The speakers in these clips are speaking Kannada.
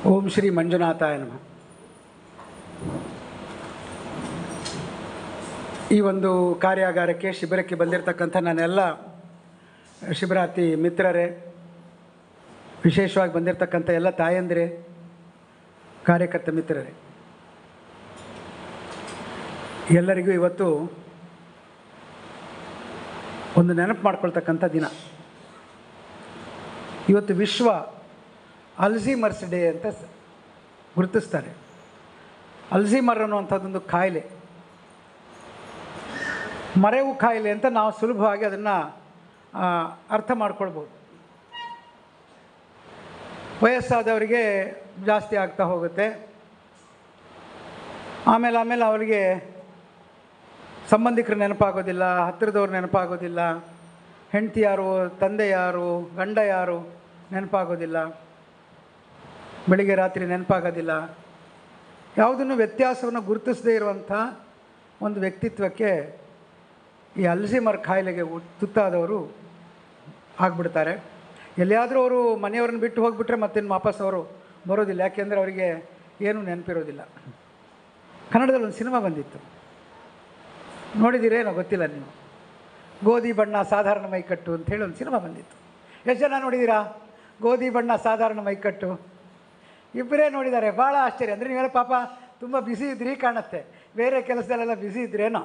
ಓಂ ಶ್ರೀ ಮಂಜುನಾಥಾಯ ನಮಃ ಈ ಒಂದು ಕಾರ್ಯಾಗಾರಕ್ಕೆ ಶಿಬಿರಕ್ಕೆ ಬಂದಿರತಕ್ಕಂಥ ನನ್ನೆಲ್ಲ ಶಿಬಿರಾರ್ಥಿ ಮಿತ್ರರೇ ವಿಶೇಷವಾಗಿ ಬಂದಿರತಕ್ಕಂಥ ಎಲ್ಲ ತಾಯಂದಿರೇ ಕಾರ್ಯಕರ್ತ ಮಿತ್ರರೇ ಎಲ್ಲರಿಗೂ ಇವತ್ತು ಒಂದು ನೆನಪು ಮಾಡ್ಕೊಳ್ತಕ್ಕಂಥ ದಿನ ಇವತ್ತು ವಿಶ್ವ ಅಲ್ಝೀಮರ್ಸ್ ಡೇ ಅಂತ ಸ- ಗುರುತಿಸ್ತಾರೆ ಅಲ್ಝೀಮರ್ ಅನ್ನುವಂಥದ್ದೊಂದು ಕಾಯಿಲೆ ಮರೆವು ಕಾಯಿಲೆ ಅಂತ ನಾವು ಸುಲಭವಾಗಿ ಅದನ್ನು ಅರ್ಥ ಮಾಡ್ಕೊಳ್ಬೋದು ವಯಸ್ಸಾದವರಿಗೆ ಜಾಸ್ತಿ ಆಗ್ತಾ ಹೋಗುತ್ತೆ ಆಮೇಲೆ ಆಮೇಲೆ ಅವರಿಗೆ ಸಂಬಂಧಿಕರು ನೆನಪಾಗೋದಿಲ್ಲ ಹತ್ತಿರದವ್ರು ನೆನಪಾಗೋದಿಲ್ಲ ಹೆಂಡತಿ ಯಾರು ತಂದೆ ಯಾರು ಗಂಡ ಯಾರು ನೆನಪಾಗೋದಿಲ್ಲ ಬೆಳಿಗ್ಗೆ ರಾತ್ರಿ ನೆನಪಾಗೋದಿಲ್ಲ ಯಾವುದನ್ನು ವ್ಯತ್ಯಾಸವನ್ನು ಗುರುತಿಸದೇ ಇರುವಂಥ ಒಂದು ವ್ಯಕ್ತಿತ್ವಕ್ಕೆ ಈ ಅಲ್ಝಿಮರ್ ಕಾಯಿಲೆಗೆ ಉ- ತುತ್ತಾದವರು ಆಗಿಬಿಡ್ತಾರೆ ಎಲ್ಲಿಯಾದರೂ ಅವರು ಮನೆಯವ್ರನ್ನ ಬಿಟ್ಟು ಹೋಗಿಬಿಟ್ರೆ ಮತ್ತಿನ್ನು ವಾಪಸ್ ಅವರು ಬರೋದಿಲ್ಲ ಯಾಕೆಂದರೆ ಅವರಿಗೆ ಏನೂ ನೆನಪಿರೋದಿಲ್ಲ ಕನ್ನಡದಲ್ಲಿ ಒಂದು ಸಿನಿಮಾ ಬಂದಿತ್ತು ನೋಡಿದ್ದೀರೇನೋ ಗೊತ್ತಿಲ್ಲ ನೀವು ಗೋಧಿ ಬಣ್ಣ ಸಾಧಾರಣ ಮೈಕಟ್ಟು ಅಂಥೇಳಿ ಒಂದು ಸಿನಿಮಾ ಬಂದಿತ್ತು ಎಷ್ಟು ಜನ ನೋಡಿದ್ದೀರಾ ಗೋಧಿ ಬಣ್ಣ ಸಾಧಾರಣ ಮೈಕಟ್ಟು ಇಬ್ಬರೇ ನೋಡಿದ್ದಾರೆ ಭಾಳ ಆಶ್ಚರ್ಯ ಅಂದರೆ ನೀವೆಲ್ಲ ಪಾಪ ತುಂಬ ಬಿಸಿ ಇದ್ರಿ ಕಾಣುತ್ತೆ ಬೇರೆ ಕೆಲಸದಲ್ಲೆಲ್ಲ ಬಿಸಿ ಇದ್ರೇನೋ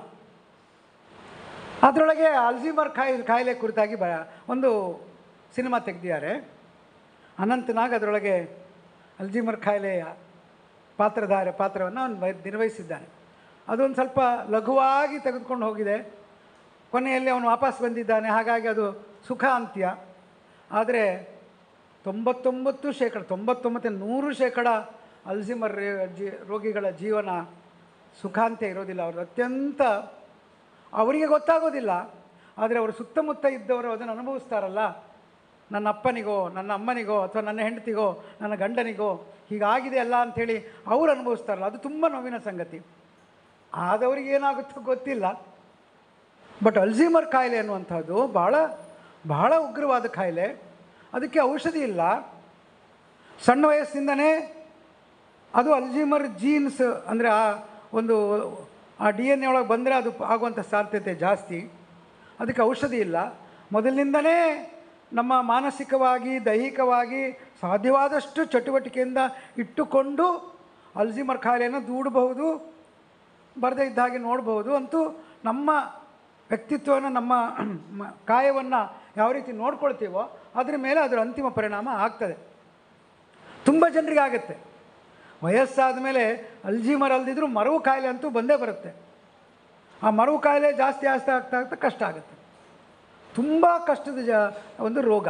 ಅದರೊಳಗೆ ಅಲ್ಝಿಮರ್ ಕಾಯಿಲೆ ಕಾಯಿಲೆ ಕುರಿತಾಗಿ ಬ ಒಂದು ಸಿನಿಮಾ ತೆಗೆದಿದ್ದಾರೆ ಅನಂತನಾಗ್ ಅದರೊಳಗೆ ಅಲ್ಝಿಮರ್ ಕಾಯಿಲೆಯ ಪಾತ್ರಧಾರ ಪಾತ್ರವನ್ನು ಅವನು ವೈ- ನಿರ್ವಹಿಸಿದ್ದಾನೆ ಅದೊಂದು ಸ್ವಲ್ಪ ಲಘುವಾಗಿ ತೆಗೆದುಕೊಂಡು ಹೋಗಿದೆ ಕೊನೆಯಲ್ಲಿ ಅವನು ವಾಪಸ್ ಬಂದಿದ್ದಾನೆ ಹಾಗಾಗಿ ಅದು ಸುಖ ಅಂತ್ಯ ಆದರೆ ತೊಂಬತ್ತೊಂಬತ್ತು ಶೇಕಡ ತೊಂಬತ್ತೊಂಬತ್ತು ನೂರು ಶೇಕಡ ಅಲ್ಝಿಮರ್ ರೇ- ಜಿ ರೋಗಿಗಳ ಜೀವನ ಸುಖಾಂತ್ಯ ಇರೋದಿಲ್ಲ ಅವರು ಅತ್ಯಂತ ಅವರಿಗೆ ಗೊತ್ತಾಗೋದಿಲ್ಲ ಆದರೆ ಅವರು ಸುತ್ತಮುತ್ತ ಇದ್ದವರು ಅದನ್ನು ಅನುಭವಿಸ್ತಾರಲ್ಲ ನನ್ನ ಅಪ್ಪನಿಗೋ ನನ್ನ ಅಮ್ಮನಿಗೋ ಅಥವಾ ನನ್ನ ಹೆಂಡತಿಗೋ ನನ್ನ ಗಂಡನಿಗೋ ಹೀಗಾಗಿದೆ ಅಲ್ಲ ಅಂಥೇಳಿ ಅವ್ರು ಅನುಭವಿಸ್ತಾರಲ್ಲ ಅದು ತುಂಬ ನೋವಿನ ಸಂಗತಿ ಆದವ್ರಿಗೆ ಏನಾಗುತ್ತೋ ಗೊತ್ತಿಲ್ಲ ಬಟ್ ಅಲ್ಝೀಮರ್ ಕಾಯಿಲೆ ಅನ್ನುವಂಥದ್ದು ಭಾಳ ಬಹಳ ಉಗ್ರವಾದ ಕಾಯಿಲೆ ಅದಕ್ಕೆ ಔಷಧಿ ಇಲ್ಲ ಸಣ್ಣ ವಯಸ್ಸಿಂದನೇ ಅದು ಅಲ್ಝೀಮರ್ ಜೀನ್ಸ್ ಅಂದರೆ ಆ ಒಂದು ಆ ಡಿ ಎನ್ ಎ ಒಳಗೆ ಬಂದರೆ ಅದು ಆಗುವಂಥ ಸಾಧ್ಯತೆ ಜಾಸ್ತಿ ಅದಕ್ಕೆ ಔಷಧಿ ಇಲ್ಲ ಮೊದಲಿನಿಂದನೇ ನಮ್ಮ ಮಾನಸಿಕವಾಗಿ ದೈಹಿಕವಾಗಿ ಸಾಧ್ಯವಾದಷ್ಟು ಚಟುವಟಿಕೆಯಿಂದ ಇಟ್ಟುಕೊಂಡು ಅಲ್ಝೀಮರ್ ಕಾಯಿಲೆಯನ್ನು ದೂಡಬಹುದು ಬರದೇ ಇದ್ದ ಹಾಗೆ ನೋಡ್ಬೋದು ಅಂತೂ ನಮ್ಮ ವ್ಯಕ್ತಿತ್ವವನ್ನು ನಮ್ಮ ಮ- ಕಾಯವನ್ನು ಯಾವ ರೀತಿ ನೋಡ್ಕೊಳ್ತೀವೋ ಅದ್ರ ಮೇಲೆ ಅದರ ಅಂತಿಮ ಪರಿಣಾಮ ಆಗ್ತದೆ ತುಂಬ ಜನರಿಗೆ ಆಗುತ್ತೆ ವಯಸ್ಸಾದ ಮೇಲೆ ಅಲ್ಜೀಮರ್ ಅಲ್ದಿದ್ರೂ ಮರವು ಕಾಯಿಲೆ ಅಂತೂ ಬಂದೇ ಬರುತ್ತೆ ಆ ಮರವು ಕಾಯಿಲೆ ಜಾಸ್ತಿ ಜಾಸ್ತಿ ಆಗ್ತಾ ಆಗ್ತಾ ಕಷ್ಟ ಆಗುತ್ತೆ ತುಂಬ ಕಷ್ಟದ ಜ ಒಂದು ರೋಗ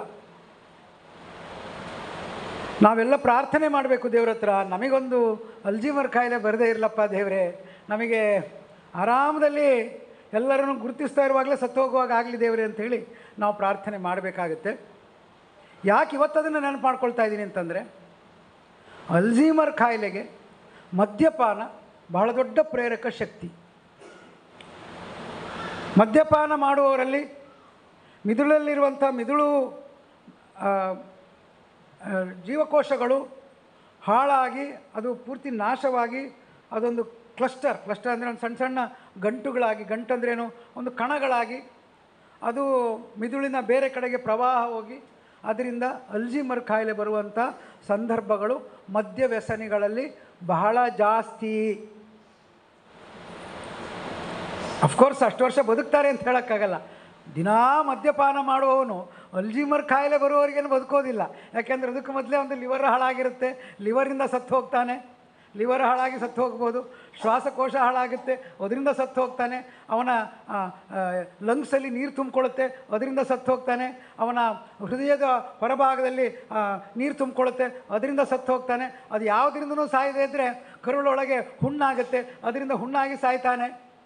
ನಾವೆಲ್ಲ ಪ್ರಾರ್ಥನೆ ಮಾಡಬೇಕು ದೇವ್ರ ಹತ್ರ ನಮಗೊಂದು ಅಲ್ಜೀಮರ್ ಕಾಯಿಲೆ ಬರದೇ ಇರಲಪ್ಪ ದೇವರೇ ನಮಗೆ ಆರಾಮದಲ್ಲಿ ಎಲ್ಲರನ್ನು ಗುರುತಿಸ್ತಾ ಇರುವಾಗಲೇ ಸತ್ತು ಹೋಗುವಾಗ ಆಗಲಿ ದೇವರೇ ಅಂಥೇಳಿ ನಾವು ಪ್ರಾರ್ಥನೆ ಮಾಡಬೇಕಾಗುತ್ತೆ ಯಾಕೆ ಇವತ್ತದನ್ನು ನೆನಪು ಮಾಡ್ಕೊಳ್ತಾ ಇದ್ದೀನಿ ಅಂತಂದರೆ ಅಲ್ಝೀಮರ್ ಕಾಯಿಲೆಗೆ ಮದ್ಯಪಾನ ಬಹಳ ದೊಡ್ಡ ಪ್ರೇರಕ ಶಕ್ತಿ ಮದ್ಯಪಾನ ಮಾಡುವವರಲ್ಲಿ ಮಿದುಳಲ್ಲಿರುವಂಥ ಮಿದುಳು ಆ, ಆ, ಜೀವಕೋಶಗಳು ಹಾಳಾಗಿ ಅದು ಪೂರ್ತಿ ನಾಶವಾಗಿ ಅದೊಂದು ಕ್ಲಸ್ಟರ್ ಕ್ಲಸ್ಟರ್ ಅಂದರೆ ಒಂದು ಸಣ್ಣ ಸಣ್ಣ ಗಂಟುಗಳಾಗಿ ಗಂಟು ಅಂದ್ರೇನು ಒಂದು ಕಣಗಳಾಗಿ ಅದು ಮಿದುಳಿನ ಬೇರೆ ಕಡೆಗೆ ಪ್ರವಾಹ ಹೋಗಿ ಅದರಿಂದ ಅಲ್ಜಿಮರ್ ಕಾಯಿಲೆ ಬರುವಂಥ ಸಂದರ್ಭಗಳು ಮದ್ಯ ವ್ಯಸನಿಗಳಲ್ಲಿ ಬಹಳ ಜಾಸ್ತಿ ಅಫ್ಕೋರ್ಸ್ ಅಷ್ಟು ವರ್ಷ ಬದುಕ್ತಾರೆ ಅಂತ ಹೇಳೋಕ್ಕಾಗಲ್ಲ ದಿನಾ ಮದ್ಯಪಾನ ಮಾಡುವವನು ಅಲ್ಜಿಮರ್ ಕಾಯಿಲೆ ಬರುವವರಿಗೇನು ಬದುಕೋದಿಲ್ಲ ಯಾಕೆಂದರೆ ಅದಕ್ಕೆ ಮೊದಲೇ ಒಂದು ಲಿವರ್ ಹಾಳಾಗಿರುತ್ತೆ ಲಿವರಿಂದ ಸತ್ತು ಹೋಗ್ತಾನೆ ಲಿವರ್ ಹಾಳಾಗಿ ಸತ್ತು ಹೋಗ್ಬೋದು ಶ್ವಾಸಕೋಶ ಹಾಳಾಗುತ್ತೆ ಅದರಿಂದ ಸತ್ತು ಹೋಗ್ತಾನೆ ಅವನ ಲಂಗ್ಸಲ್ಲಿ ನೀರು ತುಂಬಿಕೊಳ್ಳುತ್ತೆ ಅದರಿಂದ ಸತ್ತು ಹೋಗ್ತಾನೆ ಅವನ ಹೃದಯದ ಹೊರಭಾಗದಲ್ಲಿ ಆ, ನೀರು ತುಂಬಿಕೊಳ್ಳುತ್ತೆ ಅದರಿಂದ ಸತ್ತು ಹೋಗ್ತಾನೆ ಅದು ಯಾವುದರಿಂದನೂ ಸಾಯದೇ ಇದ್ದರೆ ಕರುಳೊಳಗೆ ಹುಣ್ಣಾಗುತ್ತೆ ಅದರಿಂದ ಹುಣ್ಣಾಗಿ ಸಾಯ್ತಾನೆ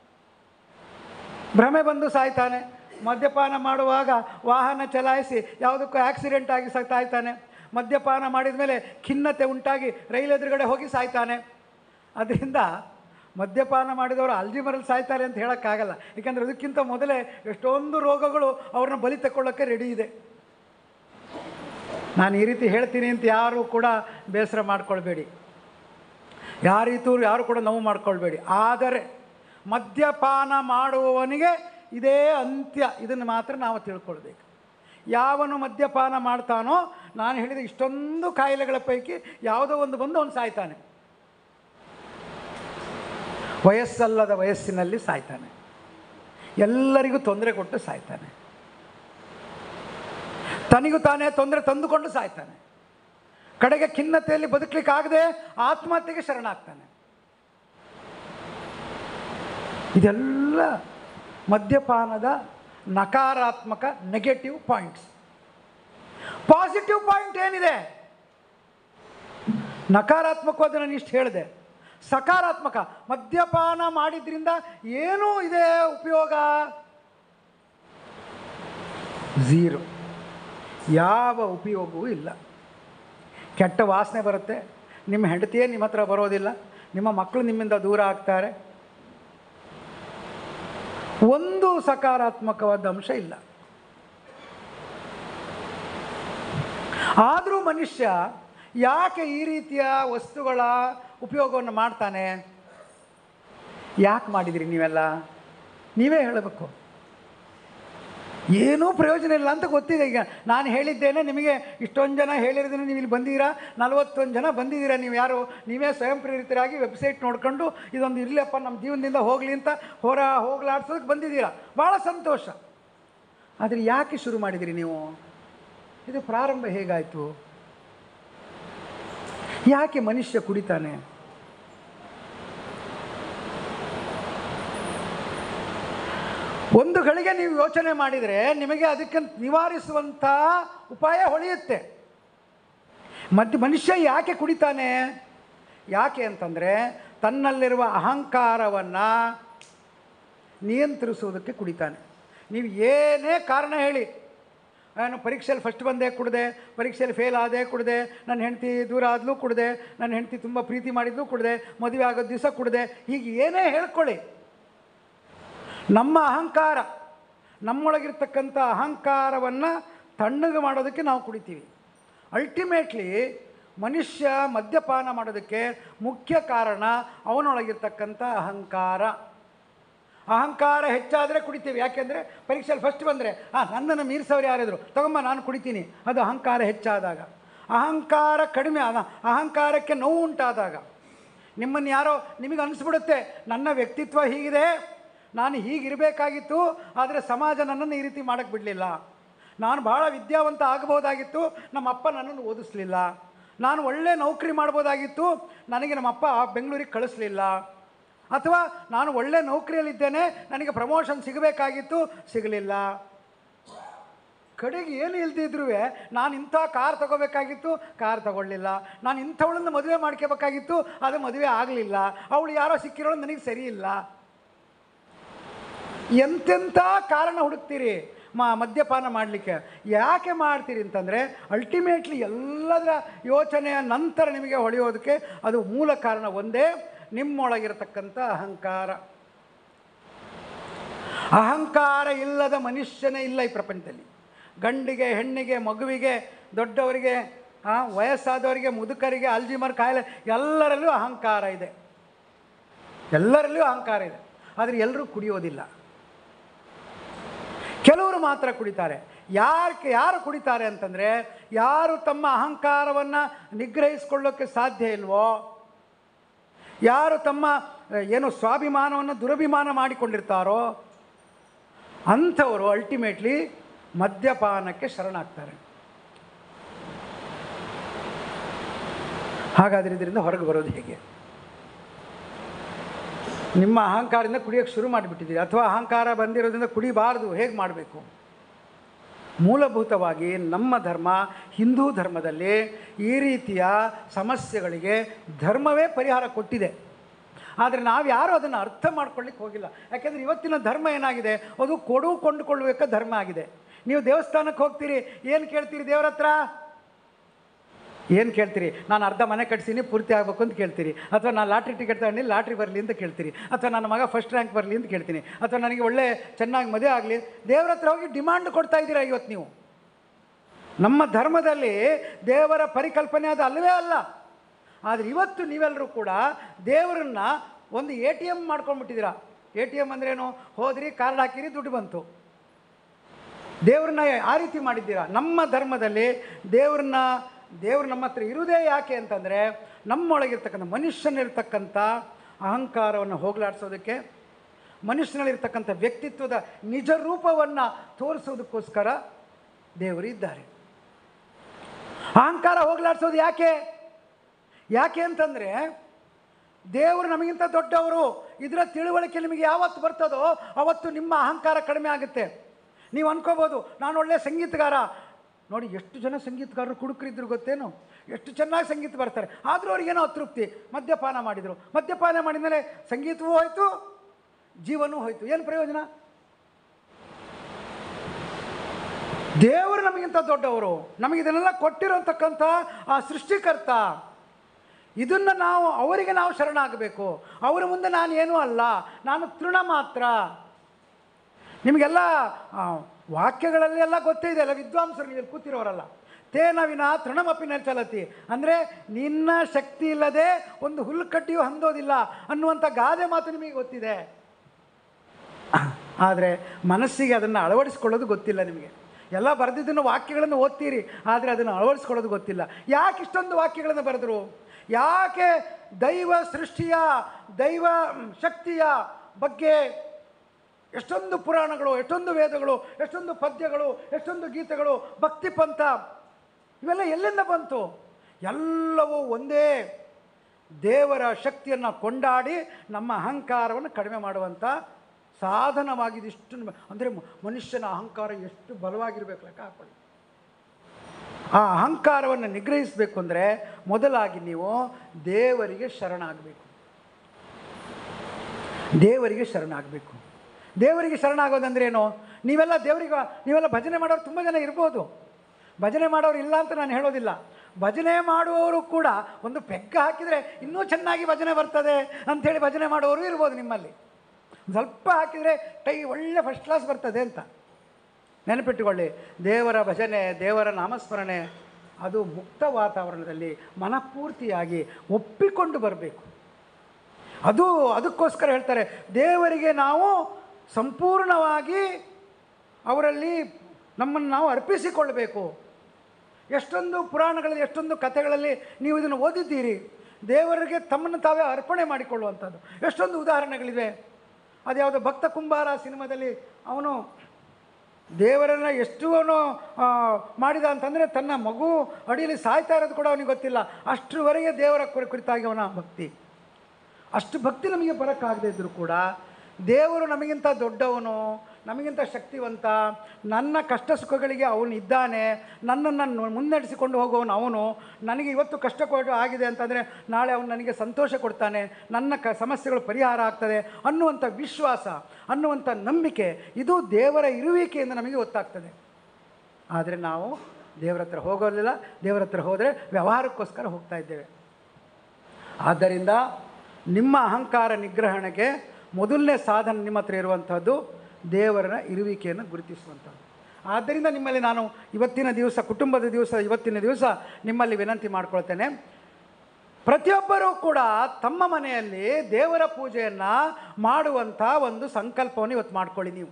ಭ್ರಮೆ ಬಂದು ಸಾಯ್ತಾನೆ ಮದ್ಯಪಾನ ಮಾಡುವಾಗ ವಾಹನ ಚಲಾಯಿಸಿ ಯಾವುದಕ್ಕೂ ಆಕ್ಸಿಡೆಂಟ್ ಆಗಿ ಸಾಯ್ತಾನೆ ಮದ್ಯಪಾನ ಮಾಡಿದ ಮೇಲೆ ಖಿನ್ನತೆ ಉಂಟಾಗಿ ರೈಲ್ ಎದುರುಗಡೆ ಹೋಗಿ ಸಾಯ್ತಾನೆ ಅದರಿಂದ ಮದ್ಯಪಾನ ಮಾಡಿದವರು ಅಲ್ಜಿಮರಲ್ಲಿ ಸಾಯ್ತಾರೆ ಅಂತ ಹೇಳೋಕ್ಕಾಗಲ್ಲ ಏಕೆಂದರೆ ಅದಕ್ಕಿಂತ ಮೊದಲೇ ಎಷ್ಟೊಂದು ರೋಗಗಳು ಅವ್ರನ್ನ ಬಲಿ ತಗೊಳ್ಳೋಕ್ಕೆ ರೆಡಿ ಇದೆ ನಾನು ಈ ರೀತಿ ಹೇಳ್ತೀನಿ ಅಂತ ಯಾರು ಕೂಡ ಬೇಸರ ಮಾಡ್ಕೊಳ್ಬೇಡಿ ಯಾವ ರೀತಿ ಯಾರು ಕೂಡ ನೋವು ಮಾಡ್ಕೊಳ್ಬೇಡಿ ಆದರೆ ಮದ್ಯಪಾನ ಮಾಡುವವನಿಗೆ ಇದೇ ಅಂತ್ಯ ಇದನ್ನು ಮಾತ್ರ ನಾವು ತಿಳ್ಕೊಳ್ಬೇಕು ಯಾವನು ಮದ್ಯಪಾನ ಮಾಡ್ತಾನೋ ನಾನು ಹೇಳಿದ ಇಷ್ಟೊಂದು ಕಾಯಿಲೆಗಳ ಪೈಕಿ ಯಾವುದೋ ಒಂದು ಬಂದು ಅವನು ಸಾಯ್ತಾನೆ ವಯಸ್ಸಲ್ಲದ ವಯಸ್ಸಿನಲ್ಲಿ ಸಾಯ್ತಾನೆ ಎಲ್ಲರಿಗೂ ತೊಂದರೆ ಕೊಟ್ಟು ಸಾಯ್ತಾನೆ ತನಿಗೂ ತಾನೇ ತೊಂದರೆ ತಂದುಕೊಂಡು ಸಾಯ್ತಾನೆ ಕಡೆಗೆ ಖಿನ್ನತೆಯಲ್ಲಿ ಬದುಕಲಿಕ್ಕಾಗದೆ ಆತ್ಮಹತ್ಯೆಗೆ ಶರಣಾಗ್ತಾನೆ ಇದೆಲ್ಲ ಮದ್ಯಪಾನದ ನಕಾರಾತ್ಮಕ ನೆಗೆಟಿವ್ ಪಾಯಿಂಟ್ಸ್ ಪಾಸಿಟಿವ್ ಪಾಯಿಂಟ್ ಏನಿದೆ ನಕಾರಾತ್ಮಕವಾದ ನಾನು ಇಷ್ಟು ಹೇಳಿದೆ ಸಕಾರಾತ್ಮಕ ಮದ್ಯಪಾನ ಮಾಡಿದ್ರಿಂದ ಏನೂ ಇದೆ ಉಪಯೋಗ ಝೀರೋ ಯಾವ ಉಪಯೋಗವೂ ಇಲ್ಲ ಕೆಟ್ಟ ವಾಸನೆ ಬರುತ್ತೆ ನಿಮ್ಮ ಹೆಂಡತಿಯೇ ನಿಮ್ಮ ಹತ್ರ ಬರೋದಿಲ್ಲ ನಿಮ್ಮ ಮಕ್ಕಳು ನಿಮ್ಮಿಂದ ದೂರ ಆಗ್ತಾರೆ ಒಂದು ಸಕಾರಾತ್ಮಕವಾದ ಅಂಶ ಇಲ್ಲ ಆದರೂ ಮನುಷ್ಯ ಯಾಕೆ ಈ ರೀತಿಯ ವಸ್ತುಗಳ ಉಪಯೋಗವನ್ನು ಮಾಡ್ತಾನೆ ಯಾಕೆ ಮಾಡಿದಿರಿ ನೀವೆಲ್ಲ ನೀವೇ ಹೇಳಬೇಕು ಏನೂ ಪ್ರಯೋಜನ ಇಲ್ಲ ಅಂತ ಗೊತ್ತಿದೆ ಈಗ ನಾನು ಹೇಳಿದ್ದೇನೆ ನಿಮಗೆ ಇಷ್ಟೊಂದು ಜನ ಹೇಳಿರೋದನ್ನು ನೀವು ಇಲ್ಲಿ ಬಂದಿದ್ದೀರಾ ನಲವತ್ತೊಂದು ಜನ ಬಂದಿದ್ದೀರಾ ನೀವು ಯಾರು ನೀವೇ ಸ್ವಯಂ ಪ್ರೇರಿತರಾಗಿ ವೆಬ್ಸೈಟ್ ನೋಡ್ಕೊಂಡು ಇದೊಂದು ಇರಲಿಯಪ್ಪ ನಮ್ಮ ಜೀವನದಿಂದ ಹೋಗಲಿ ಅಂತ ಹೊರ ಹೋಗ್ಲಾಡ್ಸೋದಕ್ಕೆ ಬಂದಿದ್ದೀರಾ ಭಾಳ ಸಂತೋಷ ಆದರೆ ಯಾಕೆ ಶುರು ಮಾಡಿದಿರಿ ನೀವು ಇದು ಪ್ರಾರಂಭ ಹೇಗಾಯಿತು ಯಾಕೆ ಮನುಷ್ಯ ಕುಡಿತಾನೆ ಒಂದು ಗಳಿಗೆ ನೀವು ಯೋಚನೆ ಮಾಡಿದರೆ ನಿಮಗೆ ಅದಕ್ಕೆ ನಿವಾರಿಸುವಂಥ ಉಪಾಯ ಹೊಳೆಯುತ್ತೆ ಮಧ್ಯ ಮನುಷ್ಯ ಯಾಕೆ ಕುಡಿತಾನೆ ಯಾಕೆ ಅಂತಂದರೆ ತನ್ನಲ್ಲಿರುವ ಅಹಂಕಾರವನ್ನು ನಿಯಂತ್ರಿಸುವುದಕ್ಕೆ ಕುಡಿತಾನೆ ನೀವು ಏನೇ ಕಾರಣ ಹೇಳಿ ನಾನು ಪರೀಕ್ಷೆಯಲ್ಲಿ ಫಸ್ಟ್ ಬಂದೆ ಕುಡ್ದೆ ಪರೀಕ್ಷೆಯಲ್ಲಿ ಫೇಲ್ ಆದೆ ಕುಡ್ದೆ ನನ್ನ ಹೆಂಡತಿ ದೂರ ಆದಲೂ ಕುಡ್ದೆ ನನ್ನ ಹೆಂಡತಿ ತುಂಬ ಪ್ರೀತಿ ಮಾಡಿದ್ಲು ಕುಡ್ದೆ ಮದುವೆ ಆಗೋದು ದಿವಸ ಕುಡ್ದೆ ಹೀಗೆ ಏನೇ ಹೇಳ್ಕೊಳ್ಳಿ ನಮ್ಮ ಅಹಂಕಾರ ನಮ್ಮೊಳಗಿರ್ತಕ್ಕಂಥ ಅಹಂಕಾರವನ್ನು ತಣ್ಣಗೆ ಮಾಡೋದಕ್ಕೆ ನಾವು ಕುಡಿತೀವಿ ಅಲ್ಟಿಮೇಟ್ಲಿ ಮನುಷ್ಯ ಮದ್ಯಪಾನ ಮಾಡೋದಕ್ಕೆ ಮುಖ್ಯ ಕಾರಣ ಅವನೊಳಗಿರ್ತಕ್ಕಂಥ ಅಹಂಕಾರ ಅಹಂಕಾರ ಹೆಚ್ಚಾದರೆ ಕುಡಿತೀವಿ ಯಾಕೆಂದರೆ ಪರೀಕ್ಷೆಯಲ್ಲಿ ಫಸ್ಟ್ ಬಂದರೆ ಹಾಂ ನನ್ನನ್ನು ಮೀರಿಸೋರು ಯಾರಿದ್ರು ತಗೊಂಬ ನಾನು ಕುಡಿತೀನಿ ಅದು ಅಹಂಕಾರ ಹೆಚ್ಚಾದಾಗ ಅಹಂಕಾರ ಕಡಿಮೆ ಆದ ಅಹಂಕಾರಕ್ಕೆ ನೋವು ಉಂಟಾದಾಗ ನಿಮ್ಮನ್ನು ಯಾರೋ ನಿಮಗೆ ಅನಿಸ್ಬಿಡುತ್ತೆ ನನ್ನ ವ್ಯಕ್ತಿತ್ವ ಹೀಗಿದೆ ನಾನು ಹೀಗಿರಬೇಕಾಗಿತ್ತು ಆದರೆ ಸಮಾಜ ನನ್ನನ್ನು ಈ ರೀತಿ ಮಾಡೋಕ್ಕೆ ಬಿಡಲಿಲ್ಲ ನಾನು ಭಾಳ ವಿದ್ಯಾವಂತ ಆಗಬಹುದಾಗಿತ್ತು ನಮ್ಮ ಅಪ್ಪ ನನ್ನನ್ನು ಓದಿಸ್ಲಿಲ್ಲ ನಾನು ಒಳ್ಳೆ ನೌಕರಿ ಮಾಡ್ಬೋದಾಗಿತ್ತು ನನಗೆ ನಮ್ಮಪ್ಪ ಬೆಂಗಳೂರಿಗೆ ಕಳಿಸ್ಲಿಲ್ಲ ಅಥವಾ ನಾನು ಒಳ್ಳೆ ನೌಕರಿಯಲ್ಲಿದ್ದೇನೆ ನನಗೆ ಪ್ರಮೋಷನ್ ಸಿಗಬೇಕಾಗಿತ್ತು ಸಿಗಲಿಲ್ಲ ಕಡೆಗೆ ಏನು ಇಲ್ದಿದ್ರು ನಾನು ಇಂಥ ಕಾರ್ ತಗೋಬೇಕಾಗಿತ್ತು ಕಾರ್ ತಗೊಳ್ಳಿಲ್ಲ ನಾನು ಇಂಥವಳನ್ನು ಮದುವೆ ಮಾಡ್ಕೋಬೇಕಾಗಿತ್ತು ಅದು ಮದುವೆ ಆಗಲಿಲ್ಲ ಅವಳು ಯಾರೋ ಸಿಕ್ಕಿರೋಳು ನನಗೆ ಸರಿ ಇಲ್ಲ ಎಂತೆಂಥ ಕಾರಣ ಹುಡುಕ್ತೀರಿ ಮ ಮದ್ಯಪಾನ ಮಾಡಲಿಕ್ಕೆ ಯಾಕೆ ಮಾಡ್ತೀರಿ ಅಂತಂದರೆ ಅಲ್ಟಿಮೇಟ್ಲಿ ಎಲ್ಲದರ ಯೋಚನೆಯ ನಂತರ ನಿಮಗೆ ಹೊಳೆಯೋದಕ್ಕೆ ಅದು ಮೂಲ ಕಾರಣ ಒಂದೇ ನಿಮ್ಮೊಳಗಿರತಕ್ಕಂಥ ಅಹಂಕಾರ ಅಹಂಕಾರ ಇಲ್ಲದ ಮನುಷ್ಯನೇ ಇಲ್ಲ ಈ ಪ್ರಪಂಚದಲ್ಲಿ ಗಂಡಿಗೆ ಹೆಣ್ಣಿಗೆ ಮಗುವಿಗೆ ದೊಡ್ಡವರಿಗೆ ಆ, ವಯಸ್ಸಾದವರಿಗೆ ಮುದುಕರಿಗೆ ಅಲ್ಜಿಮರ್ ಕಾಯಿಲೆ ಎಲ್ಲರಲ್ಲೂ ಅಹಂಕಾರ ಇದೆ ಎಲ್ಲರಲ್ಲೂ ಅಹಂಕಾರ ಇದೆ ಆದರೆ ಎಲ್ಲರೂ ಕುಡಿಯೋದಿಲ್ಲ ಕೆಲವರು ಮಾತ್ರ ಕುಡಿತಾರೆ ಯಾರು ಯಾರು ಕುಡಿತಾರೆ ಅಂತಂದರೆ ಯಾರು ತಮ್ಮ ಅಹಂಕಾರವನ್ನು ನಿಗ್ರಹಿಸ್ಕೊಳ್ಳೋಕ್ಕೆ ಸಾಧ್ಯ ಇಲ್ವೋ ಯಾರು ತಮ್ಮ ಅಹ್, ಏನು ಸ್ವಾಭಿಮಾನವನ್ನು ದುರಭಿಮಾನ ಮಾಡಿಕೊಂಡಿರ್ತಾರೋ ಅಂಥವರು ಅಲ್ಟಿಮೇಟ್ಲಿ ಮದ್ಯಪಾನಕ್ಕೆ ಶರಣಾಗ್ತಾರೆ ಹಾಗಾದರೆ ಇದರಿಂದ ಹೊರಗೆ ಬರೋದು ಹೇಗೆ ನಿಮ್ಮ ಅಹಂಕಾರದಿಂದ ಕುಡಿಯೋಕ್ಕೆ ಶುರು ಮಾಡಿಬಿಟ್ಟಿದ್ದೀರಿ ಅಥವಾ ಅಹಂಕಾರ ಬಂದಿರೋದ್ರಿಂದ ಕುಡಿಬಾರ್ದು ಹೇಗೆ ಮಾಡಬೇಕು ಮೂಲಭೂತವಾಗಿ ನಮ್ಮ ಧರ್ಮ ಹಿಂದೂ ಧರ್ಮದಲ್ಲಿ ಈ ರೀತಿಯ ಸಮಸ್ಯೆಗಳಿಗೆ ಧರ್ಮವೇ ಪರಿಹಾರ ಕೊಟ್ಟಿದೆ ಆದರೆ ನಾವು ಯಾರೂ ಅದನ್ನು ಅರ್ಥ ಮಾಡ್ಕೊಳ್ಳಿಕ್ಕೆ ಹೋಗಿಲ್ಲ ಯಾಕೆಂದರೆ ಇವತ್ತಿನ ಧರ್ಮ ಏನಾಗಿದೆ ಅದು ಕೊಡು ಕೊಂಡುಕೊಳ್ಳುವ ಧರ್ಮ ಆಗಿದೆ ನೀವು ದೇವಸ್ಥಾನಕ್ಕೆ ಹೋಗ್ತೀರಿ ಏನು ಕೇಳ್ತೀರಿ ದೇವ್ರ ಹತ್ರ ಏನು ಕೇಳ್ತೀರಿ ನಾನು ಅರ್ಧ ಮನೆ ಕಟ್ಸೀನಿ ಪೂರ್ತಿ ಆಗಬೇಕು ಅಂತ ಕೇಳ್ತೀರಿ ಅಥವಾ ನಾನು ಲಾಟ್ರಿ ಟಿಕೆಟ್ ತಗೊಂಡು ಲಾಟ್ರಿ ಬರಲಿ ಅಂತ ಕೇಳ್ತೀರಿ ಅಥವಾ ನನ್ನ ಮಗ ಫಸ್ಟ್ ರ್ಯಾಂಕ್ ಬರಲಿ ಅಂತ ಕೇಳ್ತೀನಿ ಅಥವಾ ನನಗೆ ಒಳ್ಳೆ ಚೆನ್ನಾಗಿ ಮದುವೆ ಆಗಲಿ ದೇವ್ರ ಹತ್ರ ಹೋಗಿ ಡಿಮಾಂಡ್ ಕೊಡ್ತಾ ಇದ್ದೀರಾ ಇವತ್ತು ನೀವು ನಮ್ಮ ಧರ್ಮದಲ್ಲಿ ದೇವರ ಪರಿಕಲ್ಪನೆ ಅದು ಅಲ್ಲವೇ ಅಲ್ಲ ಆದರೆ ಇವತ್ತು ನೀವೆಲ್ಲರೂ ಕೂಡ ದೇವರನ್ನ ಒಂದು ಎ ಟಿ ಎಮ್ ಮಾಡ್ಕೊಂಡ್ಬಿಟ್ಟಿದ್ದೀರಾ ಎ ಟಿ ಎಮ್ ಅಂದ್ರೇನು ಹೋದ್ರಿ ಕಾರ್ಡ್ ಹಾಕಿರಿ ದುಡ್ಡು ಬಂತು ದೇವ್ರನ್ನ ಆ ರೀತಿ ಮಾಡಿದ್ದೀರಾ ನಮ್ಮ ಧರ್ಮದಲ್ಲಿ ದೇವ್ರನ್ನ ದೇವ್ರು ನಮ್ಮ ಹತ್ರ ಇರುವುದೇ ಯಾಕೆ ಅಂತಂದರೆ ನಮ್ಮೊಳಗಿರ್ತಕ್ಕಂಥ ಮನುಷ್ಯನಿರ್ತಕ್ಕಂಥ ಅಹಂಕಾರವನ್ನು ಹೋಗಲಾಡಿಸೋದಕ್ಕೆ ಮನುಷ್ಯನಲ್ಲಿರ್ತಕ್ಕಂಥ ವ್ಯಕ್ತಿತ್ವದ ನಿಜ ರೂಪವನ್ನು ತೋರಿಸೋದಕ್ಕೋಸ್ಕರ ದೇವರು ಇದ್ದಾರೆ ಅಹಂಕಾರ ಹೋಗಲಾಡಿಸೋದು ಯಾಕೆ ಯಾಕೆ ಅಂತಂದರೆ ದೇವರು ನಮಗಿಂತ ದೊಡ್ಡವರು ಇದರ ತಿಳುವಳಿಕೆ ನಿಮಗೆ ಯಾವತ್ತು ಬರ್ತದೋ ಅವತ್ತು ನಿಮ್ಮ ಅಹಂಕಾರ ಕಡಿಮೆ ಆಗುತ್ತೆ ನೀವು ಅನ್ಕೋಬೋದು ನಾನು ಒಳ್ಳೆಯ ಸಂಗೀತಗಾರ ನೋಡಿ ಎಷ್ಟು ಜನ ಸಂಗೀತಗಾರರು ಕುಡುಕರಿದ್ರು ಗೊತ್ತೇನು ಎಷ್ಟು ಚೆನ್ನಾಗಿ ಸಂಗೀತ ಬರ್ತಾರೆ ಆದರೂ ಅವ್ರಿಗೇನೋ ಅತೃಪ್ತಿ ಮದ್ಯಪಾನ ಮಾಡಿದರು ಮದ್ಯಪಾನ ಮಾಡಿದ ಮೇಲೆ ಸಂಗೀತವೂ ಹೋಯಿತು ಜೀವನೂ ಹೋಯಿತು ಏನು ಪ್ರಯೋಜನ ದೇವರು ನಮಗಿಂತ ದೊಡ್ಡವರು ನಮಗೆ ಇದನ್ನೆಲ್ಲ ಕೊಟ್ಟಿರೋತಕ್ಕಂಥ ಆ ಸೃಷ್ಟಿಕರ್ತ ಇದನ್ನು ನಾವು ಅವರಿಗೆ ನಾವು ಶರಣಾಗಬೇಕು ಅವರ ಮುಂದೆ ನಾನು ಏನೂ ಅಲ್ಲ ನಾನು ತೃಣ ಮಾತ್ರ ನಿಮಗೆಲ್ಲ ಆ, ವಾಕ್ಯಗಳಲ್ಲಿ ಎಲ್ಲ ಗೊತ್ತೇ ಇದೆ ಅಲ್ಲ ವಿದ್ವಾಂಸರು ನೀವು ಕೂತಿರೋರಲ್ಲ ತೇನ ವಿನ ತೃಣಮಪಿನ ಚಲತಿ ಅಂದರೆ ನಿನ್ನ ಶಕ್ತಿ ಇಲ್ಲದೆ ಒಂದು ಹುಲ್ಲುಕಡ್ಡಿಯೂ ಹಂದೋದಿಲ್ಲ ಅನ್ನುವಂಥ ಗಾದೆ ಮಾತು ನಿಮಗೆ ಗೊತ್ತಿದೆ ಆದರೆ ಮನಸ್ಸಿಗೆ ಅದನ್ನು ಅಳವಡಿಸ್ಕೊಳ್ಳೋದು ಗೊತ್ತಿಲ್ಲ ನಿಮಗೆ ಎಲ್ಲ ಬರೆದಿದ್ದನ್ನು ವಾಕ್ಯಗಳನ್ನು ಓದ್ತೀರಿ ಆದರೆ ಅದನ್ನು ಅಳವಡಿಸ್ಕೊಳ್ಳೋದು ಗೊತ್ತಿಲ್ಲ ಯಾಕೆ ಇಷ್ಟೊಂದು ವಾಕ್ಯಗಳನ್ನು ಬರೆದರು ಯಾಕೆ ದೈವ ಸೃಷ್ಟಿಯ ದೈವ ಮ್, ಶಕ್ತಿಯ ಬಗ್ಗೆ ಎಷ್ಟೊಂದು ಪುರಾಣಗಳು ಎಷ್ಟೊಂದು ವೇದಗಳು ಎಷ್ಟೊಂದು ಪದ್ಯಗಳು ಎಷ್ಟೊಂದು ಗೀತೆಗಳು ಭಕ್ತಿ ಪಂಥ ಇವೆಲ್ಲ ಎಲ್ಲಿಂದ ಬಂತು ಎಲ್ಲವೂ ಒಂದೇ ದೇವರ ಶಕ್ತಿಯನ್ನು ಕೊಂಡಾಡಿ ನಮ್ಮ ಅಹಂಕಾರವನ್ನು ಕಡಿಮೆ ಮಾಡುವಂಥ ಸಾಧನವಾಗಿದೆ ಇಷ್ಟು ಅಂದರೆ ಮನುಷ್ಯನ ಅಹಂಕಾರ ಎಷ್ಟು ಬಲವಾಗಿರಬೇಕು ಲೆಕ್ಕ ಹಾಕೊಳ್ಳಿ ಆ ಅಹಂಕಾರವನ್ನು ನಿಗ್ರಹಿಸಬೇಕು ಅಂದರೆ ಮೊದಲಾಗಿ ನೀವು ದೇವರಿಗೆ ಶರಣಾಗಬೇಕು ದೇವರಿಗೆ ಶರಣಾಗಬೇಕು ದೇವರಿಗೆ ಶರಣಾಗೋದಂದ್ರೇನು ನೀವೆಲ್ಲ ದೇವರಿಗೆ ನೀವೆಲ್ಲ ಭಜನೆ ಮಾಡೋರು ತುಂಬ ಜನ ಇರ್ಬೋದು ಭಜನೆ ಮಾಡೋರು ಇಲ್ಲ ಅಂತ ನಾನು ಹೇಳೋದಿಲ್ಲ ಭಜನೆ ಮಾಡುವವರು ಕೂಡ ಒಂದು ಪೆಗ್ಗ ಹಾಕಿದರೆ ಇನ್ನೂ ಚೆನ್ನಾಗಿ ಭಜನೆ ಬರ್ತದೆ ಅಂಥೇಳಿ ಭಜನೆ ಮಾಡುವವರು ಇರ್ಬೋದು ನಿಮ್ಮಲ್ಲಿ ಒಂದ್ ಸ್ವಲ್ಪ ಹಾಕಿದರೆ ಟೈ ಒಳ್ಳೆ ಫಸ್ಟ್ ಕ್ಲಾಸ್ ಬರ್ತದೆ ಅಂತ ನೆನಪಿಟ್ಟುಕೊಳ್ಳಿ ದೇವರ ಭಜನೆ ದೇವರ ನಾಮಸ್ಮರಣೆ ಅದು ಮುಕ್ತ ವಾತಾವರಣದಲ್ಲಿ ಮನಪೂರ್ತಿಯಾಗಿ ಒಪ್ಪಿಕೊಂಡು ಬರಬೇಕು ಅದು ಅದಕ್ಕೋಸ್ಕರ ಹೇಳ್ತಾರೆ ದೇವರಿಗೆ ನಾವು ಸಂಪೂರ್ಣವಾಗಿ ಅವರಲ್ಲಿ ನಮ್ಮನ್ನು ನಾವು ಅರ್ಪಿಸಿಕೊಳ್ಳಬೇಕು ಎಷ್ಟೊಂದು ಪುರಾಣಗಳಲ್ಲಿ ಎಷ್ಟೊಂದು ಕಥೆಗಳಲ್ಲಿ ನೀವು ಇದನ್ನು ಓದಿದ್ದೀರಿ ದೇವರಿಗೆ ತಮ್ಮನ್ನು ತಾವೇ ಅರ್ಪಣೆ ಮಾಡಿಕೊಳ್ಳುವಂಥದ್ದು ಎಷ್ಟೊಂದು ಉದಾಹರಣೆಗಳಿವೆ ಅದ್ಯಾವುದೋ ಭಕ್ತ ಕುಂಬಾರ ಸಿನಿಮಾದಲ್ಲಿ ಅವನು ದೇವರನ್ನು ಎಷ್ಟು ಅವನು ಆ, ಮಾಡಿದ ಅಂತಂದರೆ ತನ್ನ ಮಗು ಅಡಿಯಲ್ಲಿ ಸಾಯ್ತಾ ಇರೋದು ಕೂಡ ಅವನಿಗೆ ಗೊತ್ತಿಲ್ಲ ಅಷ್ಟರವರೆಗೆ ದೇವರ ಕುರಿ- ಕುರಿತಾಗಿ ಅವನ ಭಕ್ತಿ ಅಷ್ಟು ಭಕ್ತಿ ನಮಗೆ ಬರೋಕ್ಕಾಗದೇ ಇದ್ದರೂ ಕೂಡ ದೇವರು ನಮಗಿಂತ ದೊಡ್ಡವನು ನಮಗಿಂತ ಶಕ್ತಿವಂತ ನನ್ನ ಕಷ್ಟ ಸುಖಗಳಿಗೆ ಅವನು ಇದ್ದಾನೆ ನನ್ನನ್ನು ಮುನ್ನಡೆಸಿಕೊಂಡು ಹೋಗುವವನು ಅವನು ನನಗೆ ಇವತ್ತು ಕಷ್ಟ ಕೊಟ್ಟು ಆಗಿದೆ ಅಂತಂದರೆ ನಾಳೆ ಅವನು ನನಗೆ ಸಂತೋಷ ಕೊಡ್ತಾನೆ ನನ್ನ ಕ ಸಮಸ್ಯೆಗಳು ಪರಿಹಾರ ಆಗ್ತದೆ ಅನ್ನುವಂಥ ವಿಶ್ವಾಸ ಅನ್ನುವಂಥ ನಂಬಿಕೆ ಇದು ದೇವರ ಇರುವಿಕೆಯಿಂದ ನಮಗೆ ಗೊತ್ತಾಗ್ತದೆ ಆದರೆ ನಾವು ದೇವರ ಹತ್ರ ಹೋಗೋದಿಲ್ಲ ದೇವರ ಹತ್ರ ಹೋದರೆ ವ್ಯವಹಾರಕ್ಕೋಸ್ಕರ ಹೋಗ್ತಾ ಇದ್ದೇವೆ ಆದ್ದರಿಂದ ನಿಮ್ಮ ಅಹಂಕಾರ ನಿಗ್ರಹಣೆಗೆ ಮೊದಲನೇ ಸಾಧನ ನಿಮ್ಮ ಹತ್ರ ಇರುವಂಥದ್ದು ದೇವರ ಇರುವಿಕೆಯನ್ನು ಗುರುತಿಸುವಂಥದ್ದು ಆದ್ದರಿಂದ ನಿಮ್ಮಲ್ಲಿ ನಾನು ಇವತ್ತಿನ ದಿವಸ ಕುಟುಂಬದ ದಿವಸ ಇವತ್ತಿನ ದಿವಸ ನಿಮ್ಮಲ್ಲಿ ವಿನಂತಿ ಮಾಡ್ಕೊಳ್ತೇನೆ ಪ್ರತಿಯೊಬ್ಬರೂ ಕೂಡ ತಮ್ಮ ಮನೆಯಲ್ಲಿ ದೇವರ ಪೂಜೆಯನ್ನು ಮಾಡುವಂಥ ಒಂದು ಸಂಕಲ್ಪವನ್ನು ಇವತ್ತು ಮಾಡ್ಕೊಳ್ಳಿ ನೀವು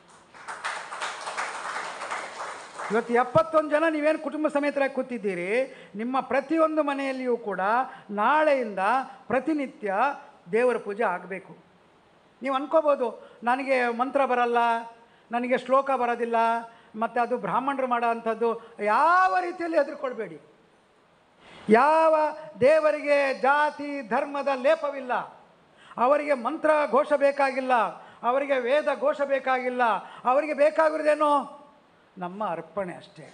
ಇವತ್ತು ಎಪ್ಪತ್ತೊಂದು ಜನ ನೀವೇನು ಕುಟುಂಬ ಸಮೇತರಾಗಿ ಕೂತಿದ್ದೀರಿ ನಿಮ್ಮ ಪ್ರತಿಯೊಂದು ಮನೆಯಲ್ಲಿಯೂ ಕೂಡ ನಾಳೆಯಿಂದ ಪ್ರತಿನಿತ್ಯ ದೇವರ ಪೂಜೆ ಆಗಬೇಕು ನೀವು ಅನ್ಕೋಬೋದು ನನಗೆ ಮಂತ್ರ ಬರಲ್ಲ ನನಗೆ ಶ್ಲೋಕ ಬರೋದಿಲ್ಲ ಮತ್ತು ಅದು ಬ್ರಾಹ್ಮಣರು ಮಾಡೋ ಅಂಥದ್ದು ಯಾವ ರೀತಿಯಲ್ಲಿ ಹೆದರ್ಕೊಳ್ಬೇಡಿ ಯಾವ ದೇವರಿಗೆ ಜಾತಿ ಧರ್ಮದ ಲೇಪವಿಲ್ಲ ಅವರಿಗೆ ಮಂತ್ರ ಘೋಷ ಬೇಕಾಗಿಲ್ಲ ಅವರಿಗೆ ವೇದ ಘೋಷ ಬೇಕಾಗಿಲ್ಲ ಅವರಿಗೆ ಬೇಕಾಗಿರೋದೇನು ನಮ್ಮ ಅರ್ಪಣೆ ಅಷ್ಟೇ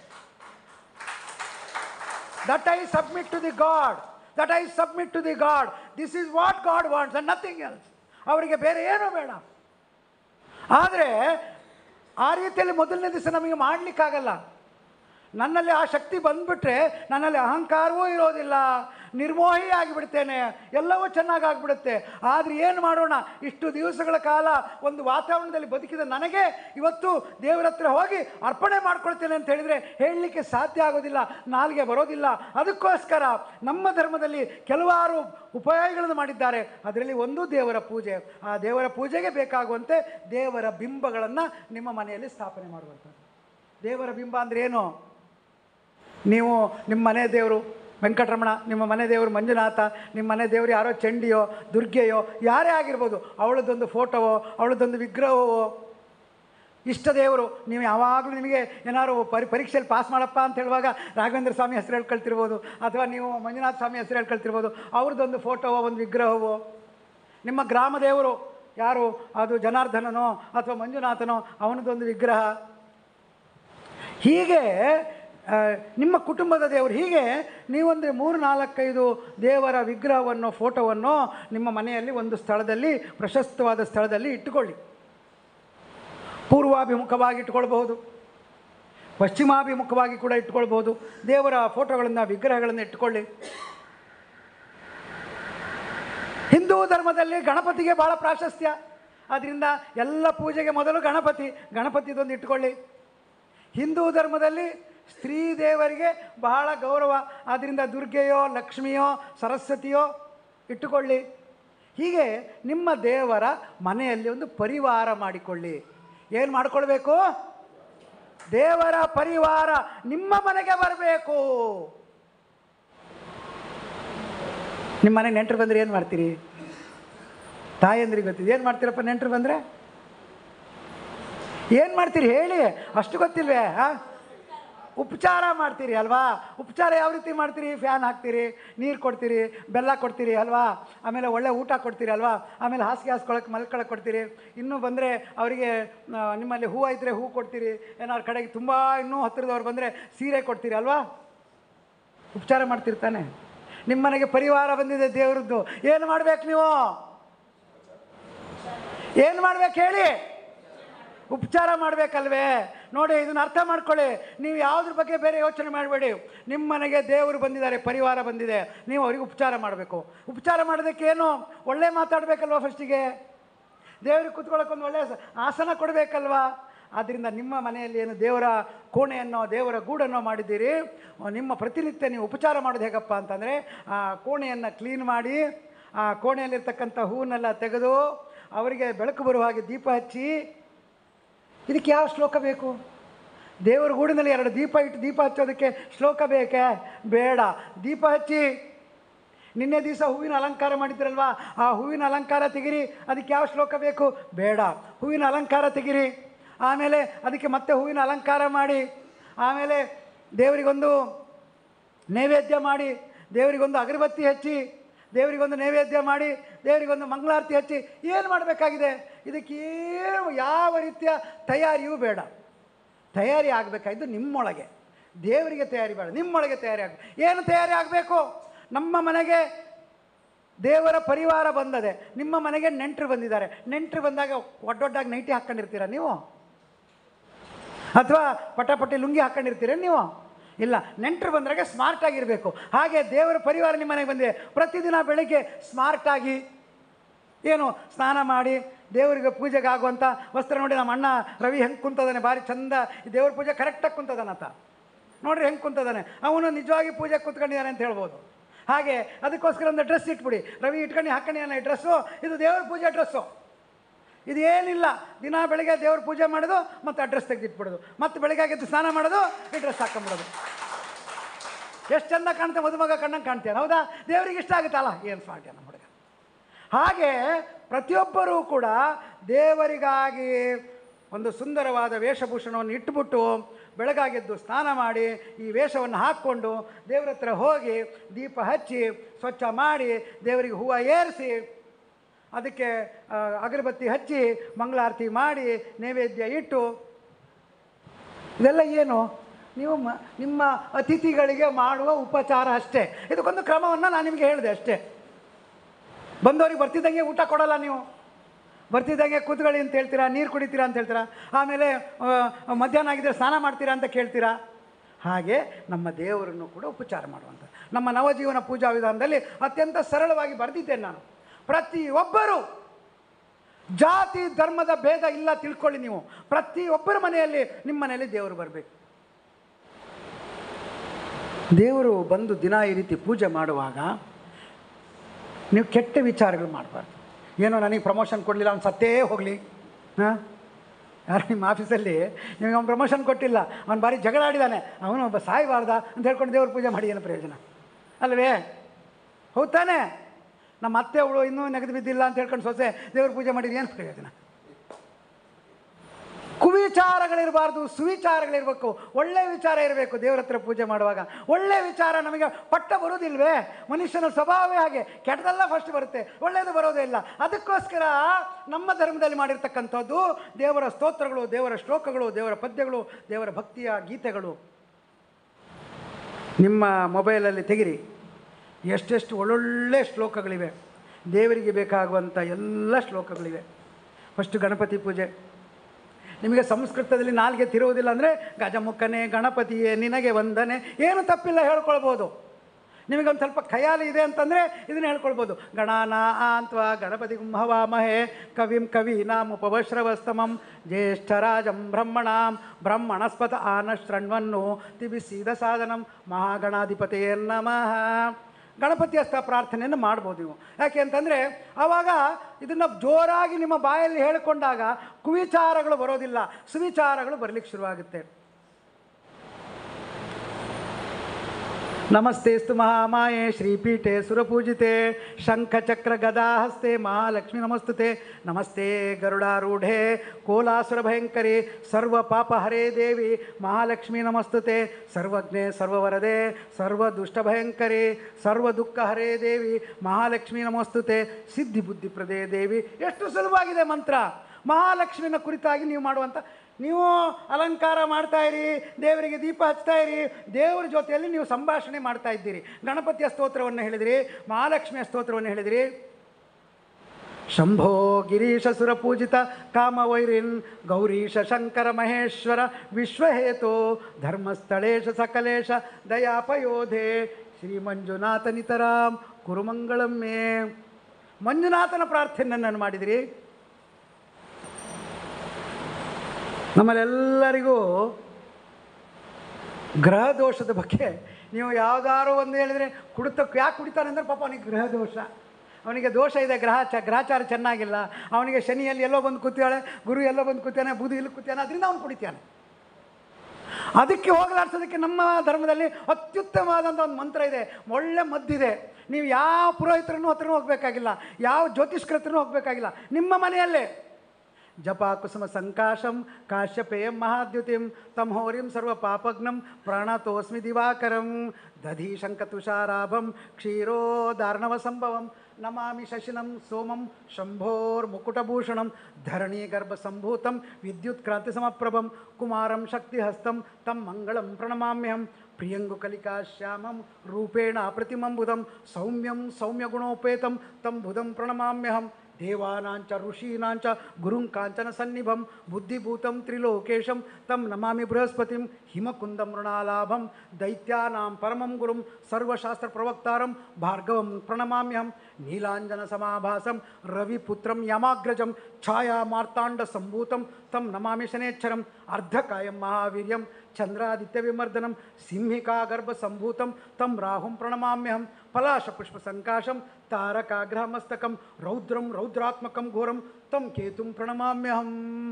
that I submit to the God that I submit to the God this is what God wants and nothing else ಅವರಿಗೆ ಬೇರೆ ಏನೂ ಬೇಡ ಆದರೆ ಆ ರೀತಿಯಲ್ಲಿ ಮೊದಲನೇ ದಿವಸ ನಮಗೆ ಮಾಡಲಿಕ್ಕಾಗಲ್ಲ ನನ್ನಲ್ಲಿ ಆ ಶಕ್ತಿ ಬಂದುಬಿಟ್ರೆ ನನ್ನಲ್ಲಿ ಅಹಂಕಾರವೂ ಇರೋದಿಲ್ಲ ನಿರ್ಮೋಹಿ ಆಗಿಬಿಡ್ತೇನೆ ಎಲ್ಲವೂ ಚೆನ್ನಾಗಿ ಆಗ್ಬಿಡುತ್ತೆ ಆದರೆ ಏನು ಮಾಡೋಣ ಇಷ್ಟು ದಿವಸಗಳ ಕಾಲ ಒಂದು ವಾತಾವರಣದಲ್ಲಿ ಬದುಕಿದ ನನಗೆ ಇವತ್ತು ದೇವರ ಹತ್ರ ಹೋಗಿ ಅರ್ಪಣೆ ಮಾಡ್ಕೊಳ್ತೇನೆ ಅಂತ ಹೇಳಿದರೆ ಹೇಳಲಿಕ್ಕೆ ಸಾಧ್ಯ ಆಗೋದಿಲ್ಲ ನಾಲಿಗೆ ಬರೋದಿಲ್ಲ ಅದಕ್ಕೋಸ್ಕರ ನಮ್ಮ ಧರ್ಮದಲ್ಲಿ ಕೆಲವಾರು ಉಪಾಯಗಳನ್ನು ಮಾಡಿದ್ದಾರೆ ಅದರಲ್ಲಿ ಒಂದು ದೇವರ ಪೂಜೆ ಆ ದೇವರ ಪೂಜೆಗೆ ಬೇಕಾಗುವಂತೆ ದೇವರ ಬಿಂಬಗಳನ್ನು ನಿಮ್ಮ ಮನೆಯಲ್ಲಿ ಸ್ಥಾಪನೆ ಮಾಡುವಂಥದ್ದು ದೇವರ ಬಿಂಬ ಅಂದರೆ ಏನು ನೀವು ನಿಮ್ಮ ಮನೆ ದೇವರು ವೆಂಕಟರಮಣ ನಿಮ್ಮ ಮನೆ ದೇವರು ಮಂಜುನಾಥ ನಿಮ್ಮ ಮನೆ ದೇವರು ಯಾರೋ ಚಂಡಿಯೋ ದುರ್ಗೆಯೋ ಯಾರೇ ಆಗಿರ್ಬೋದು ಅವಳದೊಂದು ಫೋಟೋವೋ ಅವಳದೊಂದು ವಿಗ್ರಹವೋ ಇಷ್ಟ ದೇವರು ನೀವು ಯಾವಾಗಲೂ ನಿಮಗೆ ಏನಾದ್ರು ಪರಿ ಪರೀಕ್ಷೆಯಲ್ಲಿ ಪಾಸ್ ಮಾಡಪ್ಪ ಅಂತ ಹೇಳುವಾಗ ರಾಘವೇಂದ್ರ ಸ್ವಾಮಿ ಹೆಸರು ಹೇಳ್ಕೊಳ್ತಿರ್ಬೋದು ಅಥವಾ ನೀವು ಮಂಜುನಾಥ ಸ್ವಾಮಿ ಹೆಸರು ಹೇಳ್ಕೊಳ್ತಿರ್ಬೋದು ಅವ್ರದ್ದೊಂದು ಫೋಟೋವೋ ಒಂದು ವಿಗ್ರಹವೋ ನಿಮ್ಮ ಗ್ರಾಮ ದೇವರು ಯಾರು ಅದು ಜನಾರ್ದನನೋ ಅಥವಾ ಮಂಜುನಾಥನೋ ಅವನದೊಂದು ವಿಗ್ರಹ ಹೀಗೆ ಆ, ನಿಮ್ಮ ಕುಟುಂಬದ ದೇವರು ಹೀಗೆ ನೀವೊಂದು ಮೂರು ನಾಲ್ಕೈದು ದೇವರ ವಿಗ್ರಹವನ್ನು ಫೋಟೋವನ್ನು ನಿಮ್ಮ ಮನೆಯಲ್ಲಿ ಒಂದು ಸ್ಥಳದಲ್ಲಿ ಪ್ರಶಸ್ತವಾದ ಸ್ಥಳದಲ್ಲಿ ಇಟ್ಟುಕೊಳ್ಳಿ ಪೂರ್ವಾಭಿಮುಖವಾಗಿ ಇಟ್ಕೊಳ್ಬಹುದು ಪಶ್ಚಿಮಾಭಿಮುಖವಾಗಿ ಕೂಡ ಇಟ್ಕೊಳ್ಬಹುದು ದೇವರ ಫೋಟೋಗಳನ್ನು ವಿಗ್ರಹಗಳನ್ನು ಇಟ್ಕೊಳ್ಳಿ ಹಿಂದೂ ಧರ್ಮದಲ್ಲಿ ಗಣಪತಿಗೆ ಭಾಳ ಪ್ರಾಶಸ್ತ್ಯ ಆದ್ದರಿಂದ ಎಲ್ಲ ಪೂಜೆಗೆ ಮೊದಲು ಗಣಪತಿ ಗಣಪತಿದೊಂದು ಇಟ್ಕೊಳ್ಳಿ ಹಿಂದೂ ಧರ್ಮದಲ್ಲಿ ಸ್ತ್ರೀ ದೇವರಿಗೆ ಬಹಳ ಗೌರವ ಆದ್ದರಿಂದ ದುರ್ಗೆಯೋ ಲಕ್ಷ್ಮಿಯೋ ಸರಸ್ವತಿಯೋ ಇಟ್ಟುಕೊಳ್ಳಿ ಹೀಗೆ ನಿಮ್ಮ ದೇವರ ಮನೆಯಲ್ಲಿ ಒಂದು ಪರಿವಾರ ಮಾಡಿಕೊಳ್ಳಿ ಏನು ಮಾಡಿಕೊಳ್ಬೇಕು ದೇವರ ಪರಿವಾರ ನಿಮ್ಮ ಮನೆಗೆ ಬರಬೇಕು ನಿಮ್ಮ ಮನೆಗೆ ನೆಂಟರು ಬಂದರೆ ಏನು ಮಾಡ್ತೀರಿ ತಾಯಂದ್ರಿಗೆ ಗೊತ್ತಿದೆ ಏನು ಮಾಡ್ತೀರಪ್ಪ ನೆಂಟರು ಬಂದರೆ ಏನು ಮಾಡ್ತೀರಿ ಹೇಳಿ ಅಷ್ಟು ಗೊತ್ತಿಲ್ವೇ ಹಾಂ ಉಪಚಾರ ಮಾಡ್ತೀರಿ ಅಲ್ವಾ ಉಪಚಾರ ಯಾವ ರೀತಿ ಮಾಡ್ತೀರಿ ಫ್ಯಾನ್ ಹಾಕ್ತೀರಿ ನೀರು ಕೊಡ್ತೀರಿ ಬೆಲ್ಲ ಕೊಡ್ತೀರಿ ಅಲ್ವಾ ಆಮೇಲೆ ಒಳ್ಳೆ ಊಟ ಕೊಡ್ತೀರಿ ಅಲ್ವಾ ಆಮೇಲೆ ಹಾಸಿಗೆ ಹಾಸ್ಕೊಳಕ್ಕೆ ಮಲ್ಕೊಳಕ್ಕೆ ಕೊಡ್ತೀರಿ ಇನ್ನೂ ಬಂದರೆ ಅವರಿಗೆ ಆ, ನಿಮ್ಮಲ್ಲಿ ಹೂವು ಇದ್ದರೆ ಹೂ ಕೊಡ್ತೀರಿ ಏನಾದ್ರು ಕಡೆಗೆ ತುಂಬ ಇನ್ನೂ ಹತ್ತಿರದವ್ರು ಬಂದರೆ ಸೀರೆ ಕೊಡ್ತೀರಿ ಅಲ್ವಾ ಉಪಚಾರ ಮಾಡ್ತಿರ್ತಾನೆ ನಿಮ್ಮ ಮನೆಗೆ ಪರಿವಾರ ಬಂದಿದೆ ದೇವ್ರದ್ದು ಏನು ಮಾಡ್ಬೇಕು ನೀವು ಏನು ಮಾಡ್ಬೇಕು ಹೇಳಿ ಉಪಚಾರ ಮಾಡಬೇಕಲ್ವೇ ನೋಡಿ ಇದನ್ನು ಅರ್ಥ ಮಾಡ್ಕೊಳ್ಳಿ ನೀವು ಯಾವುದ್ರ ಬಗ್ಗೆ ಬೇರೆ ಯೋಚನೆ ಮಾಡಬೇಡಿ ನಿಮ್ಮ ಮನೆಗೆ ದೇವರು ಬಂದಿದ್ದಾರೆ ಪರಿವಾರ ಬಂದಿದೆ ನೀವು ಅವ್ರಿಗೆ ಉಪಚಾರ ಮಾಡಬೇಕು ಉಪಚಾರ ಮಾಡೋದಕ್ಕೆ ಏನು ಒಳ್ಳೆ ಮಾತಾಡಬೇಕಲ್ವ ಫಸ್ಟಿಗೆ ದೇವ್ರಿಗೆ ಕೂತ್ಕೊಳ್ಳೋಕೆ ಒಂದು ಒಳ್ಳೆಯ ಸ- ಆಸನ ಕೊಡಬೇಕಲ್ವಾ ಆದ್ದರಿಂದ ನಿಮ್ಮ ಮನೆಯಲ್ಲಿ ಏನು ದೇವರ ಕೋಣೆಯನ್ನೋ ದೇವರ ಗೂಡನ್ನೋ ಮಾಡಿದ್ದೀರಿ ನಿಮ್ಮ ಪ್ರತಿನಿತ್ಯ ನೀವು ಉಪಚಾರ ಮಾಡೋದು ಹೇಗಪ್ಪ ಅಂತಂದರೆ ಆ ಕೋಣೆಯನ್ನು ಕ್ಲೀನ್ ಮಾಡಿ ಆ ಕೋಣೆಯಲ್ಲಿರ್ತಕ್ಕಂಥ ಹೂವನ್ನೆಲ್ಲ ತೆಗೆದು ಅವರಿಗೆ ಬೆಳಕು ಬರುವ ಹಾಗೆ ದೀಪ ಹಚ್ಚಿ ಇದಕ್ಕೆ ಯಾವ ಶ್ಲೋಕ ಬೇಕು ದೇವರ ಗೂಡಿನಲ್ಲಿ ಎರಡು ದೀಪ ಇಟ್ಟು ದೀಪ ಹಚ್ಚೋದಕ್ಕೆ ಶ್ಲೋಕ ಬೇಕೇ ಬೇಡ ದೀಪ ಹಚ್ಚಿ ನಿನ್ನೆ ದಿವಸ ಹೂವಿನ ಅಲಂಕಾರ ಮಾಡಿದ್ರಲ್ವಾ ಆ ಹೂವಿನ ಅಲಂಕಾರ ತೆಗಿರಿ ಅದಕ್ಕೆ ಯಾವ ಶ್ಲೋಕ ಬೇಕು ಬೇಡ ಹೂವಿನ ಅಲಂಕಾರ ತೆಗಿರಿ ಆಮೇಲೆ ಅದಕ್ಕೆ ಮತ್ತೆ ಹೂವಿನ ಅಲಂಕಾರ ಮಾಡಿ ಆಮೇಲೆ ದೇವರಿಗೊಂದು ನೈವೇದ್ಯ ಮಾಡಿ ದೇವರಿಗೊಂದು ಅಗರಬತ್ತಿ ಹಚ್ಚಿ ದೇವರಿಗೊಂದು ನೈವೇದ್ಯ ಮಾಡಿ ದೇವರಿಗೊಂದು ಮಂಗಳಾರತಿ ಹಚ್ಚಿ ಏನು ಮಾಡಬೇಕಾಗಿದೆ ಇದಕ್ಕೆ ಏನು ಯಾವ ರೀತಿಯ ತಯಾರಿಯೂ ಬೇಡ ತಯಾರಿ ಆಗಬೇಕಾದ್ದು ನಿಮ್ಮೊಳಗೆ ದೇವರಿಗೆ ತಯಾರಿ ಬೇಡ ನಿಮ್ಮೊಳಗೆ ತಯಾರಿ ಆಗ ಏನು ತಯಾರಿ ಆಗಬೇಕು ನಮ್ಮ ಮನೆಗೆ ದೇವರ ಪರಿವಾರ ಬಂದದೆ ನಿಮ್ಮ ಮನೆಗೆ ನೆಂಟರು ಬಂದಿದ್ದಾರೆ ನೆಂಟರು ಬಂದಾಗ ಒಡ್ಡೊಡ್ಡಾಗಿ ನೈಟಿ ಹಾಕ್ಕೊಂಡಿರ್ತೀರ ನೀವು ಅಥವಾ ಪಟಾಪಟಿ ಲುಂಗಿ ಹಾಕ್ಕೊಂಡಿರ್ತೀರ ನೀವು ಇಲ್ಲ ನೆಂಟರು ಬಂದಾಗ ಸ್ಮಾರ್ಟ್ ಆಗಿರಬೇಕು ಹಾಗೆ ದೇವರ ಪರಿವಾರ ನಿಮ್ಮ ಮನೆಗೆ ಬಂದಿದೆ ಪ್ರತಿದಿನ ಬೆಳಿಗ್ಗೆ ಸ್ಮಾರ್ಟಾಗಿ ಏನು ಸ್ನಾನ ಮಾಡಿ ದೇವರಿಗೆ ಪೂಜೆಗೆ ಆಗುವಂಥ ವಸ್ತ್ರ ನೋಡಿ ನಮ್ಮ ಅಣ್ಣ ರವಿ ಹೆಂಗೆ ಕುಂತದಾನೆ ಭಾರಿ ಚಂದ ಈ ದೇವ್ರ ಪೂಜೆ ಕರೆಕ್ಟಾಗಿ ಕುಂತದಾನಂತ ನೋಡ್ರಿ ಹೆಂಗೆ ಕುಂತದಾನೆ ಅವನು ನಿಜವಾಗಿ ಪೂಜೆ ಕೂತ್ಕೊಂಡಿದ್ದಾನೆ ಅಂತ ಹೇಳ್ಬೋದು ಹಾಗೆ ಅದಕ್ಕೋಸ್ಕರ ಒಂದು ಡ್ರೆಸ್ ಇಟ್ಬಿಡಿ ರವಿ ಇಟ್ಕೊಂಡು ಹಾಕೊಂಡಿದ್ದಾನೆ ಈ ಡ್ರೆಸ್ಸು ಇದು ದೇವ್ರ ಪೂಜೆ ಡ್ರೆಸ್ಸು ಇದು ಏನಿಲ್ಲ ದಿನ ಬೆಳಗ್ಗೆ ದೇವ್ರ ಪೂಜೆ ಮಾಡೋದು ಮತ್ತು ಆ ಡ್ರೆಸ್ ತೆಗೆದಿಟ್ಬಿಡೋದು ಮತ್ತು ಬೆಳಗ್ಗೆ ಎದ್ದು ಸ್ನಾನ ಮಾಡೋದು ಈ ಡ್ರೆಸ್ ಹಾಕೊಂಬಿಡೋದು ಎಷ್ಟು ಚಂದ ಕಾಣ್ತೆ ಮದುಮಗ ಕಣ್ಣಂಗೆ ಕಾಣ್ತೇನೆ ಹೌದಾ ದೇವರಿಗೆ ಇಷ್ಟ ಆಗುತ್ತಲ್ಲ ಏನು ಸಾಧ್ಯ ನಮ್ಮ ಹುಡುಗ ಹಾಗೆ ಪ್ರತಿಯೊಬ್ಬರೂ ಕೂಡ ದೇವರಿಗಾಗಿ ಒಂದು ಸುಂದರವಾದ ವೇಷಭೂಷಣವನ್ನು ಇಟ್ಟುಬಿಟ್ಟು ಬೆಳಗಾಗೆದ್ದು ಸ್ನಾನ ಮಾಡಿ ಈ ವೇಷವನ್ನು ಹಾಕ್ಕೊಂಡು ದೇವ್ರ ಹತ್ರ ಹೋಗಿ ದೀಪ ಹಚ್ಚಿ ಸ್ವಚ್ಛ ಮಾಡಿ ದೇವರಿಗೆ ಹೂವು ಏರಿಸಿ ಅದಕ್ಕೆ ಆ, ಅಗರಬತ್ತಿ ಹಚ್ಚಿ ಮಂಗಳಾರತಿ ಮಾಡಿ ನೈವೇದ್ಯ ಇಟ್ಟು ಇದೆಲ್ಲ ಏನು ನೀವು ಮ ನಿಮ್ಮ ಅತಿಥಿಗಳಿಗೆ ಮಾಡುವ ಉಪಚಾರ ಅಷ್ಟೇ ಇದಕ್ಕೊಂದು ಕ್ರಮವನ್ನು ನಾನು ನಿಮಗೆ ಹೇಳಿದೆ ಅಷ್ಟೇ ಬಂದವ್ರಿಗೆ ಬರ್ತಿದ್ದಂಗೆ ಊಟ ಕೊಡಲ್ಲ ನೀವು ಬರ್ತಿದ್ದಂಗೆ ಕೂತ್ಕೊಳ್ಳಿ ಅಂತ ಹೇಳ್ತೀರಾ ನೀರು ಕುಡಿತೀರಾ ಅಂತ ಹೇಳ್ತೀರಾ ಆಮೇಲೆ ಆ, ಮಧ್ಯಾಹ್ನ ಆಗಿದ್ರೆ ಸ್ನಾನ ಮಾಡ್ತೀರಾ ಅಂತ ಕೇಳ್ತೀರಾ ಹಾಗೆ ನಮ್ಮ ದೇವರನ್ನು ಕೂಡ ಉಪಚಾರ ಮಾಡುವಂಥ ನಮ್ಮ ನವಜೀವನ ಪೂಜಾ ವಿಧಾನದಲ್ಲಿ ಅತ್ಯಂತ ಸರಳವಾಗಿ ಬರೆದಿದ್ದೇನೆ ನಾನು ಪ್ರತಿಯೊಬ್ಬರು ಜಾತಿ ಧರ್ಮದ ಭೇದ ಇಲ್ಲ ತಿಳ್ಕೊಳ್ಳಿ ನೀವು ಪ್ರತಿಯೊಬ್ಬರ ಮನೆಯಲ್ಲಿ ನಿಮ್ಮ ಮನೆಯಲ್ಲಿ ದೇವರು ಬರಬೇಕು ದೇವರು ಬಂದು ದಿನ ಈ ರೀತಿ ಪೂಜೆ ಮಾಡುವಾಗ ನೀವು ಕೆಟ್ಟ ವಿಚಾರಗಳು ಮಾಡಬಾರ್ದು ಏನೋ ನನಗೆ ಪ್ರಮೋಷನ್ ಕೊಡಲಿಲ್ಲ ಅವ್ನು ಸತ್ತೇ ಹೋಗಲಿ ಹಾಂ ಯಾರು ನಿಮ್ಮ ಆಫೀಸಲ್ಲಿ ನಿಮಗೆ ಅವ್ನು ಪ್ರಮೋಷನ್ ಕೊಟ್ಟಿಲ್ಲ ಅವ್ನು ಭಾರಿ ಜಗಳ ಆಡಿದ್ದಾನೆ ಅವನು ಒಬ್ಬ ಸಾಯಬಾರ್ದ ಅಂತ ಹೇಳ್ಕೊಂಡು ದೇವ್ರ ಪೂಜೆ ಮಾಡಿ ಏನು ಪ್ರಯೋಜನ ಅಲ್ವೇ ಹೌದ್ ತಾನೇ ನಮ್ಮ ಅತ್ತೆ ಅವಳು ಇನ್ನೂ ನೆಗೆದು ಬಿದ್ದಿಲ್ಲ ಅಂತ ಹೇಳ್ಕೊಂಡು ಸೊಸೆ ದೇವ್ರ ಪೂಜೆ ಮಾಡಿದ ಏನು ಪ್ರಯೋಜನ ಕುವಿಚಾರಗಳಿರಬಾರ್ದು ಸುವಿಚಾರಗಳಿರಬೇಕು ಒಳ್ಳೆ ವಿಚಾರ ಇರಬೇಕು ದೇವ್ರ ಹತ್ರ ಪೂಜೆ ಮಾಡುವಾಗ ಒಳ್ಳೆ ವಿಚಾರ ನಮಗೆ ಪಟ್ಟ ಬರೋದಿಲ್ವೇ ಮನುಷ್ಯನ ಸ್ವಭಾವವೇ ಹಾಗೆ ಕೆಟ್ಟದೆಲ್ಲ ಫಸ್ಟ್ ಬರುತ್ತೆ ಒಳ್ಳೆಯದು ಬರೋದೇ ಇಲ್ಲ ಅದಕ್ಕೋಸ್ಕರ ನಮ್ಮ ಧರ್ಮದಲ್ಲಿ ಮಾಡಿರ್ತಕ್ಕಂಥದ್ದು ದೇವರ ಸ್ತೋತ್ರಗಳು ದೇವರ ಶ್ಲೋಕಗಳು ದೇವರ ಪದ್ಯಗಳು ದೇವರ ಭಕ್ತಿಯ ಗೀತೆಗಳು ನಿಮ್ಮ ಮೊಬೈಲಲ್ಲಿ ತೆಗಿರಿ ಎಷ್ಟೆಷ್ಟು ಒಳ್ಳೊಳ್ಳೆ ಶ್ಲೋಕಗಳಿವೆ ದೇವರಿಗೆ ಬೇಕಾಗುವಂಥ ಎಲ್ಲ ಶ್ಲೋಕಗಳಿವೆ ಫಸ್ಟು ಗಣಪತಿ ಪೂಜೆ ನಿಮಗೆ ಸಂಸ್ಕೃತದಲ್ಲಿ ನಾಲ್ಗೆ ತಿರುವುದಿಲ್ಲ ಅಂದರೆ ಗಜಮುಖನೇ ಗಣಪತಿಯೇ ನಿನಗೆ ವಂದನೆ ಏನು ತಪ್ಪಿಲ್ಲ ಹೇಳ್ಕೊಳ್ಬೋದು ನಿಮಗೊಂದು ಸ್ವಲ್ಪ ಖಯಾಲಿ ಇದೆ ಅಂತಂದರೆ ಇದನ್ನು ಹೇಳ್ಕೊಳ್ಬೋದು ಗಣಾನ ಅಂತ್ವ ಗಣಪತಿ ಗುಂಹವಾಮಹೇ ಕವಿಂ ಕವೀನಾಂ ಉಪವಶ್ರವಸ್ತಮಂ ಜ್ಯೇಷ್ಠರಾಜಂ ಬ್ರಹ್ಮಣಾಂ ಬ್ರಹ್ಮಣಸ್ಪತ ಆನ ಶೃಣ್ವನ್ನು ತಿಬಿಸೀದ ಸಾಧನಂ ಮಹಾಗಣಾಧಿಪತಿಯೇ ನಮಃ ಗಣಪತಿ ಹಸ್ತ ಪ್ರಾರ್ಥನೆಯನ್ನು ಮಾಡ್ಬೋದು ನೀವು ಯಾಕೆ ಅಂತಂದರೆ ಆವಾಗ ಇದನ್ನು ಜೋರಾಗಿ ನಿಮ್ಮ ಬಾಯಲ್ಲಿ ಹೇಳಿಕೊಂಡಾಗ ಕುವಿಚಾರಗಳು ಬರೋದಿಲ್ಲ ಸುವಿಚಾರಗಳು ಬರಲಿಕ್ಕೆ ಶುರುವಾಗುತ್ತೆ ನಮಸ್ತೆಸ್ತು ಮಹಾಮಾಯೆ ಶ್ರೀಪೀಠೆ ಸುರಪೂಜಿತೆ ಶಂಖಚಕ್ರ ಗದಾಹಸ್ತೆ ಮಹಾಲಕ್ಷ್ಮಿ ನಮಸ್ತುತೆ ನಮಸ್ತೆ ಗರುಡಾರೂಢೆ ಕೋಲಾಸುರ ಭಯಂಕರಿ ಸರ್ವ ಪಾಪ ಹರೇ ದೇವಿ ಮಹಾಲಕ್ಷ್ಮಿ ನಮಸ್ತುತೆ ಸರ್ವಜ್ಞೆ ಸರ್ವವರದೆ ಸರ್ವ ದುಷ್ಟ ಭಯಂಕರಿ ಸರ್ವ ದುಃಖ ಹರೇ ದೇವಿ ಮಹಾಲಕ್ಷ್ಮಿ ನಮಸ್ತುತೆ ಸಿದ್ಧಿ ಬುದ್ಧಿ ಪ್ರದೇ ದೇವಿ ಎಷ್ಟು ಸುಲಭವಾಗಿದೆ ಮಂತ್ರ ಮಹಾಲಕ್ಷ್ಮಿನ ಕುರಿತಾಗಿ ನೀವು ಮಾಡುವಂಥ ನೀವು ಅಲಂಕಾರ ಮಾಡ್ತಾ ಇರಿ ದೇವರಿಗೆ ದೀಪ ಹಚ್ತಾ ಇರಿ ದೇವರ ಜೊತೆಯಲ್ಲಿ ನೀವು ಸಂಭಾಷಣೆ ಮಾಡ್ತಾ ಇದ್ದೀರಿ ಗಣಪತಿಯ ಸ್ತೋತ್ರವನ್ನು ಹೇಳಿದಿರಿ ಮಹಾಲಕ್ಷ್ಮಿಯ ಸ್ತೋತ್ರವನ್ನು ಹೇಳಿದಿರಿ ಶಂಭೋ ಗಿರೀಶ ಸುರಪೂಜಿತ ಕಾಮವೈರಿನ್ ಗೌರೀಶ ಶಂಕರ ಮಹೇಶ್ವರ ವಿಶ್ವಹೇತೋ ಧರ್ಮಸ್ಥಳೇಶ ಸಕಲೇಶ ದಯಾಪಯೋಧೆ ಶ್ರೀ ಮಂಜುನಾಥ ನಿತರಾಮ್ ಕುರುಮಂಗಳಂ ಮೇ ಮಂಜುನಾಥನ ಪ್ರಾರ್ಥನೆಯನ್ನು ಮಾಡಿದಿರಿ ನಮ್ಮಲ್ಲೆಲ್ಲರಿಗೂ ಗ್ರಹ ದೋಷದ ಬಗ್ಗೆ ನೀವು ಯಾವ್ದಾದ್ರು ಒಂದು ಹೇಳಿದರೆ ಕುಡಿತಕ್ಕೆ ಯಾಕೆ ಕುಡಿತಾನೆ ಅಂದರೆ ಪಾಪ ಅವನಿಗೆ ಗ್ರಹ ದೋಷ ಅವನಿಗೆ ದೋಷ ಇದೆ ಗ್ರಹ ಚ ಗ್ರಹಚಾರ ಚೆನ್ನಾಗಿಲ್ಲ ಅವನಿಗೆ ಶನಿಯಲ್ಲಿ ಎಲ್ಲೋ ಬಂದು ಕೂತಾಳೆ ಗುರು ಎಲ್ಲೋ ಬಂದು ಕೂತಾನೆ ಬುಧಿ ಇಲ್ಲಿ ಕೂತಾನೆ ಅದರಿಂದ ಅವನು ಕುಡಿತಾನೆ ಅದಕ್ಕೆ ಹೋಗಲಾಡ್ಸೋದಕ್ಕೆ ನಮ್ಮ ಧರ್ಮದಲ್ಲಿ ಅತ್ಯುತ್ತಮವಾದಂಥ ಒಂದು ಮಂತ್ರ ಇದೆ ಒಳ್ಳೆ ಮದ್ದಿದೆ ನೀವು ಯಾವ ಪುರೋಹಿತರನ್ನು ಹತ್ರನೂ ಹೋಗಬೇಕಾಗಿಲ್ಲ ಯಾವ ಜ್ಯೋತಿಷ್ಕರ ಹತ್ರನೂ ಹೋಗಬೇಕಾಗಿಲ್ಲ ನಿಮ್ಮ ಮನೆಯಲ್ಲೇ ಜಪ ಕುಸುಮ ಸಂಕಾಶಂ ಕಾಶ್ಯಪೇಯಂ ಮಹಾದ್ಯುತಿಂ ತಂ ಹೌರಿಂ ಸರ್ವ ಪಾಪಗ್ನಂ ಪ್ರಾಣತೋಸ್ಮಿ ದಿವಾಕರಂ ದಧಿ ಶಂಕತುಷಾರಾಭಂ ಕ್ಷೀರೋದಾರ್ಣವ ಸಂಭವಂ ನಮಾಮಿ ಶಶಿನಂ ಸೋಮಂ ಶಂಭೋರ್ಮುಕುಟಭೂಷಣಂ ಧರಣಿ ಗರ್ಭಸಂಭೂತಂ ವಿದ್ಯುತ್ ಕ್ರಾಂತಿ ಸಮಪ್ರಭಂ ಕುಮಾರಂ ಶಕ್ತಿಹಸ್తం ತಂ ಮಂಗಳಂ ಪ್ರಣಮಾಮ್ಯಹಂ ಪ್ರಿಯಂಗುಕಲಿಕಾ ಶ್ಯಾಮಂ ರೂಪೇಣ ಅಪ್ರತಿಮಂ ಬುಧಂ ಸೌಮ್ಯಂ ಸೌಮ್ಯಗುಣೋಪೇತಂ ತಂ ಬುಧಂ ಪ್ರಣಮಾಮ್ಯಹಂ ದೇವಾನಾಂಚ ಋಷೀನಾಂಚ ಗುರುಂ ಕಾಂಚನ ಸನ್ನಿಭಂ ಬುದ್ಧಿಭೂತಂ ತ್ರಿಲೋಕೇಶಂ ತಂ ನಮಾಮಿ ಬೃಹಸ್ಪತಿಂ ಹಿಮಕುಂದಂ ಮೃಣಾಲಾಭಂ ದೈತ್ಯಾನಾಂ ಪರಮಂ ಗುರುಂ ಸರ್ವಶಾಸ್ತ್ರ ಪ್ರವಕ್ತಾರಂ ಭಾರ್ಗವಂ ಪ್ರಣಮಾಮ್ಯಹಂ ನೀಲಾಂಜನ ಸಮಾಭಾಸಂ ರವಿಪುತ್ರಂ ಯಮಾಗ್ರಜಂ ಛಾಯಾ ಮಾರ್ತಾಂಡ ಸಂಭೂತಂ ತಂ ನಮಾಮಿ ಶನೇಚ್ಛರಂ ಅರ್ಧಕಾಯಂ ಮಹಾವೀರ್ಯಂ ಚಂದ್ರಾದಿತ್ಯ ವಿಮರ್ದನಂ ಸಿಂಹಿಕಾ ಗರ್ಭ ಸಂಭೂತಂ ತಂ ರಾಹುಂ ಪ್ರಣಮಾಮ್ಯಹಂ ಪಲಾಶ ಪುಷ್ಪ ಸಂಕಾಶಂ ತಾರಕಾಗ್ರಹಮಸ್ತಕಂ ರೌದ್ರಂ ರೌದ್ರಾತ್ಮಕಂ ಘೋರಂ ತಂ ಕೇತುಂ ಪ್ರಣಮಾಮ್ಯಹಂ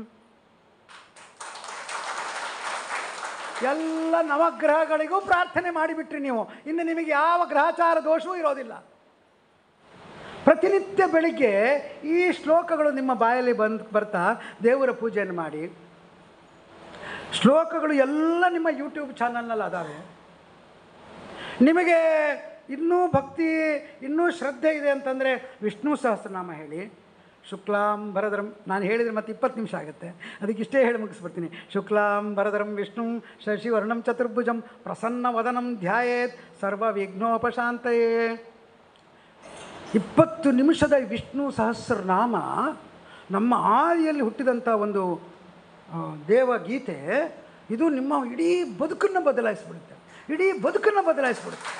ಎಲ್ಲ ನವಗ್ರಹಗಳಿಗೂ ಪ್ರಾರ್ಥನೆ ಮಾಡಿಬಿಟ್ರಿ ನೀವು ಇನ್ನು ನಿಮಗೆ ಯಾವ ಗ್ರಹಚಾರ ದೋಷವೂ ಇರೋದಿಲ್ಲ ಪ್ರತಿನಿತ್ಯ ಬೆಳಿಗ್ಗೆ ಈ ಶ್ಲೋಕಗಳು ನಿಮ್ಮ ಬಾಯಲ್ಲಿ ಬಂದು ಬರ್ತಾ ದೇವರ ಪೂಜೆಯನ್ನು ಮಾಡಿ ಶ್ಲೋಕಗಳು ಎಲ್ಲ ನಿಮ್ಮ ಯೂಟ್ಯೂಬ್ ಚಾನಲ್ನಲ್ಲಿ ಅದಾವೆ ನಿಮಗೆ ಇನ್ನೂ ಭಕ್ತಿ ಇನ್ನೂ ಶ್ರದ್ಧೆ ಇದೆ ಅಂತಂದರೆ ವಿಷ್ಣು ಸಹಸ್ರನಾಮ ಹೇಳಿ ಶುಕ್ಲಾಂ ಭರದರಂ ನಾನು ಹೇಳಿದರೆ ಮತ್ತೆ ಇಪ್ಪತ್ತು ನಿಮಿಷ ಆಗುತ್ತೆ ಅದಕ್ಕೆ ಇಷ್ಟೇ ಹೇಳಿ ಮುಗಿಸ್ಬಿಡ್ತೀನಿ ಶುಕ್ಲಾಂ ಭರದರಂ ವಿಷ್ಣು ಶಶಿವರ್ಣಂ ಚತುರ್ಭುಜಂ ಪ್ರಸನ್ನ ವದನಂ ಧ್ಯಾಯೇತ್ ಸರ್ವ ವಿಘ್ನೋಪಶಾಂತಯೇ ಇಪ್ಪತ್ತು ನಿಮಿಷದ ವಿಷ್ಣು ಸಹಸ್ರನಾಮ ನಮ್ಮ ಆದಿಯಲ್ಲಿ ಹುಟ್ಟಿದಂಥ ಒಂದು ಆ, ದೇವಗೀತೆ ಇದು ನಿಮ್ಮ ಇಡೀ ಬದುಕನ್ನು ಬದಲಾಯಿಸ್ಬಿಡುತ್ತೆ ಇಡೀ ಬದುಕನ್ನು ಬದಲಾಯಿಸ್ಬಿಡುತ್ತೆ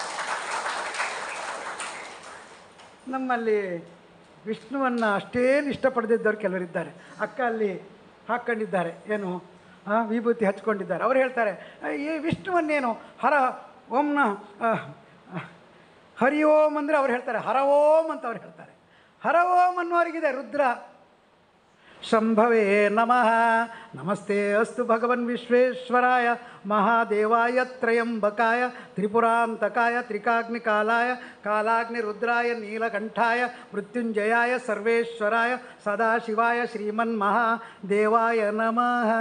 ನಮ್ಮಲ್ಲಿ ವಿಷ್ಣುವನ್ನು ಅಷ್ಟೇನು ಇಷ್ಟಪಡದಿದ್ದವ್ರು ಕೆಲವರಿದ್ದಾರೆ ಅಕ್ಕ ಅಲ್ಲಿ ಹಾಕ್ಕೊಂಡಿದ್ದಾರೆ ಏನು ಆ, ವಿಭೂತಿ ಹಚ್ಕೊಂಡಿದ್ದಾರೆ ಅವ್ರು ಹೇಳ್ತಾರೆ "ಆ, ಈ ವಿಷ್ಣುವನ್ನೇನು ಹರ ಓಂನ ಆ, ಆ, ಹರಿ ಓಂ ಅಂದರೆ ಅವ್ರು ಹೇಳ್ತಾರೆ ಹರ ಓಂ ಅಂತ ಅವ್ರು ಹೇಳ್ತಾರೆ ಹರ ಓಂ ಅನ್ನೋರಿಗಿದೆ ರುದ್ರ ಶಂಭವೇ ನಮಃ ನಮಸ್ತೆ ಅಸ್ತು ಭಗವನ್ ವಿಶ್ವೇಶ್ವರಾಯ ಮಹಾದೇವಾಯ ತ್ರಯಂಬಕಾಯ ತ್ರಿಪುರಾಂತಕಾಯ ತ್ರಿಕಾಗ್ನಿಕಾಲಾಯ ಕಾಲಾಗ್ನಿ ರುದ್ರಾಯ ನೀಲಕಂಠಾಯ ಮೃತ್ಯುಂಜಯಾಯ ಸರ್ವೇಶ್ವರಾಯ ಸದಾಶಿವಾಯ ಶ್ರೀಮನ್ಮಹಾ ದೇವಾಯ ನಮಃ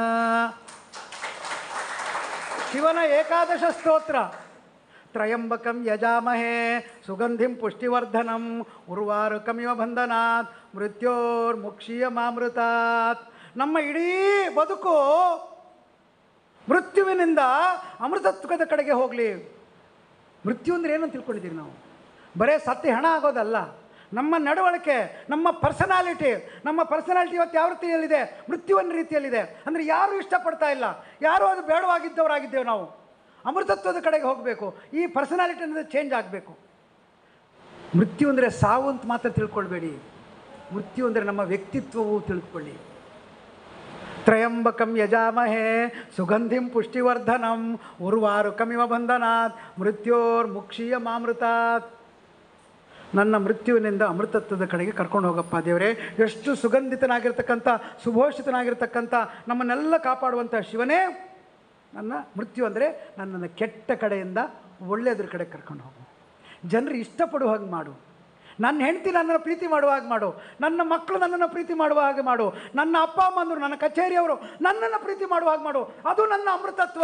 ಶಿವನ ಏಕಾದಶ ಸ್ತೋತ್ರ ತ್ರಯಂಬಕಂ ಯಜಾಮಹೇ ಸುಗಂಧಿಂ ಪುಷ್ಟಿವರ್ಧನಂ ಉರ್ವಾರುಕಮಿವ ಬಂಧನಾತ್ ಮೃತ್ಯೋರ್ಮುಕ್ಷೀಯ ಮಾಮೃತಾತ್ ನಮ್ಮ ಇಡೀ ಬದುಕು ಮೃತ್ಯುವಿನಿಂದ ಅಮೃತತ್ವದ ಕಡೆಗೆ ಹೋಗಲಿ ಮೃತ್ಯು ಅಂದರೆ ಏನು ಅಂತ ತಿಳ್ಕೊಂಡಿದ್ದೀವಿ ನಾವು ಬರೇ ಸತ್ಯ ಹಣ ಆಗೋದಲ್ಲ ನಮ್ಮ ನಡವಳಿಕೆ ನಮ್ಮ ಪರ್ಸನಾಲಿಟಿ ನಮ್ಮ ಪರ್ಸನಾಲಿಟಿ ಇವತ್ತು ಯಾವ ರೀತಿಯಲ್ಲಿದೆ ಮೃತ್ಯುವಿನ ರೀತಿಯಲ್ಲಿದೆ ಅಂದರೆ ಯಾರು ಇಷ್ಟಪಡ್ತಾ ಇಲ್ಲ ಯಾರು ಅದು ಬೇಡವಾಗಿದ್ದವರಾಗಿದ್ದೇವೆ ನಾವು ಅಮೃತತ್ವದ ಕಡೆಗೆ ಹೋಗಬೇಕು ಈ ಪರ್ಸನಾಲಿಟಿ ಅನ್ನೋದು ಚೇಂಜ್ ಆಗಬೇಕು ಮೃತ್ಯು ಅಂದರೆ ಸಾವು ಅಂತ ಮಾತ್ರ ತಿಳ್ಕೊಳ್ಬೇಡಿ ಮೃತ್ಯು ಅಂದರೆ ನಮ್ಮ ವ್ಯಕ್ತಿತ್ವವು ತಿಳ್ಕೊಳ್ಳಿ ತ್ರಯಂಬಕಂ ಯಜಾಮಹೇ ಸುಗಂಧಿಂ ಪುಷ್ಟಿವರ್ಧನಂ ಉರ್ವಾರುಕಮಿವ ಬಂಧನಾತ್ ಮೃತ್ಯೋರ್ಮುಕ್ಷೀಯ ಮಾಮೃತಾತ್ ನನ್ನ ಮೃತ್ಯುವಿನಿಂದ ಅಮೃತತ್ವದ ಕಡೆಗೆ ಕರ್ಕೊಂಡು ಹೋಗಪ್ಪ ದೇವರೇ ಎಷ್ಟು ಸುಗಂಧಿತನಾಗಿರ್ತಕ್ಕಂಥ ಸುಭೋಷಿತನಾಗಿರ್ತಕ್ಕಂಥ ನಮ್ಮನ್ನೆಲ್ಲ ಕಾಪಾಡುವಂಥ ಶಿವನೇ ನನ್ನ ಮೃತ್ಯು ಅಂದರೆ ನನ್ನನ್ನು ಕೆಟ್ಟ ಕಡೆಯಿಂದ ಒಳ್ಳೆಯದ್ರ ಕಡೆ ಕರ್ಕೊಂಡು ಹೋಗು ಜನರು ಇಷ್ಟಪಡುವ ಹಾಗೆ ಮಾಡು ನನ್ನ ಹೆಂಡತಿ ನನ್ನನ್ನು ಪ್ರೀತಿ ಮಾಡುವ ಹಾಗೆ ಮಾಡು ನನ್ನ ಮಕ್ಕಳು ನನ್ನನ್ನು ಪ್ರೀತಿ ಮಾಡುವ ಹಾಗೆ ಮಾಡು ನನ್ನ ಅಪ್ಪ ಅಮ್ಮಂದರು ನನ್ನ ಕಚೇರಿಯವರು ನನ್ನನ್ನು ಪ್ರೀತಿ ಮಾಡುವ ಹಾಗೆ ಮಾಡು ಅದು ನನ್ನ ಅಮೃತತ್ವ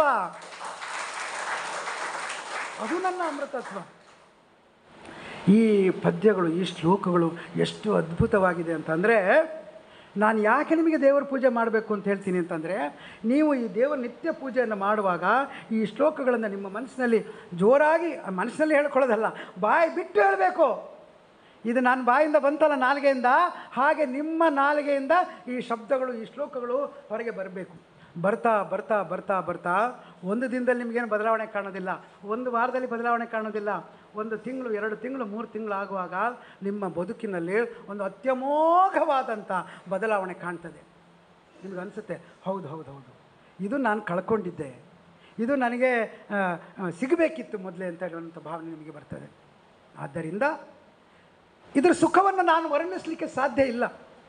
ಅದು ನನ್ನ ಅಮೃತತ್ವ ಈ ಪದ್ಯಗಳು ಈ ಶ್ಲೋಕಗಳು ಎಷ್ಟು ಅದ್ಭುತವಾಗಿದೆ ಅಂತಂದರೆ ನಾನು ಯಾಕೆ ನಿಮಗೆ ದೇವರ ಪೂಜೆ ಮಾಡಬೇಕು ಅಂತ ಹೇಳ್ತೀನಿ ಅಂತಂದರೆ ನೀವು ಈ ದೇವರ ನಿತ್ಯ ಪೂಜೆಯನ್ನು ಮಾಡುವಾಗ ಈ ಶ್ಲೋಕಗಳನ್ನು ನಿಮ್ಮ ಮನಸ್ಸಿನಲ್ಲಿ ಜೋರಾಗಿ ಮನಸ್ಸಿನಲ್ಲಿ ಹೇಳ್ಕೊಳ್ಳೋದಲ್ಲ ಬಾಯಿ ಬಿಟ್ಟು ಹೇಳಬೇಕು ಇದು ನಾನು ಬಾಯಿಂದ ಬಂತಲ್ಲ ನಾಲಿಗೆಯಿಂದ ಹಾಗೆ ನಿಮ್ಮ ನಾಲಿಗೆಯಿಂದ ಈ ಶಬ್ದಗಳು ಈ ಶ್ಲೋಕಗಳು ಹೊರಗೆ ಬರಬೇಕು ಬರ್ತಾ ಬರ್ತಾ ಬರ್ತಾ ಬರ್ತಾ ಒಂದು ದಿನದಲ್ಲಿ ನಿಮಗೇನು ಬದಲಾವಣೆ ಕಾಣೋದಿಲ್ಲ ಒಂದು ವಾರದಲ್ಲಿ ಬದಲಾವಣೆ ಕಾಣೋದಿಲ್ಲ ಒಂದು ತಿಂಗಳು ಎರಡು ತಿಂಗಳು ಮೂರು ತಿಂಗಳು ಆಗುವಾಗ ನಿಮ್ಮ ಬದುಕಿನಲ್ಲಿ ಒಂದು ಅತ್ಯಮೋಘವಾದಂಥ ಬದಲಾವಣೆ ಕಾಣ್ತದೆ ನಿಮ್ಗೆ ಅನಿಸುತ್ತೆ ಹೌದು ಹೌದು ಹೌದು ಇದು ನಾನು ಕಳ್ಕೊಂಡಿದ್ದೆ ಇದು ನನಗೆ ಆ, ಆ, ಸಿಗಬೇಕಿತ್ತು ಮೊದಲೇ ಅಂತ ಹೇಳುವಂಥ ಭಾವನೆ ನಿಮಗೆ ಬರ್ತದೆ ಆದ್ದರಿಂದ ಇದರ ಸುಖವನ್ನು ನಾನು ವರ್ಣಿಸಲಿಕ್ಕೆ ಸಾಧ್ಯ ಇಲ್ಲ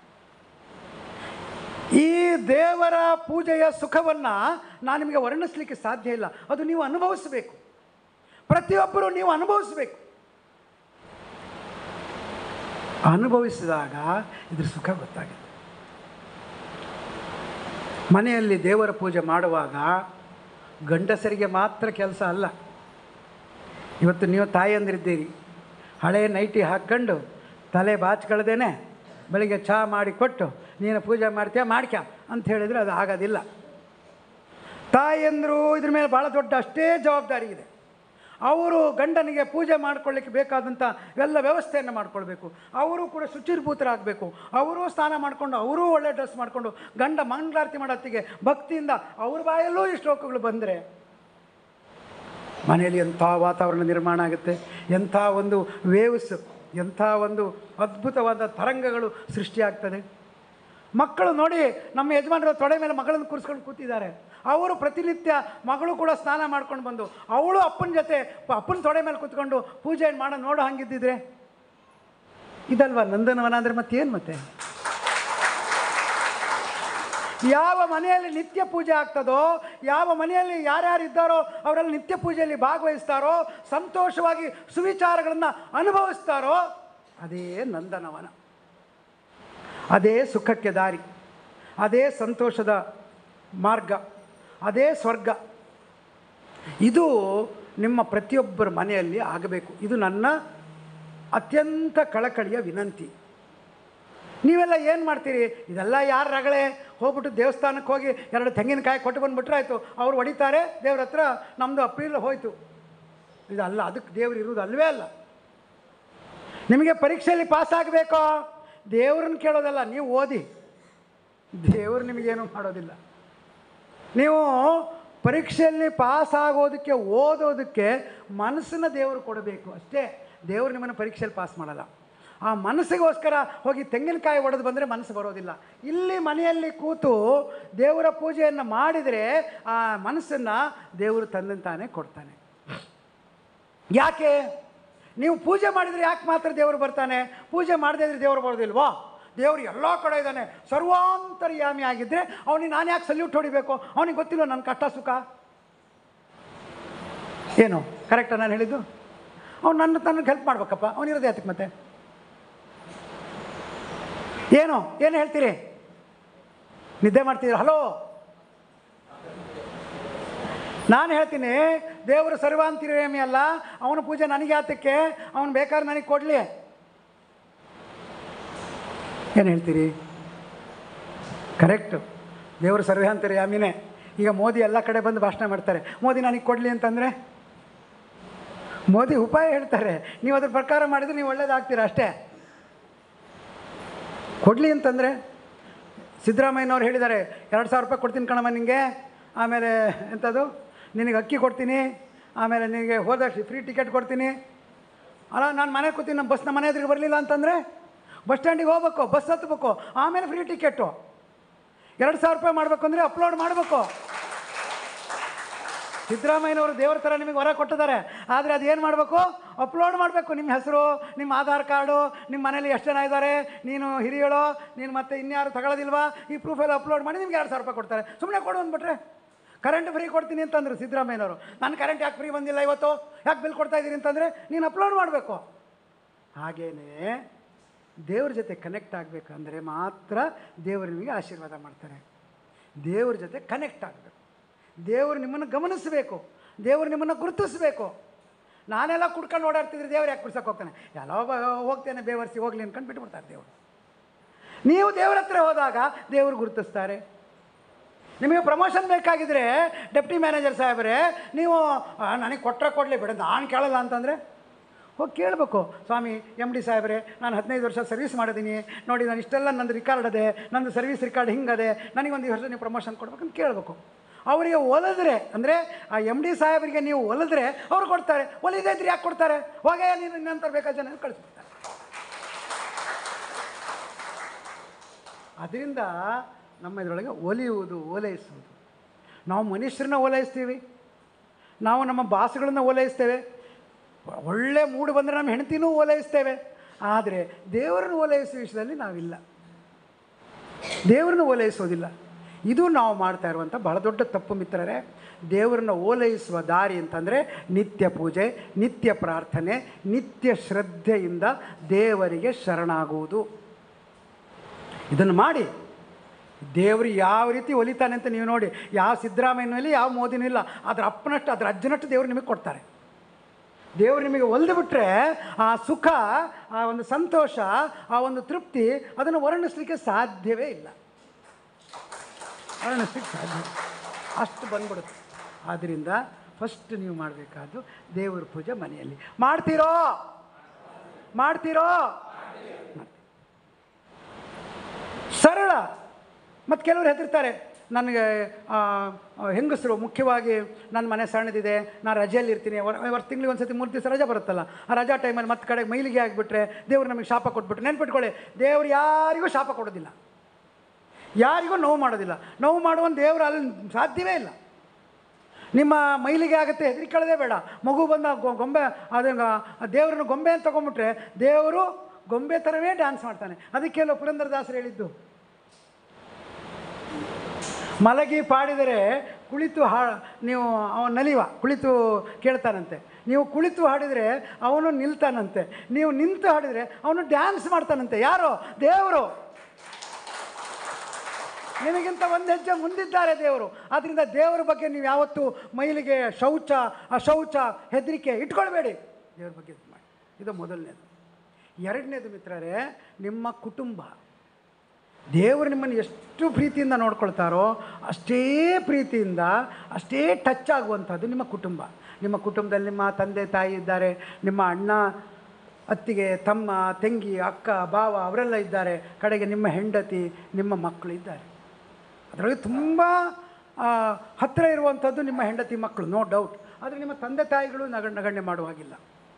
ಈ ದೇವರ ಪೂಜೆಯ ಸುಖವನ್ನು ನಾನು ನಿಮಗೆ ವರ್ಣಿಸಲಿಕ್ಕೆ ಸಾಧ್ಯ ಇಲ್ಲ ಅದು ನೀವು ಅನುಭವಿಸಬೇಕು ಪ್ರತಿಯೊಬ್ಬರು ನೀವು ಅನುಭವಿಸಬೇಕು ಅನುಭವಿಸಿದಾಗ ಇದ್ರ ಸುಖ ಗೊತ್ತಾಗುತ್ತೆ ಮನೆಯಲ್ಲಿ ದೇವರ ಪೂಜೆ ಮಾಡುವಾಗ ಗಂಡಸರಿಗೆ ಮಾತ್ರ ಕೆಲಸ ಅಲ್ಲ ಇವತ್ತು ನೀವು ತಾಯಿಯಂದಿರಿದ್ದೀರಿ ಹಳೆ ನೈಟಿ ಹಾಕ್ಕೊಂಡು ತಲೆ ಬಾಚ್ಕೊಳ್ದೇನೆ ಬೆಳಿಗ್ಗೆ ಚಹಾ ಮಾಡಿ ಕೊಟ್ಟು ನೀನು ಪೂಜೆ ಮಾಡ್ತೀಯ ಮಾಡ್ಕ್ಯ ಅಂತ ಹೇಳಿದರೆ ಅದು ಆಗೋದಿಲ್ಲ ತಾಯಿಯಂದರು ಇದ್ರ ಮೇಲೆ ಭಾಳ ದೊಡ್ಡ ಅಷ್ಟೇ ಜವಾಬ್ದಾರಿ ಇದೆ ಅವರು ಗಂಡನಿಗೆ ಪೂಜೆ ಮಾಡ್ಕೊಳ್ಳಿಕ್ಕೆ ಬೇಕಾದಂಥ ಎಲ್ಲ ವ್ಯವಸ್ಥೆಯನ್ನು ಮಾಡ್ಕೊಳ್ಬೇಕು ಅವರು ಕೂಡ ಶುಚಿರ್ಭೂತರಾಗಬೇಕು ಅವರು ಸ್ನಾನ ಮಾಡಿಕೊಂಡು ಅವರೂ ಒಳ್ಳೆ ಡ್ರೆಸ್ ಮಾಡಿಕೊಂಡು ಗಂಡ ಮಂಗಳಾರತಿ ಮಾಡೋತ್ತಿಗೆ ಭಕ್ತಿಯಿಂದ ಅವ್ರ ಬಾಯಲ್ಲೂ ಈ ಶ್ಲೋಕಗಳು ಬಂದರೆ ಮನೆಯಲ್ಲಿ ಎಂಥ ವಾತಾವರಣ ನಿರ್ಮಾಣ ಆಗುತ್ತೆ ಎಂಥ ಒಂದು ವೇವ್ಸ್ ಎಂಥ ಒಂದು ಅದ್ಭುತವಾದ ತರಂಗಗಳು ಸೃಷ್ಟಿಯಾಗ್ತದೆ ಮಕ್ಕಳು ನೋಡಿ ನಮ್ಮ ಯಜಮಾನರ ತೊಡೆ ಮೇಲೆ ಮಗಳನ್ನು ಕೂರಿಸ್ಕೊಂಡು ಕೂತಿದ್ದಾರೆ ಅವರು ಪ್ರತಿನಿತ್ಯ ಮಗಳು ಕೂಡ ಸ್ನಾನ ಮಾಡ್ಕೊಂಡು ಬಂದು ಅವಳು ಅಪ್ಪನ ಜೊತೆ ಪ- ಅಪ್ಪನ ತೊಡೆ ಮೇಲೆ ಕೂತ್ಕೊಂಡು ಪೂಜೆ ಮಾಡೋ ನೋಡೋ ಹಂಗಿದ್ದಿದ್ರೆ ಇದಲ್ವಾ ನಂದನವನ ಅಂದರೆ ಮತ್ತೇನು ಮತ್ತೆ ಯಾವ ಮನೆಯಲ್ಲಿ ನಿತ್ಯ ಪೂಜೆ ಆಗ್ತದೋ ಯಾವ ಮನೆಯಲ್ಲಿ ಯಾರ್ಯಾರು ಇದ್ದಾರೋ ಅವರೆಲ್ಲ ನಿತ್ಯ ಪೂಜೆಯಲ್ಲಿ ಭಾಗವಹಿಸ್ತಾರೋ ಸಂತೋಷವಾಗಿ ಸುವಿಚಾರಗಳನ್ನು ಅನುಭವಿಸ್ತಾರೋ ಅದೇ ನಂದನವನ ಅದೇ ಸುಖಕ್ಕೆ ದಾರಿ ಅದೇ ಸಂತೋಷದ ಮಾರ್ಗ ಅದೇ ಸ್ವರ್ಗ ಇದು ನಿಮ್ಮ ಪ್ರತಿಯೊಬ್ಬರ ಮನೆಯಲ್ಲಿ ಆಗಬೇಕು ಇದು ನನ್ನ ಅತ್ಯಂತ ಕಳಕಳಿಯ ವಿನಂತಿ ನೀವೆಲ್ಲ ಏನು ಮಾಡ್ತೀರಿ ಇದೆಲ್ಲ ಯಾರ ರಗಳೆ ಹೋಗ್ಬಿಟ್ಟು ದೇವಸ್ಥಾನಕ್ಕೆ ಹೋಗಿ ಎರಡು ತೆಂಗಿನಕಾಯಿ ಕೊಟ್ಟು ಬಂದುಬಿಟ್ರೆ ಆಯಿತು ಅವ್ರು ಹೊಡಿತಾರೆ ದೇವ್ರ ಹತ್ರ ನಮ್ಮದು ಅಪ್ರೀಲ್ ಹೋಯ್ತು ಇದಲ್ಲ ಅದಕ್ಕೆ ದೇವ್ರು ಇರುವುದು ಅಲ್ವೇ ಅಲ್ಲ ನಿಮಗೆ ಪರೀಕ್ಷೆಯಲ್ಲಿ ಪಾಸ್ ಆಗಬೇಕೋ ದೇವ್ರನ್ನ ಕೇಳೋದಲ್ಲ ನೀವು ಓದಿ ದೇವರು ನಿಮಗೇನು ಮಾಡೋದಿಲ್ಲ ನೀವು ಪರೀಕ್ಷೆಯಲ್ಲಿ ಪಾಸ್ ಆಗೋದಕ್ಕೆ ಓದೋದಕ್ಕೆ ಮನಸ್ಸನ್ನು ದೇವರು ಕೊಡಬೇಕು ಅಷ್ಟೇ ದೇವರು ನಿಮ್ಮನ್ನು ಪರೀಕ್ಷೆಯಲ್ಲಿ ಪಾಸ್ ಮಾಡಲ್ಲ ಆ ಮನಸ್ಸಿಗೋಸ್ಕರ ಹೋಗಿ ತೆಂಗಿನಕಾಯಿ ಒಡೆದು ಬಂದರೆ ಮನಸ್ಸು ಬರೋದಿಲ್ಲ ಇಲ್ಲಿ ಮನೆಯಲ್ಲಿ ಕೂತು ದೇವರ ಪೂಜೆಯನ್ನು ಮಾಡಿದರೆ ಆ ಮನಸ್ಸನ್ನು ದೇವರು ತಂದಂತಾನೆ ಕೊಡ್ತಾನೆ ಯಾಕೆ ನೀವು ಪೂಜೆ ಮಾಡಿದರೆ ಯಾಕೆ ಮಾತ್ರ ದೇವರು ಬರ್ತಾನೆ ಪೂಜೆ ಮಾಡದೇ ಇದ್ರೆ ದೇವರು ಬರೋದಿಲ್ವಾ ದೇವರು ಎಲ್ಲ ಕಡೆ ಇದ್ದಾನೆ ಸರ್ವಾಂತರ್ಯಾಮಿ ಆಗಿದ್ದರೆ ಅವನಿಗೆ ನಾನು ಯಾಕೆ ಸಲ್ಯೂಟ್ ಹೊಡಿಬೇಕು ಅವನಿಗೆ ಗೊತ್ತಿಲ್ಲ ನನ್ನ ಕಷ್ಟ ಸುಖ ಏನು ಕರೆಕ್ಟಾ ನಾನು ಹೇಳಿದ್ದು ಅವ್ನು ನನ್ನ ತನಗೆ ಹೆಲ್ಪ್ ಮಾಡ್ಬೇಕಪ್ಪ ಅವನಿರೋದು ಯಾತಕ್ಕೆ ಮತ್ತೆ ಏನು ಏನು ಹೇಳ್ತೀರಿ ನಿದ್ದೆ ಮಾಡ್ತಿದ್ದೀರ ಹಲೋ ನಾನು ಹೇಳ್ತೀನಿ ದೇವರು ಸರ್ವಾಂತಿರೇಮಿ ಅಲ್ಲ ಅವನ ಪೂಜೆ ನನಗೆ ಆತಕ್ಕೆ ಅವನು ಬೇಕಾದ್ರೆ ನನಗೆ ಕೊಡಲಿ ಏನು ಹೇಳ್ತೀರಿ ಕರೆಕ್ಟು ದೇವರು ಸರ್ವಾಂತರ್ಯಾಮಿನೇ ಈಗ ಮೋದಿ ಎಲ್ಲ ಕಡೆ ಬಂದು ಭಾಷಣ ಮಾಡ್ತಾರೆ ಮೋದಿ ನನಗೆ ಕೊಡಲಿ ಅಂತಂದರೆ ಮೋದಿ ಉಪಾಯ ಹೇಳ್ತಾರೆ ನೀವು ಅದ್ರ ಪ್ರಕಾರ ಮಾಡಿದರೆ ನೀವು ಒಳ್ಳೇದಾಗ್ತೀರ ಅಷ್ಟೇ ಕೊಡಲಿ ಅಂತಂದರೆ ಸಿದ್ದರಾಮಯ್ಯನವ್ರು ಹೇಳಿದ್ದಾರೆ ಎರಡು ಸಾವಿರ ರೂಪಾಯಿ ಕೊಡ್ತೀನಿ ಕಣಮ್ಮ ನಿನಗೆ ಆಮೇಲೆ ಎಂಥದ್ದು ನಿನಗೆ ಅಕ್ಕಿ ಕೊಡ್ತೀನಿ ಆಮೇಲೆ ನಿನಗೆ ಹೋದಾಗ ಫ್ರೀ ಟಿಕೆಟ್ ಕೊಡ್ತೀನಿ ಅಲ್ಲ ನಾನು ಮನೆ ಕೂತೀನಿ ನಮ್ಮ ಬಸ್ ನಮ್ಮ ಮನೆ ಎದುರಿಗೆ ಬರಲಿಲ್ಲ ಅಂತಂದರೆ ಬಸ್ ಸ್ಟ್ಯಾಂಡಿಗೆ ಹೋಗ್ಬೇಕು ಬಸ್ ಹತ್ಬೇಕು ಆಮೇಲೆ ಫ್ರೀ ಟಿಕೆಟು ಎರಡು ಸಾವಿರ ರೂಪಾಯಿ ಮಾಡಬೇಕು ಅಂದರೆ ಅಪ್ಲೋಡ್ ಮಾಡಬೇಕು ಸಿದ್ದರಾಮಯ್ಯನವರು ದೇವ್ರ ಥರ ನಿಮಗೆ ಹೊರ ಕೊಟ್ಟಿದ್ದಾರೆ ಆದರೆ ಅದು ಏನು ಮಾಡಬೇಕು ಅಪ್ಲೋಡ್ ಮಾಡಬೇಕು ನಿಮ್ಮ ಹೆಸರು ನಿಮ್ಮ ಆಧಾರ್ ಕಾರ್ಡು ನಿಮ್ಮ ಮನೇಲಿ ಎಷ್ಟು ಜನ ಇದ್ದಾರೆ ನೀನು ಹಿರಿಯಳೋ ನೀನು ಮತ್ತೆ ಇನ್ಯಾರು ತಗೊಳ್ಳೋದಿಲ್ವಾ ಈ ಪ್ರೂಫೆಲ್ಲ ಅಪ್ಲೋಡ್ ಮಾಡಿ ನಿಮ್ಗೆ ಎರಡು ಸಾವಿರ ರೂಪಾಯಿ ಕೊಡ್ತಾರೆ ಸುಮ್ಮನೆ ಕೊಡು ಅಂದ್ಬಿಟ್ರೆ ಕರೆಂಟ್ ಫ್ರೀ ಕೊಡ್ತೀನಿ ಅಂತಂದ್ರು ಸಿದ್ದರಾಮಯ್ಯನವರು ನನ್ನ ಕರೆಂಟ್ ಯಾಕೆ ಫ್ರೀ ಬಂದಿಲ್ಲ ಇವತ್ತು ಯಾಕೆ ಬಿಲ್ ಕೊಡ್ತಾ ಇದ್ದೀರಿ ಅಂತಂದರೆ ನೀನು ಅಪ್ಲೋಡ್ ಮಾಡಬೇಕು ಹಾಗೇನೇ ದೇವ್ರ ಜೊತೆ ಕನೆಕ್ಟ್ ಆಗಬೇಕಂದ್ರೆ ಮಾತ್ರ ದೇವರು ನಿಮಗೆ ಆಶೀರ್ವಾದ ಮಾಡ್ತಾರೆ ದೇವ್ರ ಜೊತೆ ಕನೆಕ್ಟ್ ಆಗಬೇಕು ದೇವರು ನಿಮ್ಮನ್ನು ಗಮನಿಸಬೇಕು ದೇವರು ನಿಮ್ಮನ್ನು ಗುರುತಿಸಬೇಕು ನಾನೆಲ್ಲ ಕುಡ್ಕೊಂಡು ಓಡಾಡ್ತಿದ್ರೆ ದೇವ್ರು ಯಾಕೆ ಕುಡ್ಸಕ್ಕೆ ಹೋಗ್ತಾನೆ ಎಲ್ಲೋ ಒಬ್ಬ ಹೋಗ್ತೇನೆ ಬೇವರ್ಸಿ ಹೋಗ್ಲಿ ಅನ್ಕೊಂಡು ಬಿಟ್ಬಿಡ್ತಾರೆ ದೇವರು ನೀವು ದೇವ್ರ ಹತ್ರ ಹೋದಾಗ ದೇವರು ಗುರುತಿಸ್ತಾರೆ ನಿಮಗೆ ಪ್ರಮೋಷನ್ ಬೇಕಾಗಿದ್ರೆ ಡೆಪ್ಟಿ ಮ್ಯಾನೇಜರ್ ಸಾಹೇಬ್ರೆ ನೀವು ಆ, ನನಗೆ ಕೊಟ್ಟರೆ ಕೊಡಲಿ ಬಿಡ ನಾನು ಕೇಳಲ್ಲ ಅಂತಂದರೆ ಹೋಗಿ ಕೇಳಬೇಕು ಸ್ವಾಮಿ ಎಮ್ ಡಿ ಸಾಹೇಬ್ರೆ ನಾನು ಹದಿನೈದು ವರ್ಷ ಸರ್ವಿಸ್ ಮಾಡಿದ್ದೀನಿ ನೋಡಿ ನಾನು ಇಷ್ಟೆಲ್ಲ ನಂದು ರಿಕಾರ್ಡ್ ಅದೆ ನಂದು ಸರ್ವಿಸ್ ರಿಕಾರ್ಡ್ ಹಿಂಗದೆ ನನಗೊಂದು ಈ ವರ್ಷ ನೀವು ಪ್ರಮೋಷನ್ ಕೊಡ್ಬೇಕಂತ ಕೇಳಬೇಕು ಅವರಿಗೆ ಒಲಿದ್ರೆ ಅಂದರೆ ಆ ಎಮ್ ಡಿ ಸಾಹೇಬರಿಗೆ ನೀವು ಒಲಿದ್ರೆ ಅವ್ರು ಕೊಡ್ತಾರೆ ಒಲಿದೇ ಇದ್ರೆ ಯಾಕೆ ಕೊಡ್ತಾರೆ ಹೋಗೇ ನೀನು ಇನ್ನಂತರ ಬೇಕಾದ ಜನ ಕಳಿಸ್ಬಿಡ್ತಾರೆ ಅದರಿಂದ ನಮ್ಮ ಇದರೊಳಗೆ ಒಲಿಯುವುದು ಓಲೈಸುವುದು ನಾವು ಮನುಷ್ಯರನ್ನ ಓಲೈಸ್ತೀವಿ ನಾವು ನಮ್ಮ ಬಾಸುಗಳನ್ನ ಓಲೈಸ್ತೇವೆ ಒಳ್ಳೆ ಮೂಡು ಬಂದರೆ ನಮ್ಮ ಹೆಂಡತಿನೂ ಓಲೈಸ್ತೇವೆ ಆದರೆ ದೇವರನ್ನು ಓಲೈಸುವ ವಿಷಯದಲ್ಲಿ ನಾವಿಲ್ಲ ದೇವರನ್ನು ಓಲೈಸೋದಿಲ್ಲ ಇದು ನಾವು ಮಾಡ್ತಾ ಇರುವಂಥ ಬಹಳ ದೊಡ್ಡ ತಪ್ಪು ಮಿತ್ರರೇ ದೇವರನ್ನು ಓಲೈಸುವ ದಾರಿ ಅಂತಂದರೆ ನಿತ್ಯ ಪೂಜೆ ನಿತ್ಯ ಪ್ರಾರ್ಥನೆ ನಿತ್ಯ ಶ್ರದ್ಧೆಯಿಂದ ದೇವರಿಗೆ ಶರಣಾಗುವುದು ಇದನ್ನು ಮಾಡಿ ದೇವರು ಯಾವ ರೀತಿ ಒಲಿತಾನೆ ಅಂತ ನೀವು ನೋಡಿ ಯಾವ ಸಿದ್ದರಾಮಯ್ಯನೂ ಇಲ್ಲ ಯಾವ ಮೋದಿನೂ ಇಲ್ಲ ಅದ್ರ ಅಪ್ಪನಷ್ಟು ಅದ್ರ ಅಜ್ಜನಷ್ಟು ದೇವರು ನಿಮಗೆ ಕೊಡ್ತಾರೆ ದೇವರು ನಿಮಗೆ ಒಲ್ದು ಬಿಟ್ಟರೆ ಆ ಸುಖ ಆ ಒಂದು ಸಂತೋಷ ಆ ಒಂದು ತೃಪ್ತಿ ಅದನ್ನು ವರ್ಣಿಸ್ಲಿಕ್ಕೆ ಸಾಧ್ಯವೇ ಇಲ್ಲ ವರ್ಣಿಸ್ಲಿಕ್ಕೆ ಸಾಧ್ಯ ಇಲ್ಲ. ಅಷ್ಟು ಬಂದ್ಬಿಡುತ್ತೆ ಆದ್ದರಿಂದ ಫಸ್ಟ್ ನೀವು ಮಾಡಬೇಕಾದ್ದು ದೇವರ ಪೂಜೆ ಮನೆಯಲ್ಲಿ ಮಾಡ್ತೀರೋ ಮಾಡ್ತೀರೋ ಸರಳ ಮತ್ತು ಕೆಲವರು ಹೆದರ್ತಾರೆ ನನಗೆ ಆ, ಆ, ಹೆಂಗಸರು ಮುಖ್ಯವಾಗಿ ನನ್ನ ಮನೆ ಸಣ್ಣದಿದೆ ನಾನು ರಜೆಯಲ್ಲಿ ಇರ್ತೀನಿ ವರ್ಷ ತಿಂಗಳಿಗೆ ಒಂದು ಸತಿ ಮೂರು ದಿವಸ ರಜೆ ಬರುತ್ತಲ್ಲ ಆ ರಜಾ ಟೈಮಲ್ಲಿ ಮತ್ತೆ ಕಡೆಗೆ ಮೈಲಿಗೆ ಆಗಿಬಿಟ್ರೆ ದೇವ್ರು ನಮಗೆ ಶಾಪ ಕೊಟ್ಬಿಟ್ರೆ ನೆನ್ಪಿಟ್ಕೊಳ್ಳಿ ದೇವ್ರು ಯಾರಿಗೂ ಶಾಪ ಕೊಡೋದಿಲ್ಲ ಯಾರಿಗೂ ನೋವು ಮಾಡೋದಿಲ್ಲ ನೋವು ಮಾಡುವ ದೇವರು ಅಲ್ಲಿ ಸಾಧ್ಯವೇ ಇಲ್ಲ ನಿಮ್ಮ ಮೈಲಿಗೆ ಆಗುತ್ತೆ ಹೆದರಿಕೊಳ್ಳೋದೇ ಬೇಡ ಮಗು ಬಂದ ಗೊ- ಗೊಂಬೆ ಅದು ದೇವರನ್ನು ಗೊಂಬೆ ಅಂತ ತಗೊಂಬಿಟ್ರೆ ದೇವರು ಗೊಂಬೆ ಥರವೇ ಡ್ಯಾನ್ಸ್ ಮಾಡ್ತಾನೆ ಅದಕ್ಕೆ ಅಲ್ವ ಪುರಂದರದಾಸರು ಹೇಳಿದ್ದು ಮಲಗಿ ಪಾಡಿದರೆ ಕುಳಿತು ಹಾ ನೀವು ಅವನು ನಲಿವ ಕುಳಿತು ಕೇಳ್ತಾನಂತೆ ನೀವು ಕುಳಿತು ಹಾಡಿದರೆ ಅವನು ನಿಲ್ತಾನಂತೆ ನೀವು ನಿಂತು ಹಾಡಿದರೆ ಅವನು ಡ್ಯಾನ್ಸ್ ಮಾಡ್ತಾನಂತೆ ಯಾರು ದೇವರು ನಿಮಗಿಂತ ಒಂದು ಹೆಜ್ಜೆ ಮುಂದಿದ್ದಾರೆ ದೇವರು ಆದ್ದರಿಂದ ದೇವರ ಬಗ್ಗೆ ನೀವು ಯಾವತ್ತೂ ಮೈಲಿಗೆ ಶೌಚ ಅಶೌಚ ಹೆದರಿಕೆ ಇಟ್ಕೊಳ್ಬೇಡಿ ದೇವ್ರ ಬಗ್ಗೆ ಇದು ಮಾಡಿ ಇದು ಮೊದಲನೇದು ಎರಡನೇದು ಮಿತ್ರರೇ ನಿಮ್ಮ ಕುಟುಂಬ ದೇವರು ನಿಮ್ಮನ್ನು ಎಷ್ಟು ಪ್ರೀತಿಯಿಂದ ನೋಡ್ಕೊಳ್ತಾರೋ ಅಷ್ಟೇ ಪ್ರೀತಿಯಿಂದ ಅಷ್ಟೇ ಟಚ್ ಆಗುವಂಥದ್ದು ನಿಮ್ಮ ಕುಟುಂಬ ನಿಮ್ಮ ಕುಟುಂಬದಲ್ಲಿ ನಿಮ್ಮ ತಂದೆ ತಾಯಿ ಇದ್ದಾರೆ ನಿಮ್ಮ ಅಣ್ಣ ಅತ್ತಿಗೆ ತಮ್ಮ ತಂಗಿ ಅಕ್ಕ ಬಾವ ಅವರೆಲ್ಲ ಇದ್ದಾರೆ ಕಡೆಗೆ ನಿಮ್ಮ ಹೆಂಡತಿ ನಿಮ್ಮ ಮಕ್ಕಳು ಇದ್ದಾರೆ ಅದರೊಳಗೆ ತುಂಬ ಆ, ಹತ್ತಿರ ಇರುವಂಥದ್ದು ನಿಮ್ಮ ಹೆಂಡತಿ ಮಕ್ಕಳು ನೋ ಡೌಟ್ ಆದರೆ ನಿಮ್ಮ ತಂದೆ ತಾಯಿಗಳು ನಗ ನಗಣ್ಯ ಮಾಡುವಾಗಿಲ್ಲ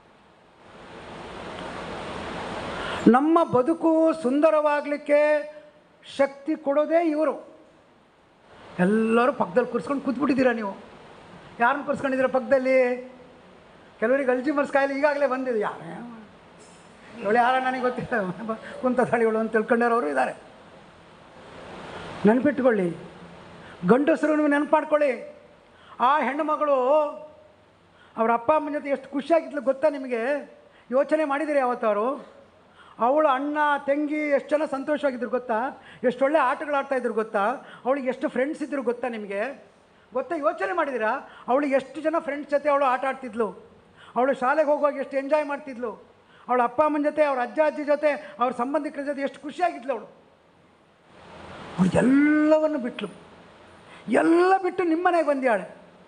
ನಮ್ಮ ಬದುಕು ಸುಂದರವಾಗಲಿಕ್ಕೆ ಶಕ್ತಿ ಕೊಡೋದೇ ಇವರು ಎಲ್ಲರೂ ಪಕ್ಕದಲ್ಲಿ ಕೂರಿಸ್ಕೊಂಡು ಕೂತ್ಬಿಟ್ಟಿದ್ದೀರಾ ನೀವು ಯಾರನ್ನ ಕೂರಿಸ್ಕೊಂಡಿದ್ದೀರಾ ಪಕ್ಕದಲ್ಲಿ ಕೆಲವರಿಗೆ ಅಲ್ಜಿಮರ್ಸ್ ಕಾಯಿಲೆ ಈಗಾಗಲೇ ಬಂದಿದೆ ಯಾರೇ ಇವಳು ಯಾರ ನನಗೆ ಗೊತ್ತಿಲ್ಲ ಬ- ಕುಂತ ತಳಿಗಳು ಅಂತ ತಿಳ್ಕೊಂಡವ್ರವರು ಇದ್ದಾರೆ ನೆನಪಿಟ್ಕೊಳ್ಳಿ ಗಂಡಸರು ನೀವು ನೆನಪು ಮಾಡ್ಕೊಳ್ಳಿ ಆ ಹೆಣ್ಣು ಮಗಳು ಅವ್ರ ಅಪ್ಪ ಅಮ್ಮನ ಜೊತೆ ಎಷ್ಟು ಖುಷಿಯಾಗಿದ್ಲು ಗೊತ್ತಾ ನಿಮಗೆ ಯೋಚನೆ ಮಾಡಿದಿರಿ ಯಾವತ್ತವರು ಅವಳ ಅಣ್ಣ ತಂಗಿ ಎಷ್ಟು ಜನ ಸಂತೋಷವಾಗಿದ್ರು ಗೊತ್ತಾ ಎಷ್ಟು ಒಳ್ಳೆ ಆಟಗಳಾಡ್ತಾ ಇದ್ರು ಗೊತ್ತಾ ಅವಳಿಗೆ ಎಷ್ಟು ಫ್ರೆಂಡ್ಸ್ ಇದ್ರು ಗೊತ್ತಾ ನಿಮಗೆ ಗೊತ್ತಾ ಯೋಚನೆ ಮಾಡಿದ್ದೀರಾ ಅವಳಿಗೆ ಎಷ್ಟು ಜನ ಫ್ರೆಂಡ್ಸ್ ಜೊತೆ ಅವಳು ಆಟ ಆಡ್ತಿದ್ಲು ಅವಳು ಶಾಲೆಗೆ ಹೋಗುವಾಗ ಎಷ್ಟು ಎಂಜಾಯ್ ಮಾಡ್ತಿದ್ಲು ಅವಳ ಅಪ್ಪ ಅಮ್ಮನ ಜೊತೆ ಅವ್ರ ಅಜ್ಜ ಅಜ್ಜಿ ಜೊತೆ ಅವ್ರ ಸಂಬಂಧಿಕರ ಜೊತೆ ಎಷ್ಟು ಖುಷಿಯಾಗಿದ್ಲು ಅವಳು ಅವಳು ಎಲ್ಲವನ್ನು ಬಿಟ್ಲು ಎಲ್ಲ ಬಿಟ್ಟು ನಿಮ್ಮನೆಗೆ ಬಂದ್ಯಾಳೆ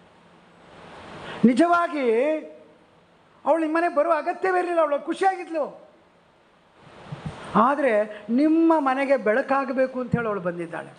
ನಿಜವಾಗಿ ಅವಳು ನಿಮ್ಮನೆಗೆ ಬರುವ ಅಗತ್ಯವೇ ಇರಲಿಲ್ಲ ಅವಳು ಖುಷಿಯಾಗಿದ್ಲು ಆದರೆ ನಿಮ್ಮ ಮನೆಗೆ ಬೆಳಕಾಗಬೇಕು ಅಂತ ಹೇಳಿ ಅವಳು ಬಂದಿದ್ದಾಳೆ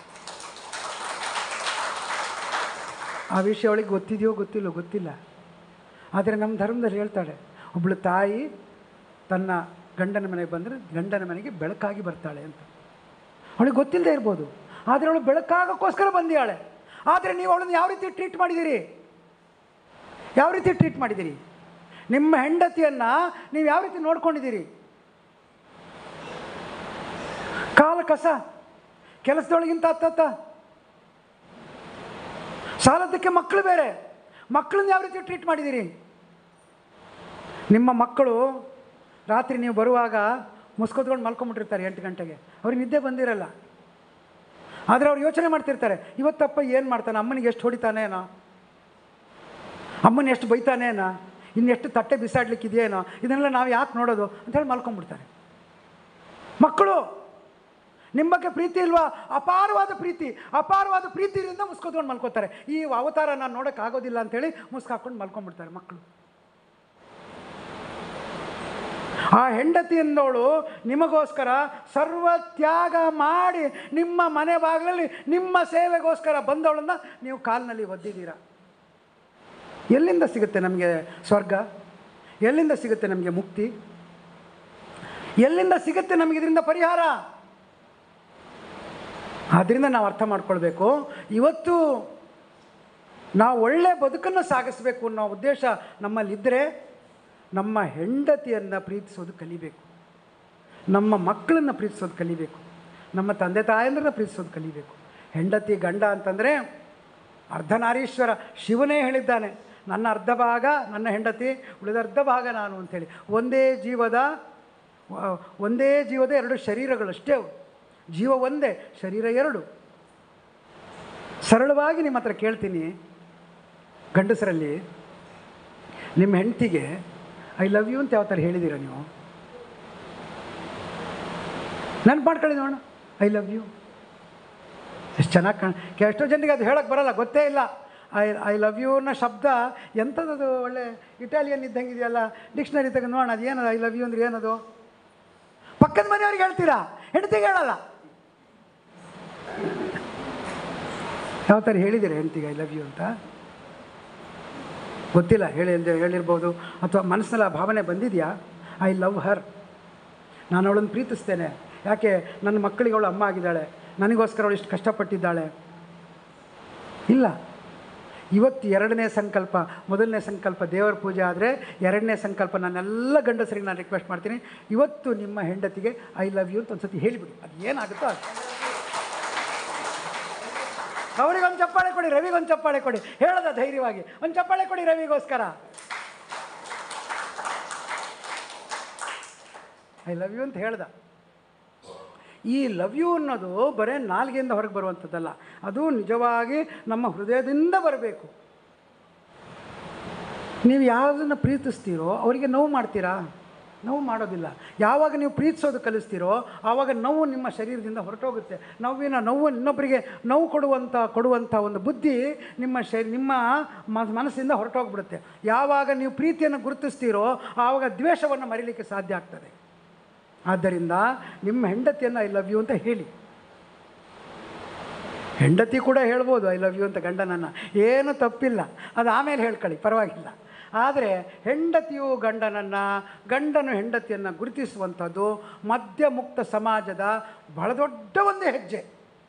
ಆ ವಿಷಯ ಅವಳಿಗೆ ಗೊತ್ತಿದೆಯೋ ಗೊತ್ತಿಲ್ಲೋ ಗೊತ್ತಿಲ್ಲ ಆದರೆ ನಮ್ಮ ಧರ್ಮದಲ್ಲಿ ಹೇಳ್ತಾಳೆ ಒಬ್ಬಳು ತಾಯಿ ತನ್ನ ಗಂಡನ ಮನೆಗೆ ಬಂದರೆ ಗಂಡನ ಮನೆಗೆ ಬೆಳಕಾಗಿ ಬರ್ತಾಳೆ ಅಂತ ಅವಳಿಗೆ ಗೊತ್ತಿಲ್ಲದೆ ಇರ್ಬೋದು ಆದರೆ ಅವಳು ಬೆಳಕಾಗಕ್ಕೋಸ್ಕರ ಬಂದಿಯಾಳೆ ಆದರೆ ನೀವು ಅವಳನ್ನು ಯಾವ ರೀತಿ ಟ್ರೀಟ್ ಮಾಡಿದ್ದೀರಿ ಯಾವ ರೀತಿ ಟ್ರೀಟ್ ಮಾಡಿದ್ದೀರಿ ನಿಮ್ಮ ಹೆಂಡತಿಯನ್ನು ನೀವು ಯಾವ ರೀತಿ ನೋಡ್ಕೊಂಡಿದ್ದೀರಿ ಕಾಲ ಕಸ ಕೆಲಸದೊಳಗಿಂತ ಹತ್ತತ್ತ ಸಾಲದಕ್ಕೆ ಮಕ್ಕಳು ಬೇರೆ ಮಕ್ಕಳನ್ನ ಯಾವ ರೀತಿ ಟ್ರೀಟ್ ಮಾಡಿದ್ದೀರಿ ನಿಮ್ಮ ಮಕ್ಕಳು ರಾತ್ರಿ ನೀವು ಬರುವಾಗ ಮುಸ್ಕೊತ್ಕೊಂಡು ಮಲ್ಕೊಂಬಿಟ್ಟಿರ್ತಾರೆ ಎಂಟು ಗಂಟೆಗೆ ಅವ್ರಿಗೆ ನಿದ್ದೆ ಬಂದಿರಲ್ಲ ಆದರೆ ಅವ್ರು ಯೋಚನೆ ಮಾಡ್ತಿರ್ತಾರೆ ಇವತ್ತಪ್ಪ ಏನು ಮಾಡ್ತಾನೆ ಅಮ್ಮನಿಗೆ ಎಷ್ಟು ಹೊಡಿತಾನೇನೋ ಅಮ್ಮನ ಎಷ್ಟು ಬೈತಾನೇನೋ ಇನ್ನೆಷ್ಟು ತಟ್ಟೆ ಬಿಸಾಡ್ಲಿಕ್ಕಿದೆಯೇನೋ ಇದನ್ನೆಲ್ಲ ನಾವು ಯಾಕೆ ನೋಡೋದು ಅಂತೇಳಿ ಮಲ್ಕೊಂಡ್ಬಿಡ್ತಾರೆ ಮಕ್ಕಳು ನಿಮ್ಮ ಬಗ್ಗೆ ಪ್ರೀತಿ ಇಲ್ವಾ ಅಪಾರವಾದ ಪ್ರೀತಿ ಅಪಾರವಾದ ಪ್ರೀತಿಯಿಂದ ಮುಸ್ಕೊತ್ಕೊಂಡು ಮಲ್ಕೋತಾರೆ ಈ ಅವತಾರ ನಾನು ನೋಡೋಕ್ಕಾಗೋದಿಲ್ಲ ಅಂತೇಳಿ ಮುಸ್ಕು ಹಾಕ್ಕೊಂಡು ಮಲ್ಕೊಂಡ್ಬಿಡ್ತಾರೆ ಮಕ್ಕಳು ಆ ಹೆಂಡತಿ ಎಂದವಳು ನಿಮಗೋಸ್ಕರ ಸರ್ವ ತ್ಯಾಗ ಮಾಡಿ ನಿಮ್ಮ ಮನೆ ಬಾಗಿಲಲ್ಲಿ ನಿಮ್ಮ ಸೇವೆಗೋಸ್ಕರ ಬಂದವಳನ್ನು ನೀವು ಕಾಲಿನಲ್ಲಿ ಒದ್ದಿದ್ದೀರ ಎಲ್ಲಿಂದ ಸಿಗುತ್ತೆ ನಮಗೆ ಸ್ವರ್ಗ ಎಲ್ಲಿಂದ ಸಿಗುತ್ತೆ ನಮಗೆ ಮುಕ್ತಿ ಎಲ್ಲಿಂದ ಸಿಗುತ್ತೆ ನಮಗೆ ಇದರಿಂದ ಪರಿಹಾರ ಆದ್ದರಿಂದ ನಾವು ಅರ್ಥ ಮಾಡ್ಕೊಳ್ಬೇಕು ಇವತ್ತು ನಾವು ಒಳ್ಳೆ ಬದುಕನ್ನು ಸಾಗಿಸಬೇಕು ಅನ್ನೋ ಉದ್ದೇಶ ನಮ್ಮಲ್ಲಿದ್ದರೆ ನಮ್ಮ ಹೆಂಡತಿಯನ್ನು ಪ್ರೀತಿಸೋದು ಕಲಿಬೇಕು ನಮ್ಮ ಮಕ್ಕಳನ್ನು ಪ್ರೀತಿಸೋದು ಕಲಿಬೇಕು ನಮ್ಮ ತಂದೆ ತಾಯಂದ್ರನ್ನ ಪ್ರೀತಿಸೋದು ಕಲಿಬೇಕು ಹೆಂಡತಿ ಗಂಡ ಅಂತಂದರೆ ಅರ್ಧನಾರೀಶ್ವರ ಶಿವನೇ ಹೇಳಿದ್ದಾನೆ ನನ್ನ ಅರ್ಧ ಭಾಗ ನನ್ನ ಹೆಂಡತಿ ಉಳಿದ ಅರ್ಧ ಭಾಗ ನಾನು ಅಂಥೇಳಿ ಒಂದೇ ಜೀವದ ವ- ಒಂದೇ ಜೀವದ ಎರಡು ಶರೀರಗಳಷ್ಟೇ ಅವು ಜೀವ ಒಂದೇ ಶರೀರ ಎರಡು ಸರಳವಾಗಿ ನಿಮ್ಮ ಹತ್ರ ಕೇಳ್ತೀನಿ ಗಂಡಸರಲ್ಲಿ ನಿಮ್ಮ ಹೆಂಡತಿಗೆ ಐ ಲವ್ ಯು ಅಂತ ಯಾವ ಥರ ಹೇಳಿದ್ದೀರಾ ನೀವು ನೆನ್ಪು ಮಾಡ್ಕೊಳ್ಳಿ ನೋಡೋಣ ಐ ಲವ್ ಯು ಎಷ್ಟು ಚೆನ್ನಾಗಿ ಕಾಣ ಎಷ್ಟೋ ಜನರಿಗೆ ಅದು ಹೇಳಕ್ಕೆ ಬರಲ್ಲ ಗೊತ್ತೇ ಇಲ್ಲ ಐ ಐ ಲವ್ ಯು ಅನ್ನೋ ಶಬ್ದ ಎಂಥದ್ದು ಒಳ್ಳೆ ಇಟಾಲಿಯನ್ ಇದ್ದಂಗೆ ಇದೆಯಲ್ಲ ಡಿಕ್ಷನರಿ ತೆಗೆದು ನೋಡೋಣ ಅದು ಏನದು ಐ ಲವ್ ಯು ಅಂದ್ರೆ ಏನದು ಪಕ್ಕದ ಮನೆಯವ್ರಿಗೆ ಹೇಳ್ತೀರಾ ಹೆಂಡತಿಗೆ ಹೇಳಲ್ಲ ಯಾವ ಥರ ಹೇಳಿದ್ದೀರಾ ಹೆಂಡತಿಗೆ ಐ ಲವ್ ಯು ಅಂತ ಗೊತ್ತಿಲ್ಲ ಹೇಳಿ ಹೇಳಿರ್ಬೋದು ಅಥವಾ ಮನಸ್ಸಿನಲ್ಲಿ ಆ ಭಾವನೆ ಬಂದಿದೆಯಾ ಐ ಲವ್ ಹರ್ ನಾನು ಅವಳನ್ನು ಪ್ರೀತಿಸ್ತೇನೆ ಯಾಕೆ ನನ್ನ ಮಕ್ಕಳಿಗೆ ಅವಳು ಅಮ್ಮ ಆಗಿದ್ದಾಳೆ ನನಗೋಸ್ಕರ ಅವಳು ಇಷ್ಟು ಕಷ್ಟಪಟ್ಟಿದ್ದಾಳೆ ಇಲ್ಲ ಇವತ್ತು ಎರಡನೇ ಸಂಕಲ್ಪ ಮೊದಲನೇ ಸಂಕಲ್ಪ ದೇವರ ಪೂಜೆ ಆದರೆ ಎರಡನೇ ಸಂಕಲ್ಪ ನಾನೆಲ್ಲ ಗಂಡಸರಿಗೆ ನಾನು ರಿಕ್ವೆಸ್ಟ್ ಮಾಡ್ತೀನಿ ಇವತ್ತು ನಿಮ್ಮ ಹೆಂಡತಿಗೆ ಐ ಲವ್ ಯು ಅಂತ ಒಂದು ಸತಿ ಹೇಳಿಬಿಡಿ ಅದು ಏನಾಗುತ್ತೋ ಅದು ಅವರಿಗೊಂದು ಚಪ್ಪಾಳೆ ಕೊಡಿ ರವಿಗೊಂದು ಚಪ್ಪಾಳೆ ಕೊಡಿ ಹೇಳದ ಧೈರ್ಯವಾಗಿ ಒಂದು ಚಪ್ಪಾಳೆ ಕೊಡಿ ರವಿಗೋಸ್ಕರ ಐ ಲವ್ ಯು ಅಂತ ಹೇಳ್ದ ಈ ಲವ್ ಯು ಅನ್ನೋದು ಬರೇ ನಾಲ್ಗೆಯಿಂದ ಹೊರಗೆ ಬರುವಂಥದ್ದಲ್ಲ ಅದು ನಿಜವಾಗಿ ನಮ್ಮ ಹೃದಯದಿಂದ ಬರಬೇಕು ನೀವು ಯಾವುದನ್ನು ಪ್ರೀತಿಸ್ತೀರೋ ಅವರಿಗೆ ನೋವು ಮಾಡ್ತೀರಾ ನೋವು ಮಾಡೋದಿಲ್ಲ ಯಾವಾಗ ನೀವು ಪ್ರೀತಿಸೋದು ಕಲಿಸ್ತೀರೋ ಆವಾಗ ನೋವು ನಿಮ್ಮ ಶರೀರದಿಂದ ಹೊರಟೋಗುತ್ತೆ ನೋವಿನ ನೋವು ಇನ್ನೊಬ್ಬರಿಗೆ ನೋವು ಕೊಡುವಂಥ ಕೊಡುವಂಥ ಒಂದು ಬುದ್ಧಿ ನಿಮ್ಮ ಶರೀ ನಿಮ್ಮ ಮ- ಮನಸ್ಸಿಂದ ಹೊರಟೋಗ್ಬಿಡುತ್ತೆ ಯಾವಾಗ ನೀವು ಪ್ರೀತಿಯನ್ನು ಗುರುತಿಸ್ತೀರೋ ಆವಾಗ ದ್ವೇಷವನ್ನು ಮರೀಲಿಕ್ಕೆ ಸಾಧ್ಯ ಆಗ್ತದೆ ಆದ್ದರಿಂದ ನಿಮ್ಮ ಹೆಂಡತಿಯನ್ನು ಐ ಲವ್ ಯು ಅಂತ ಹೇಳಿ ಹೆಂಡತಿ ಕೂಡ ಹೇಳ್ಬೋದು ಐ ಲವ್ ಯು ಅಂತ ಗಂಡನನ್ನು ಏನು ತಪ್ಪಿಲ್ಲ ಅದು ಆಮೇಲೆ ಹೇಳ್ಕೊಳ್ಳಿ ಪರವಾಗಿಲ್ಲ ಆದರೆ ಹೆಂಡತಿಯು ಗಂಡನನ್ನು ಗಂಡನು ಹೆಂಡತಿಯನ್ನು ಗುರುತಿಸುವಂಥದ್ದು ಮದ್ಯಮುಕ್ತ ಸಮಾಜದ ಬಹಳ ದೊಡ್ಡ ಒಂದು ಹೆಜ್ಜೆ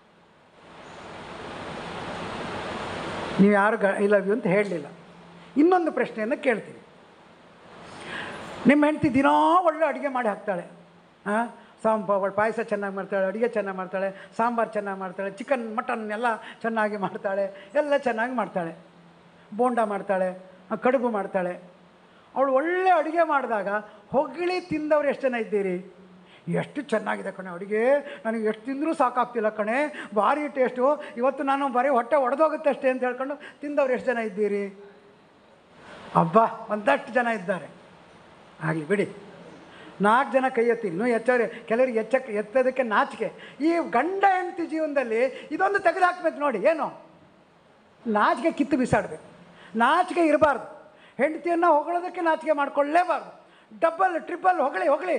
ನೀವು ಯಾರು ಗ ಐ ಲವ್ ಯು ಅಂತ ಹೇಳಲಿಲ್ಲ ಇನ್ನೊಂದು ಪ್ರಶ್ನೆಯನ್ನು ಕೇಳ್ತೀನಿ ನಿಮ್ಮ ಹೆಂಡತಿ ದಿನಾ ಒಳ್ಳೆ ಅಡುಗೆ ಮಾಡಿ ಹಾಕ್ತಾಳೆ ಹಾಂ ಸಾಂಬ ಅವಳು ಪಾಯಸ ಚೆನ್ನಾಗಿ ಮಾಡ್ತಾಳೆ ಅಡುಗೆ ಚೆನ್ನಾಗಿ ಮಾಡ್ತಾಳೆ ಸಾಂಬಾರು ಚೆನ್ನಾಗಿ ಮಾಡ್ತಾಳೆ ಚಿಕನ್ ಮಟನ್ ಎಲ್ಲ ಚೆನ್ನಾಗಿ ಮಾಡ್ತಾಳೆ ಎಲ್ಲ ಚೆನ್ನಾಗಿ ಮಾಡ್ತಾಳೆ ಬೋಂಡ ಮಾಡ್ತಾಳೆ ಆ, ಕಡುಬು ಮಾಡ್ತಾಳೆ ಅವಳು ಒಳ್ಳೆ ಅಡುಗೆ ಮಾಡಿದಾಗ ಹೊಗಳಿ ತಿಂದವ್ರು ಎಷ್ಟು ಜನ ಇದ್ದೀರಿ ಎಷ್ಟು ಚೆನ್ನಾಗಿದೆ ಕಣೆ ಅಡುಗೆ ನನಗೆ ಎಷ್ಟು ತಿಂದರೂ ಸಾಕಾಗ್ತಿಲ್ಲ ಕಣೆ ಭಾರಿ ಟೇಸ್ಟು ಇವತ್ತು ನಾನು ಬರೀ ಹೊಟ್ಟೆ ಒಡೆದೋಗುತ್ತೆ ಅಷ್ಟೇ ಅಂತ ಹೇಳ್ಕೊಂಡು ತಿಂದವ್ರು ಎಷ್ಟು ಜನ ಇದ್ದೀರಿ ಅಬ್ಬಾ ಒಂದಷ್ಟು ಜನ ಇದ್ದಾರೆ ಆಗಲಿ ಬಿಡಿ ನಾಲ್ಕು ಜನ ಕೈ ಎತ್ತಿ ಇನ್ನೂ ಹೆಚ್ಚವ್ರೆ ಕೆಲವರಿಗೆ ಎಚ್ಚಕ್ಕೆ ಎತ್ತೋದಕ್ಕೆ ನಾಚಿಕೆ ಈ ಗಂಡ ಹೆಂಡತಿ ಜೀವನದಲ್ಲಿ ಇದೊಂದು ತೆಗೆದುಹಾಕ್ಬೇಕು ನೋಡಿ ಏನು ನಾಚಿಕೆ ಕಿತ್ತು ಬಿಸಾಡಬೇಕು ನಾಚಿಕೆ ಇರಬಾರ್ದು ಹೆಂಡತಿಯನ್ನು ಹೊಗಳೋದಕ್ಕೆ ನಾಚಿಕೆ ಮಾಡ್ಕೊಳ್ಳೇಬಾರ್ದು ಡಬ್ಬಲ್ ಟ್ರಿಪಲ್ ಹೊಗಳಿ ಹೊಗಳಿ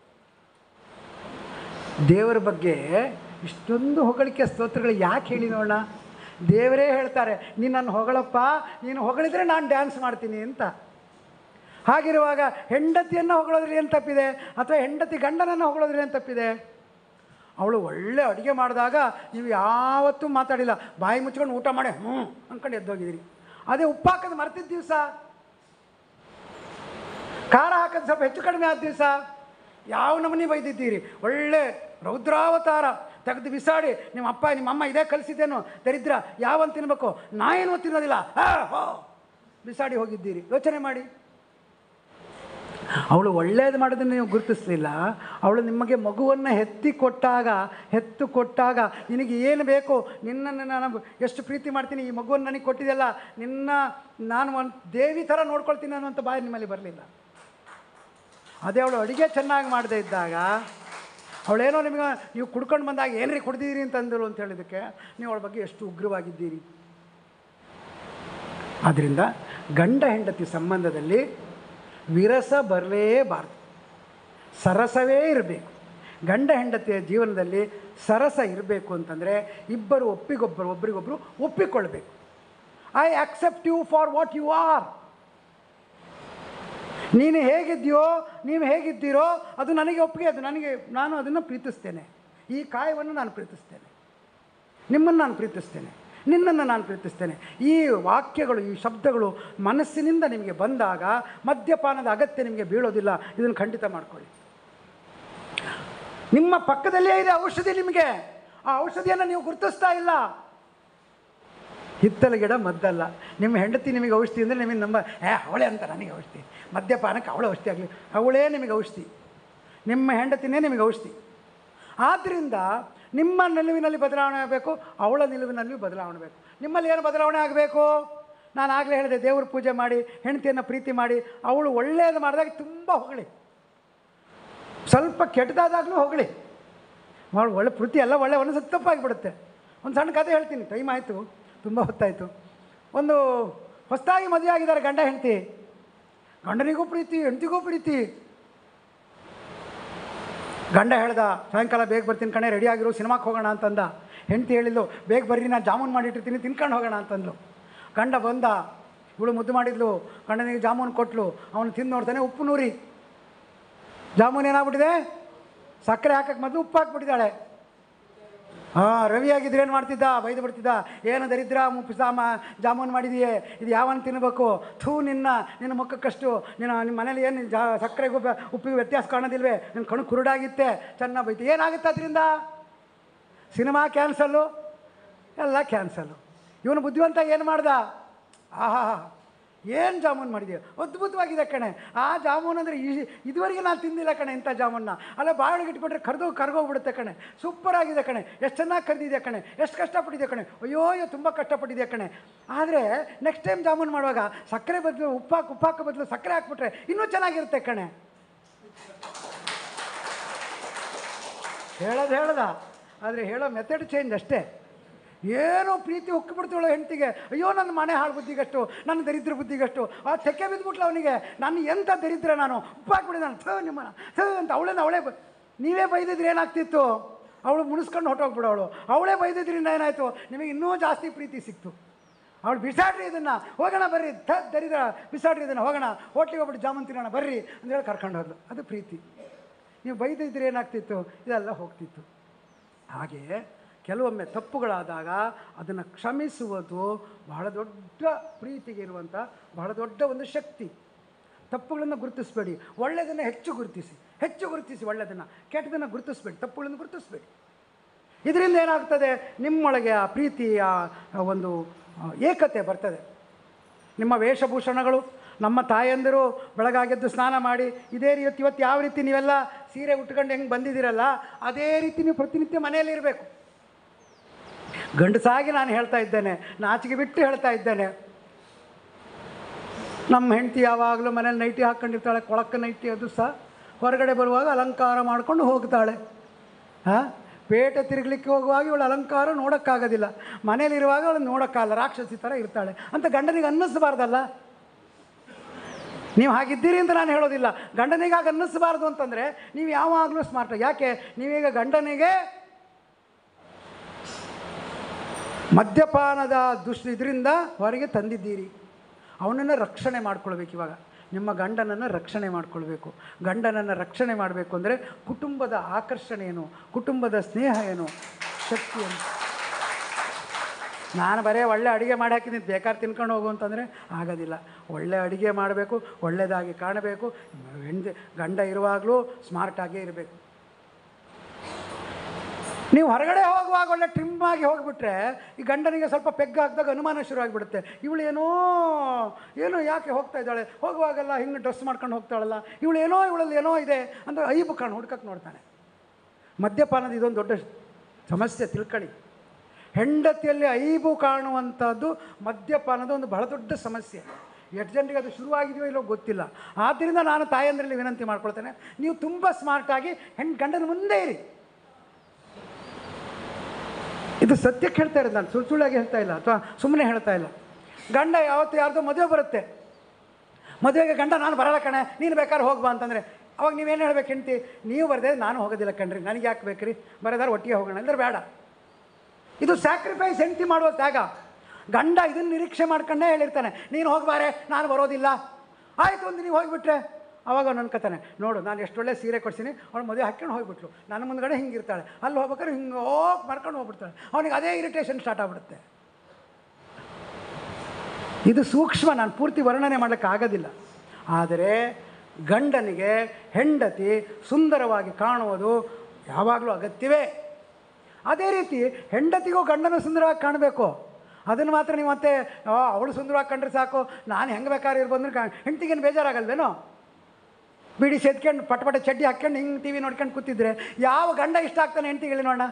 ದೇವರ ಬಗ್ಗೆ ಇಷ್ಟೊಂದು ಹೊಗಳಿಕೆ ಸ್ತೋತ್ರಗಳು ಯಾಕೆ ಹೇಳಿ ನೋಡೋಣ ದೇವರೇ ಹೇಳ್ತಾರೆ ನೀನು ನನ್ನ ಹೊಗಳಪ್ಪ ನೀನು ಹೊಗಳಿದ್ರೆ ನಾನು ಡ್ಯಾನ್ಸ್ ಮಾಡ್ತೀನಿ ಅಂತ ಹಾಗಿರುವಾಗ ಹೆಂಡತಿಯನ್ನು ಹೊಗಳೋದ್ರಲ್ಲಿ ಏನು ತಪ್ಪಿದೆ ಅಥವಾ ಹೆಂಡತಿ ಗಂಡನನ್ನು ಹೊಗಳೋದ್ರಲ್ಲಿ ಏನು ತಪ್ಪಿದೆ ಅವಳು ಒಳ್ಳೆ ಅಡುಗೆ ಮಾಡಿದಾಗ ನೀವು ಯಾವತ್ತೂ ಮಾತಾಡಿಲ್ಲ ಬಾಯಿ ಮುಚ್ಕೊಂಡು ಊಟ ಮಾಡಿ ಹ್ಞೂ ಅಂದ್ಕೊಂಡು ಎದ್ದೋಗಿದ್ದೀರಿ ಅದೇ ಉಪ್ಪು ಹಾಕೋದು ಮರ್ತಿದ್ದ ದಿವಸ ಖಾರ ಹಾಕೋದು ಸ್ವಲ್ಪ ಹೆಚ್ಚು ಕಡಿಮೆ ಆದ ದಿವಸ ಯಾವ ನಮೂನಿ ಬೈದಿದ್ದೀರಿ ಒಳ್ಳೆ ರೌದ್ರಾವತಾರ ತೆಗೆದು ಬಿಸಾಡಿ ನಿಮ್ಮ ಅಪ್ಪ ನಿಮ್ಮ ಅಮ್ಮ ಇದೇ ಕಲಿಸಿದ್ದೇನು ದರಿದ್ರ ಯಾವಂತ ತಿನ್ಬೇಕು ನಾ ಏನೂ ತಿನ್ನೋದಿಲ್ಲ ಆ, ಹೋ ಬಿಸಾಡಿ ಹೋಗಿದ್ದೀರಿ ಯೋಚನೆ ಮಾಡಿ ಅವಳು ಒಳ್ಳೆಯದು ಮಾಡೋದನ್ನು ನೀವು ಗುರುತಿಸಲಿಲ್ಲ ಅವಳು ನಿಮಗೆ ಮಗುವನ್ನು ಎತ್ತಿ ಕೊಟ್ಟಾಗ ಹೆತ್ತು ಕೊಟ್ಟಾಗ ನಿನಗೆ ಏನು ಬೇಕು ನಿನ್ನನ್ನು ನಾನು ಎಷ್ಟು ಪ್ರೀತಿ ಮಾಡ್ತೀನಿ ಈ ಮಗುವನ್ನು ನನಗೆ ಕೊಟ್ಟಿದೆಯಲ್ಲ ನಿನ್ನ ನಾನು ಒಂದು ದೇವಿ ಥರ ನೋಡ್ಕೊಳ್ತೀನಿ ಅನ್ನೋಂಥ ಬಾಯಿ ನಿಮ್ಮಲ್ಲಿ ಬರಲಿಲ್ಲ ಅದೇ ಅವಳು ಅಡುಗೆ ಚೆನ್ನಾಗಿ ಮಾಡದೇ ಇದ್ದಾಗ ಅವಳೇನೋ ನಿಮಗೆ ನೀವು ಕುಡ್ಕೊಂಡು ಬಂದಾಗ ಏನ್ರಿ ಕುಡ್ದಿದ್ದೀರಿ ಅಂತಂದರು ಅಂತ ಹೇಳಿದ್ದಕ್ಕೆ ನೀವು ಅವಳ ಬಗ್ಗೆ ಎಷ್ಟು ಉಗ್ರವಾಗಿದ್ದೀರಿ ಆದ್ದರಿಂದ ಗಂಡ ಹೆಂಡತಿ ಸಂಬಂಧದಲ್ಲಿ ವಿರಸ ಬರಲೇಬಾರ್ದು ಸರಸವೇ ಇರಬೇಕು ಗಂಡ ಹೆಂಡತಿಯ ಜೀವನದಲ್ಲಿ ಸರಸ ಇರಬೇಕು ಅಂತಂದರೆ ಇಬ್ಬರು ಒಪ್ಪಿಗೊಬ್ಬರು ಒಬ್ರಿಗೊಬ್ಬರು ಒಪ್ಪಿಕೊಳ್ಬೇಕು I accept you for what you are ನೀನು ಹೇಗಿದ್ದೀಯೋ ನೀವು ಹೇಗಿದ್ದೀರೋ ಅದು ನನಗೆ ಒಪ್ಪಿಗೆ ಅದು ನನಗೆ ನಾನು ಅದನ್ನು ಪ್ರೀತಿಸ್ತೇನೆ ಈ ಕಾಯವನ್ನು ನಾನು ಪ್ರೀತಿಸ್ತೇನೆ ನಿಮ್ಮನ್ನು ನಾನು ಪ್ರೀತಿಸ್ತೇನೆ ನಿನ್ನನ್ನು ನಾನು ಪ್ರೀತಿಸ್ತೇನೆ ಈ ವಾಕ್ಯಗಳು ಈ ಶಬ್ದಗಳು ಮನಸ್ಸಿನಿಂದ ನಿಮಗೆ ಬಂದಾಗ ಮದ್ಯಪಾನದ ಅಗತ್ಯ ನಿಮಗೆ ಬೀಳೋದಿಲ್ಲ ಇದನ್ನು ಖಂಡಿತ ಮಾಡ್ಕೊಳ್ಳಿ ನಿಮ್ಮ ಪಕ್ಕದಲ್ಲೇ ಇದೆ ಔಷಧಿ ನಿಮಗೆ ಆ ಔಷಧಿಯನ್ನು ನೀವು ಗುರುತಿಸ್ತಾ ಇಲ್ಲ ಹಿತ್ತಲ ಗಿಡ ಮದ್ದಲ್ಲ ನಿಮ್ಮ ಹೆಂಡತಿ ನಿಮಗೆ ಔಷಧಿ ಅಂದರೆ ನಿಮಗೆ ನಮ್ಮ ಏ ಅವಳೇ ಅಂತ ನನಗೆ ಔಷಧಿ ಮದ್ಯಪಾನಕ್ಕೆ ಅವಳ ಔಷಧಿ ಆಗಲಿ ಅವಳೇ ನಿಮಗೆ ಔಷಧಿ ನಿಮ್ಮ ಹೆಂಡತಿನೇ ನಿಮಗೆ ಔಷಧಿ ಆದ್ದರಿಂದ ನಿಮ್ಮ ನಿಲುವಿನಲ್ಲಿ ಬದಲಾವಣೆ ಆಗಬೇಕು ಅವಳ ನಿಲುವಿನಲ್ಲಿ ಬದಲಾವಣೆ ಬೇಕು ನಿಮ್ಮಲ್ಲಿ ಏನು ಬದಲಾವಣೆ ಆಗಬೇಕು ನಾನು ಆಗಲೇ ಹೇಳಿದೆ ದೇವ್ರ ಪೂಜೆ ಮಾಡಿ ಹೆಂಡತಿಯನ್ನು ಪ್ರೀತಿ ಮಾಡಿ ಅವಳು ಒಳ್ಳೆಯದು ಮಾಡಿದಾಗ ತುಂಬ ಹೊಗಳಿ ಸ್ವಲ್ಪ ಕೆಟ್ಟದಾದಾಗಲೂ ಹೊಗಳಿ ಭಾಳ ಒಳ್ಳೆ ಪ್ರೀತಿ ಎಲ್ಲ ಒಳ್ಳೆ ಒಂದೊಂದು ತಪ್ಪಾಗಿಬಿಡುತ್ತೆ ಒಂದು ಸಣ್ಣ ಕಥೆ ಹೇಳ್ತೀನಿ ಟೈಮ್ ಆಯಿತು ತುಂಬ ಹೊತ್ತಾಯಿತು ಒಂದು ಹೊಸದಾಗಿ ಮದುವೆ ಆಗಿದ್ದಾರೆ ಗಂಡ ಹೆಂಡತಿ ಗಂಡನಿಗೂ ಪ್ರೀತಿ ಹೆಂಡತಿಗೂ ಪ್ರೀತಿ ಗಂಡ ಹೇಳ್ದ ಸಾಯಂಕಾಲ ಬೇಗ ಬರ್ತೀನಿ ಕಣೆ ರೆಡಿ ಆಗಿರು ಸಿನಿಮಾಕ್ಕೆ ಹೋಗೋಣ ಅಂತಂದ ಹೆಂಡತಿ ಹೇಳಿದ್ಲು ಬೇಗ ಬರ್ರಿ ನಾನು ಜಾಮೂನ್ ಮಾಡಿಟ್ಟಿರ್ತೀನಿ ತಿನ್ಕೊಂಡು ಹೋಗೋಣ ಅಂತಂದ್ಲು ಗಂಡ ಬಂದ ಇವಳು ಮುದ್ದು ಮಾಡಿದ್ಲು ಗಂಡನಿಗೆ ಜಾಮೂನ್ ಕೊಟ್ಲು ಅವನು ತಿಂದು ನೋಡ್ತಾನೆ ಉಪ್ಪು ನೂರಿ ಜಾಮೂನ್ ಏನಾಗ್ಬಿಟ್ಟಿದೆ ಸಕ್ಕರೆ ಹಾಕಕ್ಕೆ ಮೊದಲು ಉಪ್ಪು ಹಾಕ್ಬಿಟ್ಟಿದ್ದಾಳೆ ಹಾಂ ರವಿ ಆಗಿದ್ರೆ ಏನು ಮಾಡ್ತಿದ್ದ ಬೈದು ಬಿಡ್ತಿದ್ದ ಏನು ದರಿದ್ರ ಮುಪ್ಪು ಸಾಮ ಜಾಮೂನ್ ಮಾಡಿದೀಯೇ ಇದು ಯಾವನ್ ತಿನ್ನಬೇಕು ಥೂ ನಿನ್ನ ನಿನ್ನ ಮುಖಕ್ಕಷ್ಟು ನಿನ್ನ ನಿಮ್ಮ ಮನೇಲಿ ಏನು ಜಾ ಸಕ್ಕರೆಗೂ ಬೆ- ಉಪ್ಪಿಗೆ ವ್ಯತ್ಯಾಸ ಕಾಣೋದಿಲ್ವೇ ನಿನ್ನ ಕಣ್ಣು ಕುರುಡಾಗಿತ್ತೆ ಚೆನ್ನಾಗಿ ಬೈತು ಏನಾಗುತ್ತೆ ಅದರಿಂದ ಸಿನಿಮಾ ಕ್ಯಾನ್ಸಲ್ಲು ಎಲ್ಲ ಕ್ಯಾನ್ಸಲ್ಲು ಇವನು ಬುದ್ಧಿವಂತ ಏನು ಮಾಡ್ದ ಆಹಾ ಏನು ಜಾಮೂನ್ ಮಾಡಿದೆಯಾ ಅದ್ಭುತವಾಗಿದೆ ಕಣೆ ಆ ಜಾಮೂನ್ ಅಂದರೆ ಈ ಇದುವರೆಗೆ ನಾನು ತಿಂದಿಲ್ಲ ಕಣೆ ಇಂಥ ಜಾಮೂನ್ನ ಅಲ್ಲ ಬಾಯೊಳಗೆ ಇಟ್ಬಿಟ್ರೆ ಕರೆದು ಕರ್ಗೋಗ್ಬಿಡುತ್ತೆ ಕಣೆ ಸೂಪರ್ ಆಗಿದೆ ಕಣೆ ಎಷ್ಟು ಚೆನ್ನಾಗಿ ಕರೆದಿದೆ ಕಣೆ ಎಷ್ಟು ಕಷ್ಟಪಟ್ಟಿದೆ ಕಣೆ ಅಯ್ಯೋ ಅಯ್ಯೋ ತುಂಬ ಕಷ್ಟಪಟ್ಟಿದೆ ಕಣೆ ಆದರೆ ನೆಕ್ಸ್ಟ್ ಟೈಮ್ ಜಾಮೂನ್ ಮಾಡುವಾಗ ಸಕ್ಕರೆ ಬದಲು ಉಪ್ಪು ಹಾಕಿ ಉಪ್ಪು ಹಾಕೋ ಬದಲು ಸಕ್ಕರೆ ಹಾಕ್ಬಿಟ್ರೆ ಇನ್ನೂ ಚೆನ್ನಾಗಿರುತ್ತೆ ಕಣೆ ಹೇಳೋದು ಹೇಳ್ದ ಆದರೆ ಹೇಳೋ ಮೆಥಡ್ ಚೇಂಜ್ ಅಷ್ಟೇ ಏನೋ ಪ್ರೀತಿ ಉಕ್ಕಿಬಿಡ್ತಾಳು ಹೆಂಡತಿಗೆ ಅಯ್ಯೋ ನನ್ನ ಮನೆ ಹಾಳು ಬುದ್ಧಿಗಷ್ಟು ನನ್ನ ದರಿದ್ರ ಬುದ್ಧಿಗಷ್ಟು ಆ ತೆಕ್ಕೆ ಬಿದ್ದುಬಿಟ್ಲು ಅವನಿಗೆ ನಾನು ಎಂಥ ದರಿದ್ರ ನಾನು ಉಪ್ಪಾಕ್ಬಿಡಿ ನಾನು ಥೋ ನಿಮ್ಮನ್ನ ಥೋ ಅಂತ ಅವಳೇನ ಅವಳೇ ಬ ನೀವೇ ಬೈದಿದ್ರೆ ಏನಾಗ್ತಿತ್ತು ಅವಳು ಮುನಿಸ್ಕೊಂಡು ಹೊಟ್ಟೋಗ್ಬಿಡೋಳು ಅವಳೇ ಬೈದಿದ್ರಿಂದ ಏನಾಯಿತು ನಿಮಗೆ ಇನ್ನೂ ಜಾಸ್ತಿ ಪ್ರೀತಿ ಸಿಕ್ತು ಅವಳು ಬಿಸಾಡ್ರಿ ಇದನ್ನು ಹೋಗೋಣ ಬರ್ರಿ ಥ ದರಿದ್ರ ಬಿಸಾಡ್ರಿ ಇದನ್ನು ಹೋಗೋಣ ಹೋಟ್ಲಿಗೆ ಹೋಗ್ಬಿಟ್ಟು ಜಾಮೂನ್ ತಿನ್ನೋಣ ಬರ್ರಿ ಅಂತೇಳಿ ಕರ್ಕೊಂಡು ಹೋದ್ಲು ಅದು ಪ್ರೀತಿ ನೀವು ಬೈದಿದ್ರೆ ಏನಾಗ್ತಿತ್ತು ಇದೆಲ್ಲ ಹೋಗ್ತಿತ್ತು ಹಾಗೆಯೇ ಕೆಲವೊಮ್ಮೆ ತಪ್ಪುಗಳಾದಾಗ ಅದನ್ನು ಕ್ಷಮಿಸುವುದು ಬಹಳ ದೊಡ್ಡ ಪ್ರೀತಿಗೆ ಇರುವಂಥ ಬಹಳ ದೊಡ್ಡ ಒಂದು ಶಕ್ತಿ ತಪ್ಪುಗಳನ್ನು ಗುರುತಿಸಬೇಡಿ ಒಳ್ಳೆಯದನ್ನು ಹೆಚ್ಚು ಗುರುತಿಸಿ ಹೆಚ್ಚು ಗುರುತಿಸಿ ಒಳ್ಳೆಯದನ್ನು ಕೆಟ್ಟದನ್ನು ಗುರುತಿಸ್ಬೇಡಿ ತಪ್ಪುಗಳನ್ನು ಗುರುತಿಸ್ಬೇಡಿ ಇದರಿಂದ ಏನಾಗ್ತದೆ ನಿಮ್ಮೊಳಗೆ ಆ ಪ್ರೀತಿಯ ಒಂದು ಆ, ಏಕತೆ ಬರ್ತದೆ ನಿಮ್ಮ ವೇಷಭೂಷಣಗಳು ನಮ್ಮ ತಾಯಂದಿರು ಬೆಳಗಾಗೆದ್ದು ಸ್ನಾನ ಮಾಡಿ ಇದೇ ರೀತಿ ಇವತ್ತು ಯಾವ ರೀತಿ ನೀವೆಲ್ಲ ಸೀರೆ ಉಟ್ಕೊಂಡು ಹೆಂಗೆ ಬಂದಿದ್ದೀರಲ್ಲ ಅದೇ ರೀತಿ ನೀವು ಪ್ರತಿನಿತ್ಯ ಮನೆಯಲ್ಲಿ ಇರಬೇಕು ಗಂಡಸಾಗಿ ನಾನು ಹೇಳ್ತಾ ಇದ್ದೇನೆ ನಾಚಿಕೆ ಬಿಟ್ಟು ಹೇಳ್ತಾ ಇದ್ದೇನೆ ನಮ್ಮ ಹೆಂಡತಿ ಯಾವಾಗಲೂ ಮನೇಲಿ ನೈಟಿ ಹಾಕ್ಕೊಂಡಿರ್ತಾಳೆ ಕೊಳಕ ನೈಟಿ ಅದು ಸಹ ಹೊರಗಡೆ ಬರುವಾಗ ಅಲಂಕಾರ ಮಾಡ್ಕೊಂಡು ಹೋಗ್ತಾಳೆ ಹಾಂ ಪೇಟೆ ತಿರುಗಲಿಕ್ಕೆ ಹೋಗುವಾಗ ಇವಳು ಅಲಂಕಾರ ನೋಡೋಕ್ಕಾಗೋದಿಲ್ಲ ಮನೇಲಿರುವಾಗ ಅವಳು ನೋಡೋಕ್ಕಾಗಲ್ಲ ರಾಕ್ಷಸಿ ಥರ ಇರ್ತಾಳೆ ಅಂತ ಗಂಡನಿಗೆ ಅನ್ನಿಸ್ಬಾರ್ದಲ್ಲ ನೀವು ಹಾಗಿದ್ದೀರಿ ಅಂತ ನಾನು ಹೇಳೋದಿಲ್ಲ ಗಂಡನಿಗೆ ಹಾಗೆ ಅನ್ನಿಸ್ಬಾರ್ದು ಅಂತಂದರೆ ನೀವು ಯಾವಾಗಲೂ ಸ್ಮಾರ್ಟ್ ಯಾಕೆ ನೀವೀಗ ಗಂಡನಿಗೆ ಮದ್ಯಪಾನದ ದುಷ್ಟ ಇದರಿಂದ ಹೊರಗೆ ತಂದಿದ್ದೀರಿ ಅವನನ್ನು ರಕ್ಷಣೆ ಮಾಡ್ಕೊಳ್ಬೇಕು ಇವಾಗ ನಿಮ್ಮ ಗಂಡನನ್ನು ರಕ್ಷಣೆ ಮಾಡ್ಕೊಳ್ಬೇಕು ಗಂಡನನ್ನು ರಕ್ಷಣೆ ಮಾಡಬೇಕು ಅಂದರೆ ಕುಟುಂಬದ ಆಕರ್ಷಣೆ ಏನು ಕುಟುಂಬದ ಸ್ನೇಹ ಏನು ಶಕ್ತಿ ಏನು ನಾನು ಬರೇ ಒಳ್ಳೆ ಅಡುಗೆ ಮಾಡಿ ಹಾಕಿದ್ದೀನಿ ಬೇಕಾದ್ರೆ ತಿನ್ಕೊಂಡು ಹೋಗು ಅಂತಂದರೆ ಆಗೋದಿಲ್ಲ ಒಳ್ಳೆ ಅಡುಗೆ ಮಾಡಬೇಕು ಒಳ್ಳೆಯದಾಗಿ ಕಾಣಬೇಕು ಹೆಂಡ ಗಂಡ ಇರುವಾಗಲೂ ಸ್ಮಾರ್ಟಾಗೇ ಇರಬೇಕು ನೀವು ಹೊರಗಡೆ ಹೋಗುವಾಗ ಒಳ್ಳೆ ಟ್ರಿಮ್ ಆಗಿ ಹೋಗಿಬಿಟ್ರೆ ಈ ಗಂಡನಿಗೆ ಸ್ವಲ್ಪ ಪೆಗ್ ಹಾಕಿದಾಗ ಅನುಮಾನ ಶುರುವಾಗಿಬಿಡುತ್ತೆ ಇವಳು ಏನೋ ಏನೋ ಯಾಕೆ ಹೋಗ್ತಾ ಇದ್ದಾಳೆ ಹೋಗುವಾಗೆಲ್ಲ ಹಿಂಗೆ ಡ್ರೆಸ್ ಮಾಡ್ಕೊಂಡು ಹೋಗ್ತಾಳಲ್ಲ ಇವಳು ಏನೋ ಇವಳಲ್ಲಿ ಏನೋ ಇದೆ ಅಂತ ಐಬು ಕಾಣು ಹುಡ್ಕಕ್ಕೆ ನೋಡ್ತಾನೆ ಮದ್ಯಪಾನದ ಇದೊಂದು ದೊಡ್ಡ ಸಮಸ್ಯೆ ತಿಳ್ಕೊಳ್ಳಿ ಹೆಂಡತಿಯಲ್ಲಿ ಐಬು ಕಾಣುವಂಥದ್ದು ಮದ್ಯಪಾನದ ಒಂದು ಬಹಳ ದೊಡ್ಡ ಸಮಸ್ಯೆ ಎಷ್ಟು ಜನರಿಗೆ ಅದು ಶುರುವಾಗಿದೆಯೋ ಇಲ್ಲೋ ಗೊತ್ತಿಲ್ಲ ಆದ್ದರಿಂದ ನಾನು ತಾಯಂದ್ರಲ್ಲಿ ವಿನಂತಿ ಮಾಡ್ಕೊಳ್ತೇನೆ ನೀವು ತುಂಬ ಸ್ಮಾರ್ಟಾಗಿ ಹೆಣ್ಣು ಗಂಡನ ಮುಂದೆ ಇರಿ ಇದು ಸತ್ಯಕ್ಕೆ ಹೇಳ್ತಾ ಇರೋದು ನಾನು ಸುಳ್ಳು ಸುಳ್ಳಾಗಿ ಹೇಳ್ತಾ ಇಲ್ಲ ಅಥವಾ ಸುಮ್ಮನೆ ಹೇಳ್ತಾ ಇಲ್ಲ ಗಂಡ ಯಾವತ್ತು ಯಾರ್ದೋ ಮದುವೆ ಬರುತ್ತೆ ಮದುವೆಗೆ ಗಂಡ ನಾನು ಬರಲ್ಲ ಕಣೆ ನೀನು ಬೇಕಾದ್ರೆ ಹೋಗ್ಬಾ ಅಂತಂದರೆ ಅವಾಗ ನೀವೇನು ಹೇಳ್ಬೇಕು ಹೆಂಡ್ತಿ ನೀವು ಬರದೆ ನಾನು ಹೋಗೋದಿಲ್ಲ ಕಣ್ರಿ ನನಗೆ ಯಾಕೆ ಬೇಕ್ರಿ ಬರೋದಾರು ಒಟ್ಟಿಗೆ ಹೋಗೋಣ ಅಂದ್ರೆ ಬೇಡ ಇದು ಸ್ಯಾಕ್ರಿಫೈಸ್ ಹೆಂಡ್ತಿ ಮಾಡುವ ತ್ಯಾಗ ಗಂಡ ಇದನ್ನು ನಿರೀಕ್ಷೆ ಮಾಡ್ಕೊಂಡೇ ಹೇಳಿರ್ತಾನೆ ನೀನು ಹೋಗ್ಬಾರೆ ನಾನು ಬರೋದಿಲ್ಲ ಆಯಿತು ಒಂದು ನೀವು ಹೋಗಿಬಿಟ್ರೆ ಅವಾಗ ಅವ್ನು ಅನ್ಕೋತಾನೆ ನೋಡು ನಾನು ಎಷ್ಟು ಒಳ್ಳೆ ಸೀರೆ ಕೊಡ್ತೀನಿ ಅವಳು ಮದುವೆ ಹಾಕ್ಕೊಂಡು ಹೋಗ್ಬಿಟ್ಲು ನನ್ನ ಮುಂದ್ಗಡೆ ಹಿಂಗಿರ್ತಾಳೆ ಅಲ್ಲಿ ಹೋಗ್ಬೇಕಾದ್ರೆ ಹಿಂಗೆ ಹೋಗಿ ಮಾಡ್ಕೊಂಡು ಹೋಗ್ಬಿಡ್ತಾಳೆ ಅವನಿಗೆ ಅದೇ ಇರಿಟೇಷನ್ ಸ್ಟಾರ್ಟ್ ಆಗ್ಬಿಡುತ್ತೆ ಇದು ಸೂಕ್ಷ್ಮ ನಾನು ಪೂರ್ತಿ ವರ್ಣನೆ ಮಾಡಲಿಕ್ಕೆ ಆಗೋದಿಲ್ಲ ಆದರೆ ಗಂಡನಿಗೆ ಹೆಂಡತಿ ಸುಂದರವಾಗಿ ಕಾಣುವುದು ಯಾವಾಗಲೂ ಅಗತ್ಯವೇ ಅದೇ ರೀತಿ ಹೆಂಡತಿಗೂ ಗಂಡನ ಸುಂದರವಾಗಿ ಕಾಣಬೇಕು ಅದನ್ನು ಮಾತ್ರ ನೀವು ಮತ್ತೆ "ಆ, ಅವಳು ಸುಂದರವಾಗಿ ಕಂಡ್ರೆ ಸಾಕು ನಾನು ಹೆಂಗೆ ಬೇಕಾದ್ರೆ ಇರ್ಬೋದು ಅಂದ್ರೆ ಹೆಂಡ್ತಿಗೇನು ಬೇಜಾರಾಗಲ್ವೇನೋ ಬಿಡಿ ಸೆದ್ಕೊಂಡು ಪಟ ಪಟ ಚಡ್ಡಿ ಹಾಕ್ಕೊಂಡು ಹಿಂಗೆ ಟಿ ವಿ ನೋಡ್ಕೊಂಡು ಕೂತಿದ್ರೆ ಯಾವ ಗಂಡ ಇಷ್ಟ ಆಗ್ತಾನೆ ಹೆಂಡ್ತಿಗೆ ಹೇಳಿ ನೋಡೋಣ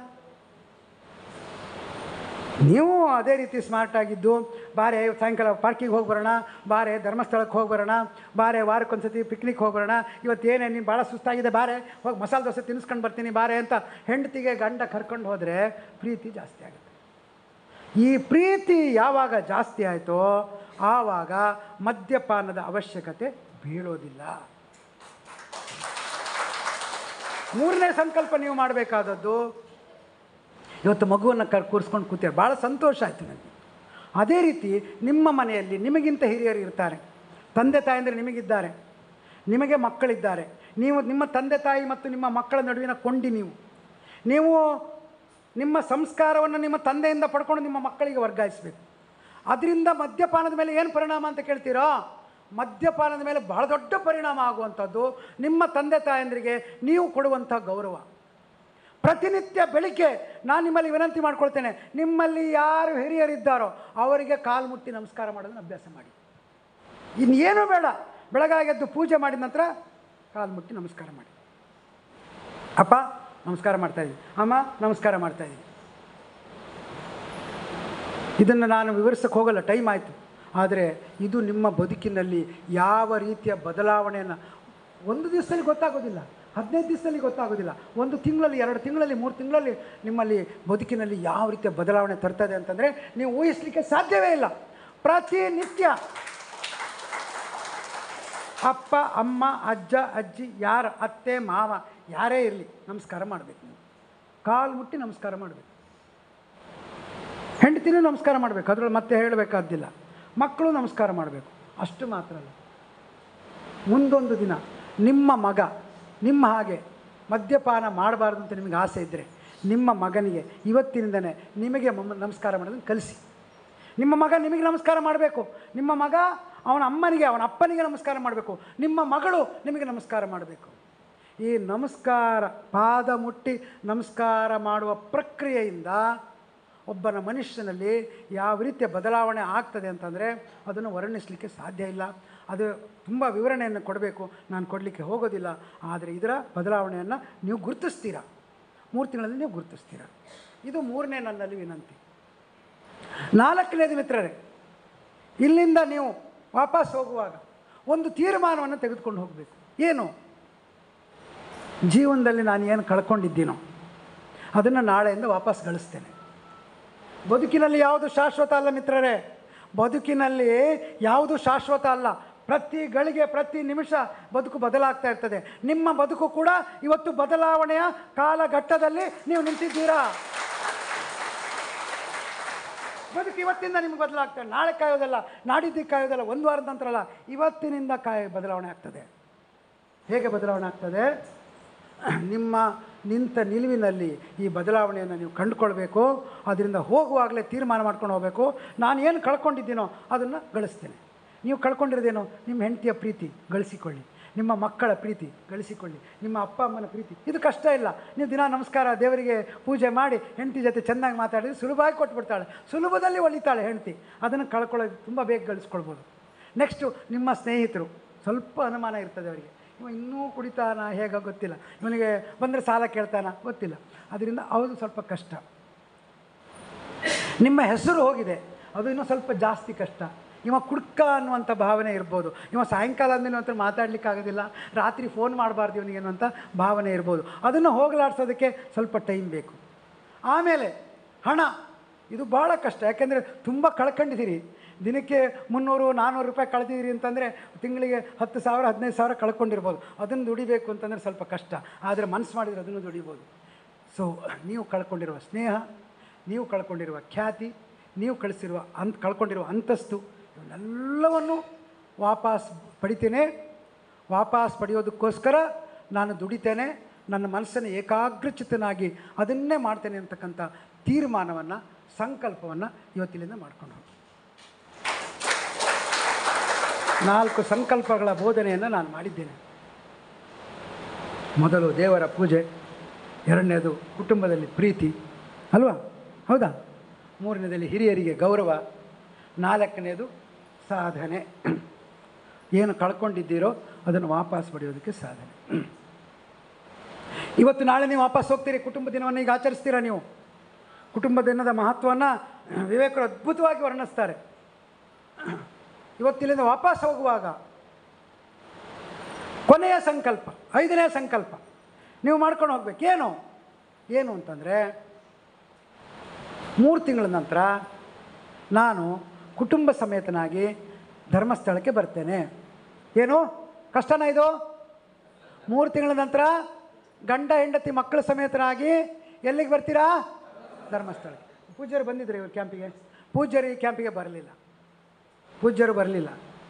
ನೀವು ಅದೇ ರೀತಿ ಸ್ಮಾರ್ಟ್ ಆಗಿದ್ದು ಬಾರೆ ಸಾಯಂಕಾಲ ಪಾರ್ಕಿಗೆ ಹೋಗಿ ಬರೋಣ ಬಾರೆ ಧರ್ಮಸ್ಥಳಕ್ಕೆ ಹೋಗಿ ಬರೋಣ ಬಾರೆ ವಾರಕ್ಕೊಂದ್ಸತಿ ಪಿಕ್ನಿಕ್ ಹೋಗಿ ಬರೋಣ ಇವತ್ತು ಏನೇ ನೀನು ಭಾಳ ಸುಸ್ತಾಗಿದೆ ಬಾರೆ ಹೋಗಿ ಮಸಾಲೆ ದೋಸೆ ತಿನ್ನಿಸ್ಕೊಂಡು ಬರ್ತೀನಿ ಬಾರೆ ಅಂತ ಹೆಂಡತಿಗೆ ಗಂಡ ಕರ್ಕೊಂಡು ಹೋದರೆ ಪ್ರೀತಿ ಜಾಸ್ತಿ ಆಗುತ್ತೆ ಈ ಪ್ರೀತಿ ಯಾವಾಗ ಜಾಸ್ತಿ ಆಯಿತೋ ಆವಾಗ ಮದ್ಯಪಾನದ ಅವಶ್ಯಕತೆ ಬೀಳೋದಿಲ್ಲ ಮೂರನೇ ಸಂಕಲ್ಪ ನೀವು ಮಾಡಬೇಕಾದದ್ದು ಇವತ್ತು ಮಗುವನ್ನು ಕರ್ ಕೂರಿಸ್ಕೊಂಡು ಕೂತಿದ್ದಾರೆ ಭಾಳ ಸಂತೋಷ ಆಯಿತು ನನಗೆ ಅದೇ ರೀತಿ ನಿಮ್ಮ ಮನೆಯಲ್ಲಿ ನಿಮಗಿಂತ ಹಿರಿಯರು ಇರ್ತಾರೆ ತಂದೆ ತಾಯಂದರೆ ನಿಮಗಿದ್ದಾರೆ ನಿಮಗೆ ಮಕ್ಕಳಿದ್ದಾರೆ ನೀವು ನಿಮ್ಮ ತಂದೆ ತಾಯಿ ಮತ್ತು ನಿಮ್ಮ ಮಕ್ಕಳ ನಡುವಿನ ಕೊಂಡಿ ನೀವು ನೀವು ನಿಮ್ಮ ಸಂಸ್ಕಾರವನ್ನು ನಿಮ್ಮ ತಂದೆಯಿಂದ ಪಡ್ಕೊಂಡು ನಿಮ್ಮ ಮಕ್ಕಳಿಗೆ ವರ್ಗಾಯಿಸಬೇಕು ಅದರಿಂದ ಮದ್ಯಪಾನದ ಮೇಲೆ ಏನು ಪರಿಣಾಮ ಅಂತ ಕೇಳ್ತೀರಾ ಮದ್ಯಪಾನದ ಮೇಲೆ ಬಹಳ ದೊಡ್ಡ ಪರಿಣಾಮ ಆಗುವಂಥದ್ದು ನಿಮ್ಮ ತಂದೆ ತಾಯಂದರಿಗೆ ನೀವು ಕೊಡುವಂಥ ಗೌರವ ಪ್ರತಿನಿತ್ಯ ಬೆಳಿಗ್ಗೆ ನಾನು ನಿಮ್ಮಲ್ಲಿ ವಿನಂತಿ ಮಾಡ್ಕೊಳ್ತೇನೆ ನಿಮ್ಮಲ್ಲಿ ಯಾರು ಹಿರಿಯರಿದ್ದಾರೋ ಅವರಿಗೆ ಕಾಲು ಮುಟ್ಟಿ ನಮಸ್ಕಾರ ಮಾಡೋದನ್ನು ಅಭ್ಯಾಸ ಮಾಡಿ ಇನ್ನೇನು ಬೇಡ ಬೆಳಗಾಗೆದ್ದು ಪೂಜೆ ಮಾಡಿದ ನಂತರ ಕಾಲು ಮುಟ್ಟಿ ನಮಸ್ಕಾರ ಮಾಡಿ ಅಪ್ಪ ನಮಸ್ಕಾರ ಮಾಡ್ತಾ ಇದ್ದೀನಿ ಅಮ್ಮ ನಮಸ್ಕಾರ ಮಾಡ್ತಾ ಇದ್ದೀನಿ ಇದನ್ನು ನಾನು ವಿವರಿಸಕ್ಕೆ ಹೋಗಲ್ಲ ಟೈಮ್ ಆಯಿತು ಆದರೆ ಇದು ನಿಮ್ಮ ಬದುಕಿನಲ್ಲಿ ಯಾವ ರೀತಿಯ ಬದಲಾವಣೆಯನ್ನು ಒಂದು ದಿವಸದಲ್ಲಿ ಗೊತ್ತಾಗೋದಿಲ್ಲ ಹದಿನೈದು ದಿವಸದಲ್ಲಿ ಗೊತ್ತಾಗೋದಿಲ್ಲ ಒಂದು ತಿಂಗಳಲ್ಲಿ ಎರಡು ತಿಂಗಳಲ್ಲಿ ಮೂರು ತಿಂಗಳಲ್ಲಿ ನಿಮ್ಮಲ್ಲಿ ಬದುಕಿನಲ್ಲಿ ಯಾವ ರೀತಿಯ ಬದಲಾವಣೆ ತರ್ತದೆ ಅಂತಂದರೆ ನೀವು ಊಹಿಸಲಿಕ್ಕೆ ಸಾಧ್ಯವೇ ಇಲ್ಲ ಪ್ರತಿನಿತ್ಯ ಅಪ್ಪ ಅಮ್ಮ ಅಜ್ಜ ಅಜ್ಜಿ ಯಾರು ಅತ್ತೆ ಮಾವ ಯಾರೇ ಇರಲಿ ನಮಸ್ಕಾರ ಮಾಡಬೇಕು ನೀವು ಕಾಲು ಮುಟ್ಟಿ ನಮಸ್ಕಾರ ಮಾಡಬೇಕು ಹೆಂಡತಿನೂ ನಮಸ್ಕಾರ ಮಾಡಬೇಕು ಅದರಲ್ಲಿ ಮತ್ತೆ ಹೇಳಬೇಕಾದ್ದಿಲ್ಲ ಮಕ್ಕಳು ನಮಸ್ಕಾರ ಮಾಡಬೇಕು ಅಷ್ಟು ಮಾತ್ರ ಅಲ್ಲ ಮುಂದೊಂದು ದಿನ ನಿಮ್ಮ ಮಗ ನಿಮ್ಮ ಹಾಗೆ ಮದ್ಯಪಾನ ಮಾಡಬಾರ್ದು ಅಂತ ನಿಮಗೆ ಆಸೆ ಇದ್ದರೆ ನಿಮ್ಮ ಮಗನಿಗೆ ಇವತ್ತಿನಿಂದನೇ ನಿಮಗೆ ಮಮ್ಮ ನಮಸ್ಕಾರ ಮಾಡೋದನ್ನು ಕಲಿಸಿ ನಿಮ್ಮ ಮಗ ನಿಮಗೆ ನಮಸ್ಕಾರ ಮಾಡಬೇಕು ನಿಮ್ಮ ಮಗ ಅವನ ಅಮ್ಮನಿಗೆ ಅವನ ಅಪ್ಪನಿಗೆ ನಮಸ್ಕಾರ ಮಾಡಬೇಕು ನಿಮ್ಮ ಮಗಳು ನಿಮಗೆ ನಮಸ್ಕಾರ ಮಾಡಬೇಕು ಈ ನಮಸ್ಕಾರ ಪಾದ ಮುಟ್ಟಿ ನಮಸ್ಕಾರ ಮಾಡುವ ಪ್ರಕ್ರಿಯೆಯಿಂದ ಒಬ್ಬನ ಮನುಷ್ಯನಲ್ಲಿ ಯಾವ ರೀತಿಯ ಬದಲಾವಣೆ ಆಗ್ತದೆ ಅಂತಂದರೆ ಅದನ್ನು ವರ್ಣಿಸಲಿಕ್ಕೆ ಸಾಧ್ಯ ಇಲ್ಲ ಅದು ತುಂಬ ವಿವರಣೆಯನ್ನು ಕೊಡಬೇಕು ನಾನು ಕೊಡಲಿಕ್ಕೆ ಹೋಗೋದಿಲ್ಲ ಆದರೆ ಇದರ ಬದಲಾವಣೆಯನ್ನು ನೀವು ಗುರುತಿಸ್ತೀರಾ ಮೂರು ತಿಂಗಳಲ್ಲಿ ನೀವು ಗುರುತಿಸ್ತೀರಾ ಇದು ಮೂರನೇ ನನ್ನಲ್ಲಿ ವಿನಂತಿ ನಾಲ್ಕನೇದು ಮಿತ್ರರೇ ಇಲ್ಲಿಂದ ನೀವು ವಾಪಸ್ ಹೋಗುವಾಗ ಒಂದು ತೀರ್ಮಾನವನ್ನು ತೆಗೆದುಕೊಂಡು ಹೋಗಬೇಕು ಏನು ಜೀವನದಲ್ಲಿ ನಾನು ಏನು ಕಳ್ಕೊಂಡಿದ್ದೀನೋ ಅದನ್ನು ನಾಳೆಯಿಂದ ವಾಪಸ್ ಗಳಿಸ್ತೇನೆ ಬದುಕಿನಲ್ಲಿ ಯಾವುದು ಶಾಶ್ವತ ಅಲ್ಲ ಮಿತ್ರರೇ ಬದುಕಿನಲ್ಲಿ ಯಾವುದು ಶಾಶ್ವತ ಅಲ್ಲ ಪ್ರತಿ ಗಳಿಗೆ ಪ್ರತಿ ನಿಮಿಷ ಬದುಕು ಬದಲಾಗ್ತಾ ಇರ್ತದೆ ನಿಮ್ಮ ಬದುಕು ಕೂಡ ಇವತ್ತು ಬದಲಾವಣೆಯ ಕಾಲಘಟ್ಟದಲ್ಲಿ ನೀವು ನಿಂತಿದ್ದೀರಾ ಬದುಕು ಇವತ್ತಿಂದ ನಿಮ್ಗೆ ಬದಲಾಗ್ತದೆ ನಾಳೆ ಕಾಯೋದಲ್ಲ ನಾಡಿದ್ದು ಕಾಯೋದಲ್ಲ ಒಂದು ವಾರದ ನಂತರ ಅಲ್ಲ ಇವತ್ತಿನಿಂದ ಕಾಯ ಬದಲಾವಣೆ ಆಗ್ತದೆ ಹೇಗೆ ಬದಲಾವಣೆ ಆಗ್ತದೆ ನಿಮ್ಮ ನಿಂತ ನಿಲುವಿನಲ್ಲಿ ಈ ಬದಲಾವಣೆಯನ್ನು ನೀವು ಕಂಡುಕೊಳ್ಬೇಕು ಅದರಿಂದ ಹೋಗುವಾಗಲೇ ತೀರ್ಮಾನ ಮಾಡ್ಕೊಂಡು ಹೋಗಬೇಕು ನಾನು ಏನು ಕಳ್ಕೊಂಡಿದ್ದೀನೋ ಅದನ್ನು ಗಳಿಸ್ತೇನೆ ನೀವು ಕಳ್ಕೊಂಡಿರೋದೇನು ನಿಮ್ಮ ಹೆಂಡತಿಯ ಪ್ರೀತಿ ಗಳಿಸಿಕೊಳ್ಳಿ ನಿಮ್ಮ ಮಕ್ಕಳ ಪ್ರೀತಿ ಗಳಿಸಿಕೊಳ್ಳಿ ನಿಮ್ಮ ಅಪ್ಪ ಅಮ್ಮನ ಪ್ರೀತಿ ಇದು ಕಷ್ಟ ಇಲ್ಲ ನೀವು ದಿನ ನಮಸ್ಕಾರ ದೇವರಿಗೆ ಪೂಜೆ ಮಾಡಿ ಹೆಂಡತಿ ಜೊತೆ ಚೆನ್ನಾಗಿ ಮಾತಾಡಿದ್ರೆ ಸುಲಭವಾಗಿ ಕೊಟ್ಬಿಡ್ತಾಳೆ ಸುಲಭದಲ್ಲಿ ಒಲಿತಾಳೆ ಹೆಂಡತಿ ಅದನ್ನು ಕಳ್ಕೊಳ್ಳೋದು ತುಂಬ ಬೇಗ ಗಳಿಸ್ಕೊಳ್ಬೋದು ನೆಕ್ಸ್ಟು ನಿಮ್ಮ ಸ್ನೇಹಿತರು ಸ್ವಲ್ಪ ಅನುಮಾನ ಇರ್ತದೆ ಅವರಿಗೆ ಇವ ಇನ್ನೂ ಕುಡಿತಾನ ಹೇಗ ಗೊತ್ತಿಲ್ಲ ಇವನಿಗೆ ಬಂದರೆ ಸಾಲ ಕೇಳ್ತಾನ ಗೊತ್ತಿಲ್ಲ ಅದರಿಂದ ಅವ್ರದ್ದು ಸ್ವಲ್ಪ ಕಷ್ಟ ನಿಮ್ಮ ಹೆಸರು ಹೋಗಿದೆ ಅದು ಇನ್ನೂ ಸ್ವಲ್ಪ ಜಾಸ್ತಿ ಕಷ್ಟ ಇವ ಕುಡ್ಕ ಅನ್ನುವಂಥ ಭಾವನೆ ಇರ್ಬೋದು ಇವ ಸಾಯಂಕಾಲ ಅಂದ್ರೆ ಹತ್ರ ಮಾತಾಡ್ಲಿಕ್ಕೆ ಆಗೋದಿಲ್ಲ ರಾತ್ರಿ ಫೋನ್ ಮಾಡಬಾರ್ದು ಇವನಿಗೆ ಅನ್ನುವಂಥ ಭಾವನೆ ಇರ್ಬೋದು ಅದನ್ನು ಹೋಗಲಾಡ್ಸೋದಕ್ಕೆ ಸ್ವಲ್ಪ ಟೈಮ್ ಬೇಕು ಆಮೇಲೆ ಹಣ ಇದು ಭಾಳ ಕಷ್ಟ ಯಾಕೆಂದರೆ ತುಂಬ ಕಳ್ಕೊಂಡಿದ್ದೀರಿ ದಿನಕ್ಕೆ ಮುನ್ನೂರು ನಾನ್ನೂರು ರೂಪಾಯಿ ಕಳೆದಿದ್ದೀರಿ ಅಂತಂದರೆ ತಿಂಗಳಿಗೆ ಹತ್ತು ಸಾವಿರ ಹದಿನೈದು ಸಾವಿರ ಕಳ್ಕೊಂಡಿರ್ಬೋದು ಅದನ್ನು ದುಡಿಬೇಕು ಅಂತಂದರೆ ಸ್ವಲ್ಪ ಕಷ್ಟ ಆದರೆ ಮನಸ್ಸು ಮಾಡಿದರೆ ಅದನ್ನು ದುಡಿಬೋದು ಸೊ ನೀವು ಕಳ್ಕೊಂಡಿರುವ ಸ್ನೇಹ ನೀವು ಕಳ್ಕೊಂಡಿರುವ ಖ್ಯಾತಿ ನೀವು ಕಳಿಸಿರುವ ಅಂತ್ ಕಳ್ಕೊಂಡಿರುವ ಅಂತಸ್ತು ಇವನ್ನೆಲ್ಲವನ್ನು ವಾಪಸ್ ಪಡಿತೇನೆ ವಾಪಸ್ ಪಡೆಯೋದಕ್ಕೋಸ್ಕರ ನಾನು ದುಡಿತೇನೆ ನನ್ನ ಮನಸ್ಸನ್ನು ಏಕಾಗ್ರಚಿತನಾಗಿ ಅದನ್ನೇ ಮಾಡ್ತೇನೆ ಅಂತಕ್ಕಂಥ ತೀರ್ಮಾನವನ್ನು ಸಂಕಲ್ಪವನ್ನು ಇವತ್ತಿನಿಂದ ಮಾಡ್ಕೊಂಡು ಹೋಗಿ ನಾಲ್ಕು ಸಂಕಲ್ಪಗಳ ಬೋಧನೆಯನ್ನು ನಾನು ಮಾಡಿದ್ದೇನೆ ಮೊದಲು ದೇವರ ಪೂಜೆ ಎರಡನೇದು ಕುಟುಂಬದಲ್ಲಿ ಪ್ರೀತಿ ಅಲ್ವಾ ಹೌದಾ ಮೂರನೇದಲ್ಲಿ ಹಿರಿಯರಿಗೆ ಗೌರವ ನಾಲ್ಕನೇದು ಸಾಧನೆ ಏನು ಕಳ್ಕೊಂಡಿದ್ದೀರೋ ಅದನ್ನು ವಾಪಸ್ ಪಡೆಯೋದಕ್ಕೆ ಸಾಧನೆ ಇವತ್ತು ನಾಳೆ ನೀವು ವಾಪಸ್ ಹೋಗ್ತೀರಿ ಕುಟುಂಬ ದಿನವನ್ನು ಈಗ ಆಚರಿಸ್ತೀರಾ ನೀವು ಕುಟುಂಬ ದಿನದ ಮಹತ್ವವನ್ನು ವಿವೇಕರು ಅದ್ಭುತವಾಗಿ ವರ್ಣಿಸ್ತಾರೆ ಇವತ್ತಿಲ್ಲಿಂದ ವಾಪಸ್ ಹೋಗುವಾಗ ಕೊನೆಯ ಸಂಕಲ್ಪ ಐದನೇ ಸಂಕಲ್ಪ ನೀವು ಮಾಡ್ಕೊಂಡು ಹೋಗ್ಬೇಕು ಏನು ಏನು ಅಂತಂದರೆ ಮೂರು ತಿಂಗಳ ನಂತರ ನಾನು ಕುಟುಂಬ ಸಮೇತನಾಗಿ ಧರ್ಮಸ್ಥಳಕ್ಕೆ ಬರ್ತೇನೆ ಏನು ಕಷ್ಟನಾ ಇದು ಮೂರು ತಿಂಗಳ ನಂತರ ಗಂಡ ಹೆಂಡತಿ ಮಕ್ಕಳ ಸಮೇತನಾಗಿ ಎಲ್ಲಿಗೆ ಬರ್ತೀರಾ ಧರ್ಮಸ್ಥಳಕ್ಕೆ ಪೂಜ್ಯರು ಬಂದಿದ್ರು ಇವ್ರ ಕ್ಯಾಂಪಿಗೆ ಪೂಜ್ಯರು ಈ ಕ್ಯಾಂಪಿಗೆ ಬರಲಿಲ್ಲ ಪೂಜ್ಯರು ಬರಲಿಲ್ಲ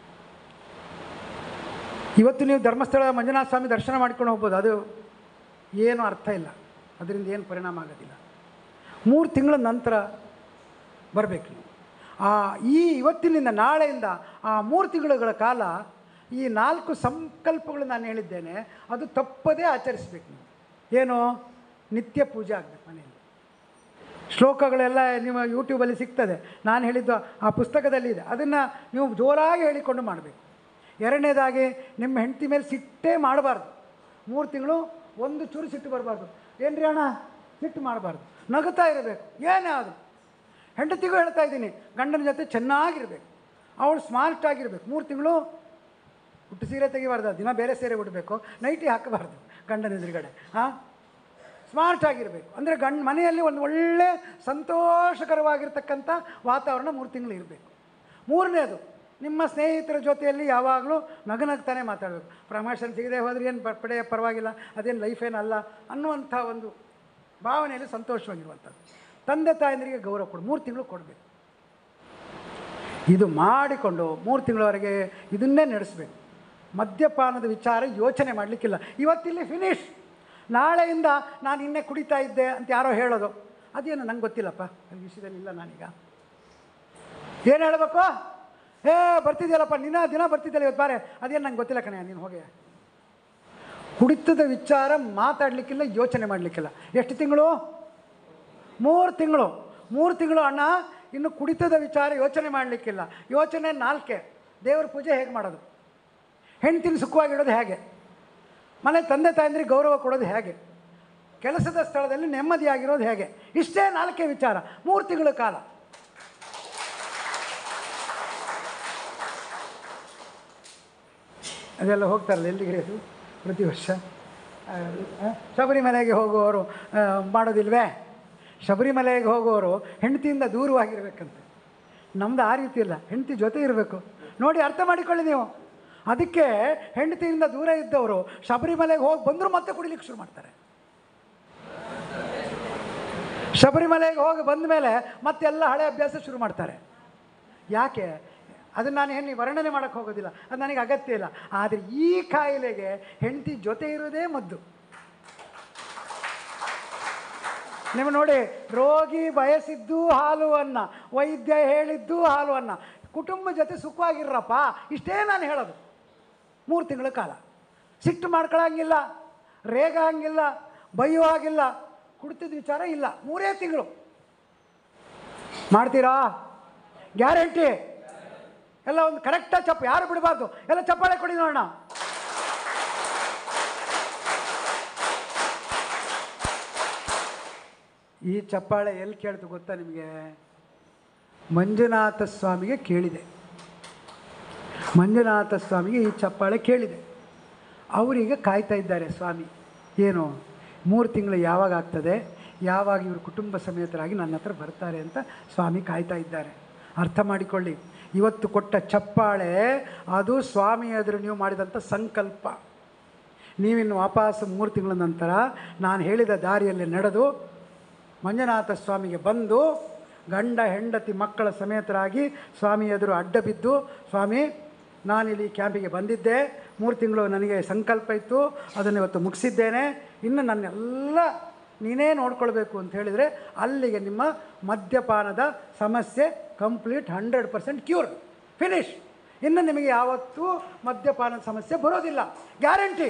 ಇವತ್ತು ನೀವು ಧರ್ಮಸ್ಥಳ ಮಂಜುನಾಥ ಸ್ವಾಮಿ ದರ್ಶನ ಮಾಡ್ಕೊಂಡು ಹೋಗ್ಬೋದು ಅದು ಏನು ಅರ್ಥ ಇಲ್ಲ ಅದರಿಂದ ಏನು ಪರಿಣಾಮ ಆಗೋದಿಲ್ಲ ಮೂರು ತಿಂಗಳ ನಂತರ ಬರಬೇಕು ನೀವು ಆ ಈ ಇವತ್ತಿನಿಂದ ನಾಳೆಯಿಂದ ಆ ಮೂರು ತಿಂಗಳುಗಳ ಕಾಲ ಈ ನಾಲ್ಕು ಸಂಕಲ್ಪಗಳು ನಾನು ಹೇಳಿದ್ದೇನೆ ಅದು ತಪ್ಪದೇ ಆಚರಿಸ್ಬೇಕು ನೀವು ಏನು ನಿತ್ಯ ಪೂಜೆ ಆಗಬೇಕು ಮನೆಯಲ್ಲಿ ಶ್ಲೋಕಗಳೆಲ್ಲ ನಿಮ್ಮ ಯೂಟ್ಯೂಬಲ್ಲಿ ಸಿಗ್ತದೆ ನಾನು ಹೇಳಿದ್ದು ಆ ಪುಸ್ತಕದಲ್ಲಿ ಇದೆ ಅದನ್ನು ನೀವು ಜೋರಾಗಿ ಹೇಳಿಕೊಂಡು ಮಾಡಬೇಕು ಎರಡನೇದಾಗಿ ನಿಮ್ಮ ಹೆಂಡತಿ ಮೇಲೆ ಸಿಟ್ಟೇ ಮಾಡಬಾರ್ದು ಮೂರು ತಿಂಗಳು ಒಂದು ಚೂರು ಸಿಟ್ಟು ಬರಬಾರ್ದು ಏನ್ರಿ ಅಣ್ಣ ಸಿಟ್ಟು ಮಾಡಬಾರ್ದು ನಗುತ್ತಾ ಇರಬೇಕು ಏನೇ ಅದು ಹೆಂಡತಿಗೂ ಹೇಳ್ತಾ ಇದ್ದೀನಿ ಗಂಡನ ಜೊತೆ ಚೆನ್ನಾಗಿರ್ಬೇಕು ಅವಳು ಸ್ಮಾರ್ಟ್ ಆಗಿರ್ಬೇಕು ಮೂರು ತಿಂಗಳು ಹುಟ್ಟು ಸೀರೆ ತೆಗಿಬಾರ್ದು ದಿನ ಬೇರೆ ಸೀರೆ ಉಡಬೇಕು ನೈಟಿ ಹಾಕಬಾರ್ದು ಗಂಡನ ಎದುರುಗಡೆ ಹಾಂ ಸ್ಮಾರ್ಟ್ ಆಗಿರಬೇಕು ಅಂದರೆ ಗಂಡ ಮನೆಯಲ್ಲಿ ಒಂದು ಒಳ್ಳೆ ಸಂತೋಷಕರವಾಗಿರ್ತಕ್ಕಂಥ ವಾತಾವರಣ ಮೂರು ತಿಂಗಳು ಇರಬೇಕು ಮೂರನೇದು ನಿಮ್ಮ ಸ್ನೇಹಿತರ ಜೊತೆಯಲ್ಲಿ ಯಾವಾಗಲೂ ನಗನಗ್ತಾನೆ ಮಾತಾಡಬೇಕು ಪ್ರಮೋಷನ್ ಸಿಗದೆ ಹೋದ್ರೆ ಏನು ಪಡೆಯ ಪರವಾಗಿಲ್ಲ ಅದೇನು ಲೈಫ್ ಏನಲ್ಲ ಅನ್ನುವಂಥ ಒಂದು ಭಾವನೆಯಲ್ಲಿ ಸಂತೋಷವಾಗಿರುವಂಥದ್ದು ತಂದೆ ತಾಯಂದಿರಿಗೆ ಗೌರವ ಕೊಡು ಮೂರು ತಿಂಗಳು ಕೊಡಬೇಕು ಇದು ಮಾಡಿಕೊಂಡು ಮೂರು ತಿಂಗಳವರೆಗೆ ಇದನ್ನೇ ನಡೆಸಬೇಕು ಮದ್ಯಪಾನದ ವಿಚಾರ ಯೋಚನೆ ಮಾಡಲಿಕ್ಕಿಲ್ಲ ಇವತ್ತಿಲ್ಲಿ ಫಿನಿಶ್ ನಾಳೆಯಿಂದ ನಾನು ಇನ್ನೇ ಕುಡಿತಾ ಇದ್ದೆ ಅಂತ ಯಾರೋ ಹೇಳೋದು ಅದೇನು ನಂಗೆ ಗೊತ್ತಿಲ್ಲಪ್ಪ ಈ ವಿಷಯದಲ್ಲಿ ಇಲ್ಲ ನಾನೀಗ ಏನು ಹೇಳಬೇಕು ಏ ಬರ್ತಿದ್ಯಲ್ಲಪ್ಪ ನಿನ್ನ ದಿನ ಬರ್ತಿದ್ಯಲ್ಲ ಇವತ್ತು ಬಾರೆ ಅದೇನು ನಂಗೆ ಗೊತ್ತಿಲ್ಲ ಕಣೆ ನೀನು ಹೋಗಿ ಕುಡಿತದ ವಿಚಾರ ಮಾತಾಡಲಿಕ್ಕಿಲ್ಲ ಯೋಚನೆ ಮಾಡಲಿಕ್ಕಿಲ್ಲ ಎಷ್ಟು ತಿಂಗಳು ಮೂರು ತಿಂಗಳು ಮೂರು ತಿಂಗಳು ಅಣ್ಣ ಇನ್ನು ಕುಡಿತದ ವಿಚಾರ ಯೋಚನೆ ಮಾಡಲಿಕ್ಕಿಲ್ಲ ಯೋಚನೆ ನಾಲ್ಕೆ ದೇವ್ರ ಪೂಜೆ ಹೇಗೆ ಮಾಡೋದು ಹೆಣ್ತಿನ ಸುಖವಾಗಿಡೋದು ಹೇಗೆ ಮನೆ ತಂದೆ ತಾಯಂದ್ರಿಗೆ ಗೌರವ ಕೊಡೋದು ಹೇಗೆ ಕೆಲಸದ ಸ್ಥಳದಲ್ಲಿ ನೆಮ್ಮದಿಯಾಗಿರೋದು ಹೇಗೆ ಇಷ್ಟೇ ನಾಲ್ಕೇ ವಿಚಾರ ಮೂರು ತಿಂಗಳ ಕಾಲ ಅದೆಲ್ಲ ಹೋಗ್ತಾರಲ್ಲ ಎಲ್ಲಿಗೆ ಅದು ಪ್ರತಿ ವರ್ಷ ಆ, ಆ, ಶಬರಿಮಲೆಗೆ ಹೋಗುವವರು ಆ, ಮಾಡೋದಿಲ್ವೇ ಶಬರಿಮಲೆಗೆ ಹೋಗುವವರು ಹೆಂಡತಿಯಿಂದ ದೂರವಾಗಿರ್ಬೇಕಂತೆ ನಮ್ದು ಆ ರೀತಿ ಇಲ್ಲ ಹೆಂಡತಿ ಜೊತೆ ಇರಬೇಕು ನೋಡಿ ಅರ್ಥ ಮಾಡಿಕೊಳ್ಳಿ ನೀವು ಅದಕ್ಕೆ ಹೆಂಡತಿಯಿಂದ ದೂರ ಇದ್ದವರು ಶಬರಿಮಲೆಗೆ ಹೋಗಿ ಬಂದರೂ ಮತ್ತೆ ಕುಡಿಲಿಕ್ಕೆ ಶುರು ಮಾಡ್ತಾರೆ ಶಬರಿಮಲೆಗೆ ಹೋಗಿ ಬಂದ ಮೇಲೆ ಮತ್ತೆಲ್ಲ ಹಳೆ ಅಭ್ಯಾಸ ಶುರು ಮಾಡ್ತಾರೆ ಯಾಕೆ ಅದನ್ನು ನಾನು ಏನು ವರ್ಣನೆ ಮಾಡೋಕ್ಕೆ ಹೋಗೋದಿಲ್ಲ ಅದು ನನಗೆ ಅಗತ್ಯ ಇಲ್ಲ ಆದರೆ ಈ ಕಾಯಿಲೆಗೆ ಹೆಂಡತಿ ಜೊತೆ ಇರೋದೇ ಮದ್ದು ನೀವು ನೋಡಿ ರೋಗಿ ಬಯಸಿದ್ದು ಹಾಲು ಅನ್ನ ವೈದ್ಯ ಹೇಳಿದ್ದು ಹಾಲು ಅನ್ನ ಕುಟುಂಬ ಜೊತೆ ಸುಖವಾಗಿರ್ರಪ್ಪ ಇಷ್ಟೇ ನಾನು ಹೇಳೋದು ಮೂರು ತಿಂಗಳ ಕಾಲ ಸಿಟ್ಟು ಮಾಡ್ಕೊಳ್ಳೋಂಗಿಲ್ಲ ರೇಗ ಹಂಗಿಲ್ಲ ಬೈಯೋ ಹಾಗಿಲ್ಲ ಕುಡಿತದ ವಿಚಾರ ಇಲ್ಲ ಮೂರೇ ತಿಂಗಳು ಮಾಡ್ತೀರಾ ಗ್ಯಾರಂಟಿ ಎಲ್ಲ ಒಂದು ಕರೆಕ್ಟಾಗಿ ಚಪ್ಪ ಯಾರು ಬಿಡಬಾರ್ದು ಎಲ್ಲ ಚಪ್ಪಾಳೆ ಕೊಡಿ ನೋಡೋಣ ಈ ಚಪ್ಪಾಳೆ ಎಲ್ಲಿ ಕೇಳ್ತು ಗೊತ್ತಾ ನಿಮಗೆ ಮಂಜುನಾಥ ಸ್ವಾಮಿಗೆ ಕೇಳಿದೆ ಮಂಜುನಾಥ ಸ್ವಾಮಿಗೆ ಈ ಚಪ್ಪಾಳೆ ಕೇಳಿದೆ ಅವರೀಗ ಕಾಯ್ತಾ ಇದ್ದಾರೆ ಸ್ವಾಮಿ ಏನು ಮೂರು ತಿಂಗಳು ಯಾವಾಗ ಆಗ್ತದೆ ಯಾವಾಗ ಇವರು ಕುಟುಂಬ ಸಮೇತರಾಗಿ ನನ್ನ ಹತ್ರ ಬರ್ತಾರೆ ಅಂತ ಸ್ವಾಮಿ ಕಾಯ್ತಾ ಇದ್ದಾರೆ ಅರ್ಥ ಮಾಡಿಕೊಳ್ಳಿ ಇವತ್ತು ಕೊಟ್ಟ ಚಪ್ಪಾಳೆ ಅದು ಸ್ವಾಮಿ ಎದುರು ನೀವು ಮಾಡಿದಂಥ ಸಂಕಲ್ಪ ನೀವಿನ್ನು ವಾಪಸ್ ಮೂರು ತಿಂಗಳ ನಂತರ ನಾನು ಹೇಳಿದ ದಾರಿಯಲ್ಲಿ ನಡೆದು ಮಂಜುನಾಥ ಸ್ವಾಮಿಗೆ ಬಂದು ಗಂಡ ಹೆಂಡತಿ ಮಕ್ಕಳ ಸಮೇತರಾಗಿ ಸ್ವಾಮಿ ಎದುರು ಅಡ್ಡ ಬಿದ್ದು ಸ್ವಾಮಿ ನಾನಿಲ್ಲಿ ಕ್ಯಾಂಪಿಗೆ ಬಂದಿದ್ದೆ ಮೂರು ತಿಂಗಳು ನನಗೆ ಸಂಕಲ್ಪ ಇತ್ತು ಅದನ್ನು ಇವತ್ತು ಮುಗಿಸಿದ್ದೇನೆ ಇನ್ನು ನನ್ನೆಲ್ಲ ನೀನೇ ನೋಡ್ಕೊಳ್ಬೇಕು ಅಂತ ಹೇಳಿದರೆ ಅಲ್ಲಿಗೆ ನಿಮ್ಮ ಮದ್ಯಪಾನದ ಸಮಸ್ಯೆ complete hundred percent cure finish ಇನ್ನು ನಿಮಗೆ ಯಾವತ್ತೂ ಮದ್ಯಪಾನದ ಸಮಸ್ಯೆ ಬರೋದಿಲ್ಲ ಗ್ಯಾರಂಟಿ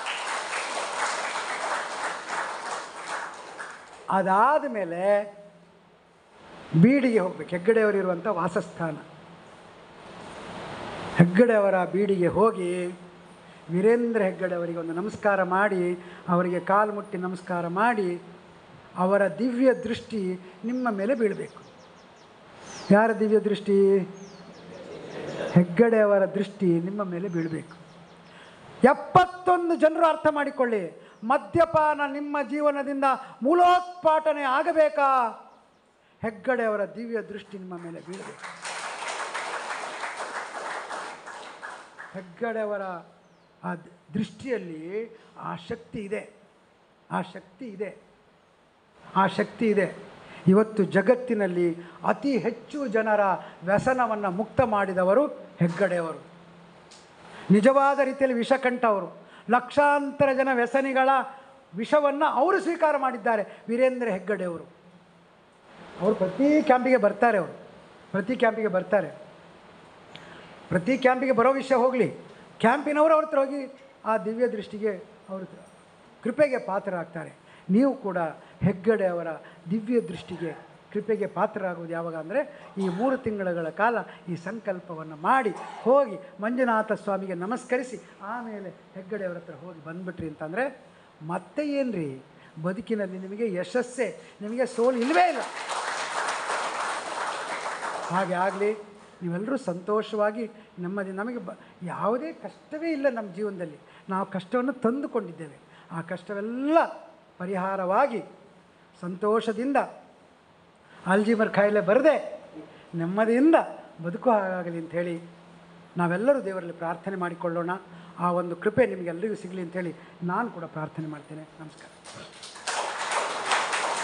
ಅದಾದ ಮೇಲೆ ಬೀಡಿಗೆ ಹೋಗ್ಬೇಕು ಹೆಗ್ಗಡೆಯವರಿರುವಂಥ ವಾಸಸ್ಥಾನ ಹೆಗ್ಗಡೆಯವರ ಬೀಡಿಗೆ ಹೋಗಿ ವೀರೇಂದ್ರ ಹೆಗ್ಗಡೆ ಅವರಿಗೆ ಒಂದು ನಮಸ್ಕಾರ ಮಾಡಿ ಅವರಿಗೆ ಕಾಲು ಮುಟ್ಟಿ ನಮಸ್ಕಾರ ಮಾಡಿ ಅವರ ದಿವ್ಯ ದೃಷ್ಟಿ ನಿಮ್ಮ ಮೇಲೆ ಬೀಳಬೇಕು ಯಾರ ದಿವ್ಯ ದೃಷ್ಟಿ ಹೆಗ್ಗಡೆಯವರ ದೃಷ್ಟಿ ನಿಮ್ಮ ಮೇಲೆ ಬೀಳಬೇಕು ಎಪ್ಪತ್ತೊಂದು ಜನರು ಅರ್ಥ ಮಾಡಿಕೊಳ್ಳಿ ಮದ್ಯಪಾನ ನಿಮ್ಮ ಜೀವನದಿಂದ ಮೂಲೋತ್ಪಾಟನೆ ಆಗಬೇಕಾ ಹೆಗ್ಗಡೆಯವರ ದಿವ್ಯ ದೃಷ್ಟಿ ನಿಮ್ಮ ಮೇಲೆ ಬೀಳಬೇಕು ಹೆಗ್ಗಡೆಯವರ ಆ ದ್- ದೃಷ್ಟಿಯಲ್ಲಿ ಆ ಶಕ್ತಿ ಇದೆ ಆ ಶಕ್ತಿ ಇದೆ ಆ ಶಕ್ತಿ ಇದೆ ಇವತ್ತು ಜಗತ್ತಿನಲ್ಲಿ ಅತಿ ಹೆಚ್ಚು ಜನರ ವ್ಯಸನವನ್ನು ಮುಕ್ತ ಮಾಡಿದವರು ಹೆಗ್ಗಡೆಯವರು ನಿಜವಾದ ರೀತಿಯಲ್ಲಿ ವಿಷಕಂಠವರು ಲಕ್ಷಾಂತರ ಜನ ವ್ಯಸನಿಗಳ ವಿಷವನ್ನು ಅವರು ಸ್ವೀಕಾರ ಮಾಡಿದ್ದಾರೆ ವೀರೇಂದ್ರ ಹೆಗ್ಗಡೆಯವರು ಅವರು ಪ್ರತಿ ಕ್ಯಾಂಪಿಗೆ ಬರ್ತಾರೆ ಅವರು ಪ್ರತಿ ಕ್ಯಾಂಪಿಗೆ ಬರ್ತಾರೆ ಪ್ರತಿ ಕ್ಯಾಂಪಿಗೆ ಬರೋ ವಿಷಯ ಹೋಗಲಿ ಕ್ಯಾಂಪಿನವರು ಅವ್ರ ಹತ್ರ ಹೋಗಿ ಆ ದಿವ್ಯ ದೃಷ್ಟಿಗೆ ಅವರು ಕೃಪೆಗೆ ಪಾತ್ರರಾಗ್ತಾರೆ ನೀವು ಕೂಡ ಹೆಗ್ಗಡೆ ಅವರ ದಿವ್ಯ ದೃಷ್ಟಿಗೆ ಕೃಪೆಗೆ ಪಾತ್ರರಾಗುವುದು ಯಾವಾಗ ಅಂದರೆ ಈ ಮೂರು ತಿಂಗಳ ಕಾಲ ಈ ಸಂಕಲ್ಪವನ್ನು ಮಾಡಿ ಹೋಗಿ ಮಂಜುನಾಥ ಸ್ವಾಮಿಗೆ ನಮಸ್ಕರಿಸಿ ಆಮೇಲೆ ಹೆಗ್ಗಡೆಯವರ ಹತ್ರ ಹೋಗಿ ಬಂದ್ಬಿಟ್ರಿ ಅಂತಂದರೆ ಮತ್ತೆ ಏನ್ರಿ ಬದುಕಿನಲ್ಲಿ ನಿಮಗೆ ಯಶಸ್ಸೇ ನಿಮಗೆ ಸೋಲು ಇಲ್ಲವೇ ಇಲ್ಲ ಹಾಗೆ ಆಗಲಿ ನೀವೆಲ್ಲರೂ ಸಂತೋಷವಾಗಿ ನೆಮ್ಮದಿ ನಮಗೆ ಬ ಯಾವುದೇ ಕಷ್ಟವೇ ಇಲ್ಲ ನಮ್ಮ ಜೀವನದಲ್ಲಿ ನಾವು ಕಷ್ಟವನ್ನು ತಂದುಕೊಂಡಿದ್ದೇವೆ ಆ ಕಷ್ಟವೆಲ್ಲ ಪರಿಹಾರವಾಗಿ ಸಂತೋಷದಿಂದ ಆಲ್ಜಿಮರ್ ಕಾಯಿಲೆ ಬರದೆ ನೆಮ್ಮದಿಯಿಂದ ಬದುಕು ಹಾಗಾಗಲಿ ಅಂಥೇಳಿ ನಾವೆಲ್ಲರೂ ದೇವರಲ್ಲಿ ಪ್ರಾರ್ಥನೆ ಮಾಡಿಕೊಳ್ಳೋಣ ಆ ಒಂದು ಕೃಪೆ ನಿಮಗೆಲ್ಲರಿಗೂ ಸಿಗಲಿ ಅಂಥೇಳಿ ನಾನು ಕೂಡ ಪ್ರಾರ್ಥನೆ ಮಾಡ್ತೇನೆ ನಮಸ್ಕಾರ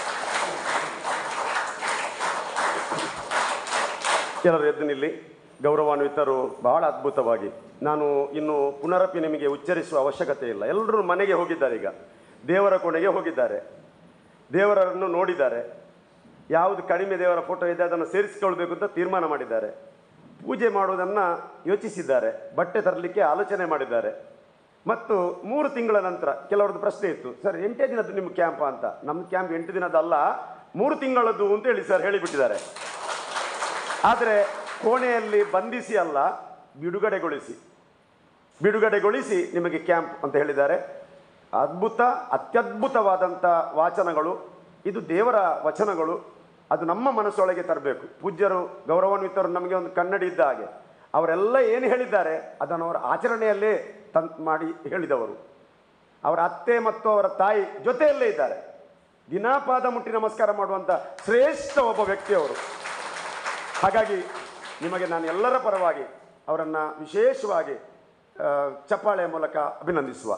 ಎಲ್ಲರೂ ಎದ್ದು ನಿಲ್ಲಿ ಗೌರವಾನ್ವಿತರು ಬಹಳ ಅದ್ಭುತವಾಗಿ ನಾನು ಇನ್ನು ಪುನರಪಿ ನಿಮಗೆ ಉಚ್ಚರಿಸುವ ಅವಶ್ಯಕತೆ ಇಲ್ಲ ಎಲ್ಲರೂ ಮನೆಗೆ ಹೋಗಿದ್ದಾರೆ ಈಗ ದೇವರ ಕೋಣೆಗೆ ಹೋಗಿದ್ದಾರೆ ದೇವರನ್ನು ನೋಡಿದ್ದಾರೆ ಯಾವುದು ಕಡಿಮೆ ದೇವರ ಫೋಟೋ ಇದೆ ಅದನ್ನು ಸೇರಿಸಿಕೊಳ್ಬೇಕು ಅಂತ ತೀರ್ಮಾನ ಮಾಡಿದ್ದಾರೆ ಪೂಜೆ ಮಾಡುವುದನ್ನು ಯೋಚಿಸಿದ್ದಾರೆ ಬಟ್ಟೆ ತರಲಿಕ್ಕೆ ಆಲೋಚನೆ ಮಾಡಿದ್ದಾರೆ ಮತ್ತು ಮೂರು ತಿಂಗಳ ನಂತರ ಕೆಲವರದ್ದು ಪ್ರಶ್ನೆ ಇತ್ತು ಸರ್ ಎಂಟೇ ದಿನದ್ದು ನಿಮ್ಮ ಕ್ಯಾಂಪ್ ಅಂತ ನಮ್ಮ ಕ್ಯಾಂಪ್ ಎಂಟು ದಿನದಲ್ಲ ಮೂರು ತಿಂಗಳದ್ದು ಅಂತ ಹೇಳಿ ಸರ್ ಹೇಳಿಬಿಟ್ಟಿದ್ದಾರೆ ಆದರೆ ಕೋಣೆಯಲ್ಲಿ ಬಂಧಿಸಿ ಅಲ್ಲ ಬಿಡುಗಡೆಗೊಳಿಸಿ ಬಿಡುಗಡೆಗೊಳಿಸಿ ನಿಮಗೆ ಕ್ಯಾಂಪ್ ಅಂತ ಹೇಳಿದ್ದಾರೆ ಅದ್ಭುತ ಅತ್ಯದ್ಭುತವಾದಂಥ ವಾಚನಗಳು ಇದು ದೇವರ ವಚನಗಳು ಅದು ನಮ್ಮ ಮನಸ್ಸೊಳಗೆ ತರಬೇಕು ಪೂಜ್ಯರು ಗೌರವಾನ್ವಿತರು ನಮಗೆ ಒಂದು ಕನ್ನಡಿ ಇದ್ದ ಹಾಗೆ ಅವರೆಲ್ಲ ಏನು ಹೇಳಿದ್ದಾರೆ ಅದನ್ನು ಅವರ ಆಚರಣೆಯಲ್ಲೇ ತನ್ ಮಾಡಿ ಹೇಳಿದವರು ಅವರ ಅತ್ತೆ ಮತ್ತು ಅವರ ತಾಯಿ ಜೊತೆಯಲ್ಲೇ ಇದ್ದಾರೆ ದಿನಾ ಪಾದ ಮುಟ್ಟಿ ನಮಸ್ಕಾರ ಮಾಡುವಂಥ ಶ್ರೇಷ್ಠ ಒಬ್ಬ ವ್ಯಕ್ತಿಯವರು ಹಾಗಾಗಿ ನಿಮಗೆ ನಾನು ಎಲ್ಲರ ಪರವಾಗಿ ಅವರನ್ನು ವಿಶೇಷವಾಗಿ ಆ, ಚಪ್ಪಾಳೆಯ ಮೂಲಕ ಅಭಿನಂದಿಸುವ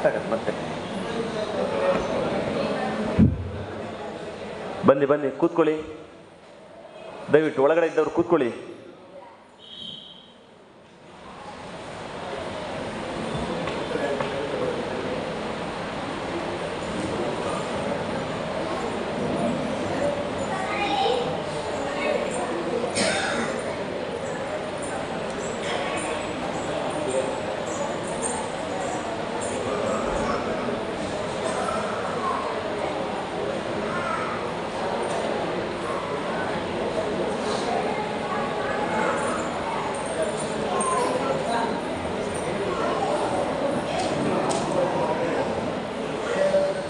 ಕಟ್ ಆಗತ್ತೆ ಮತ್ತೆ ಬನ್ನಿ ಬನ್ನಿ ಕೂತ್ಕೊಳ್ಳಿ ದಯವಿಟ್ಟು ಒಳಗಡೆ ಇದ್ದವ್ರು ಕೂತ್ಕೊಳ್ಳಿ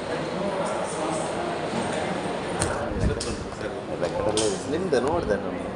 ನಿಮ್ದು ನೋಡಿದೆ ನಾನು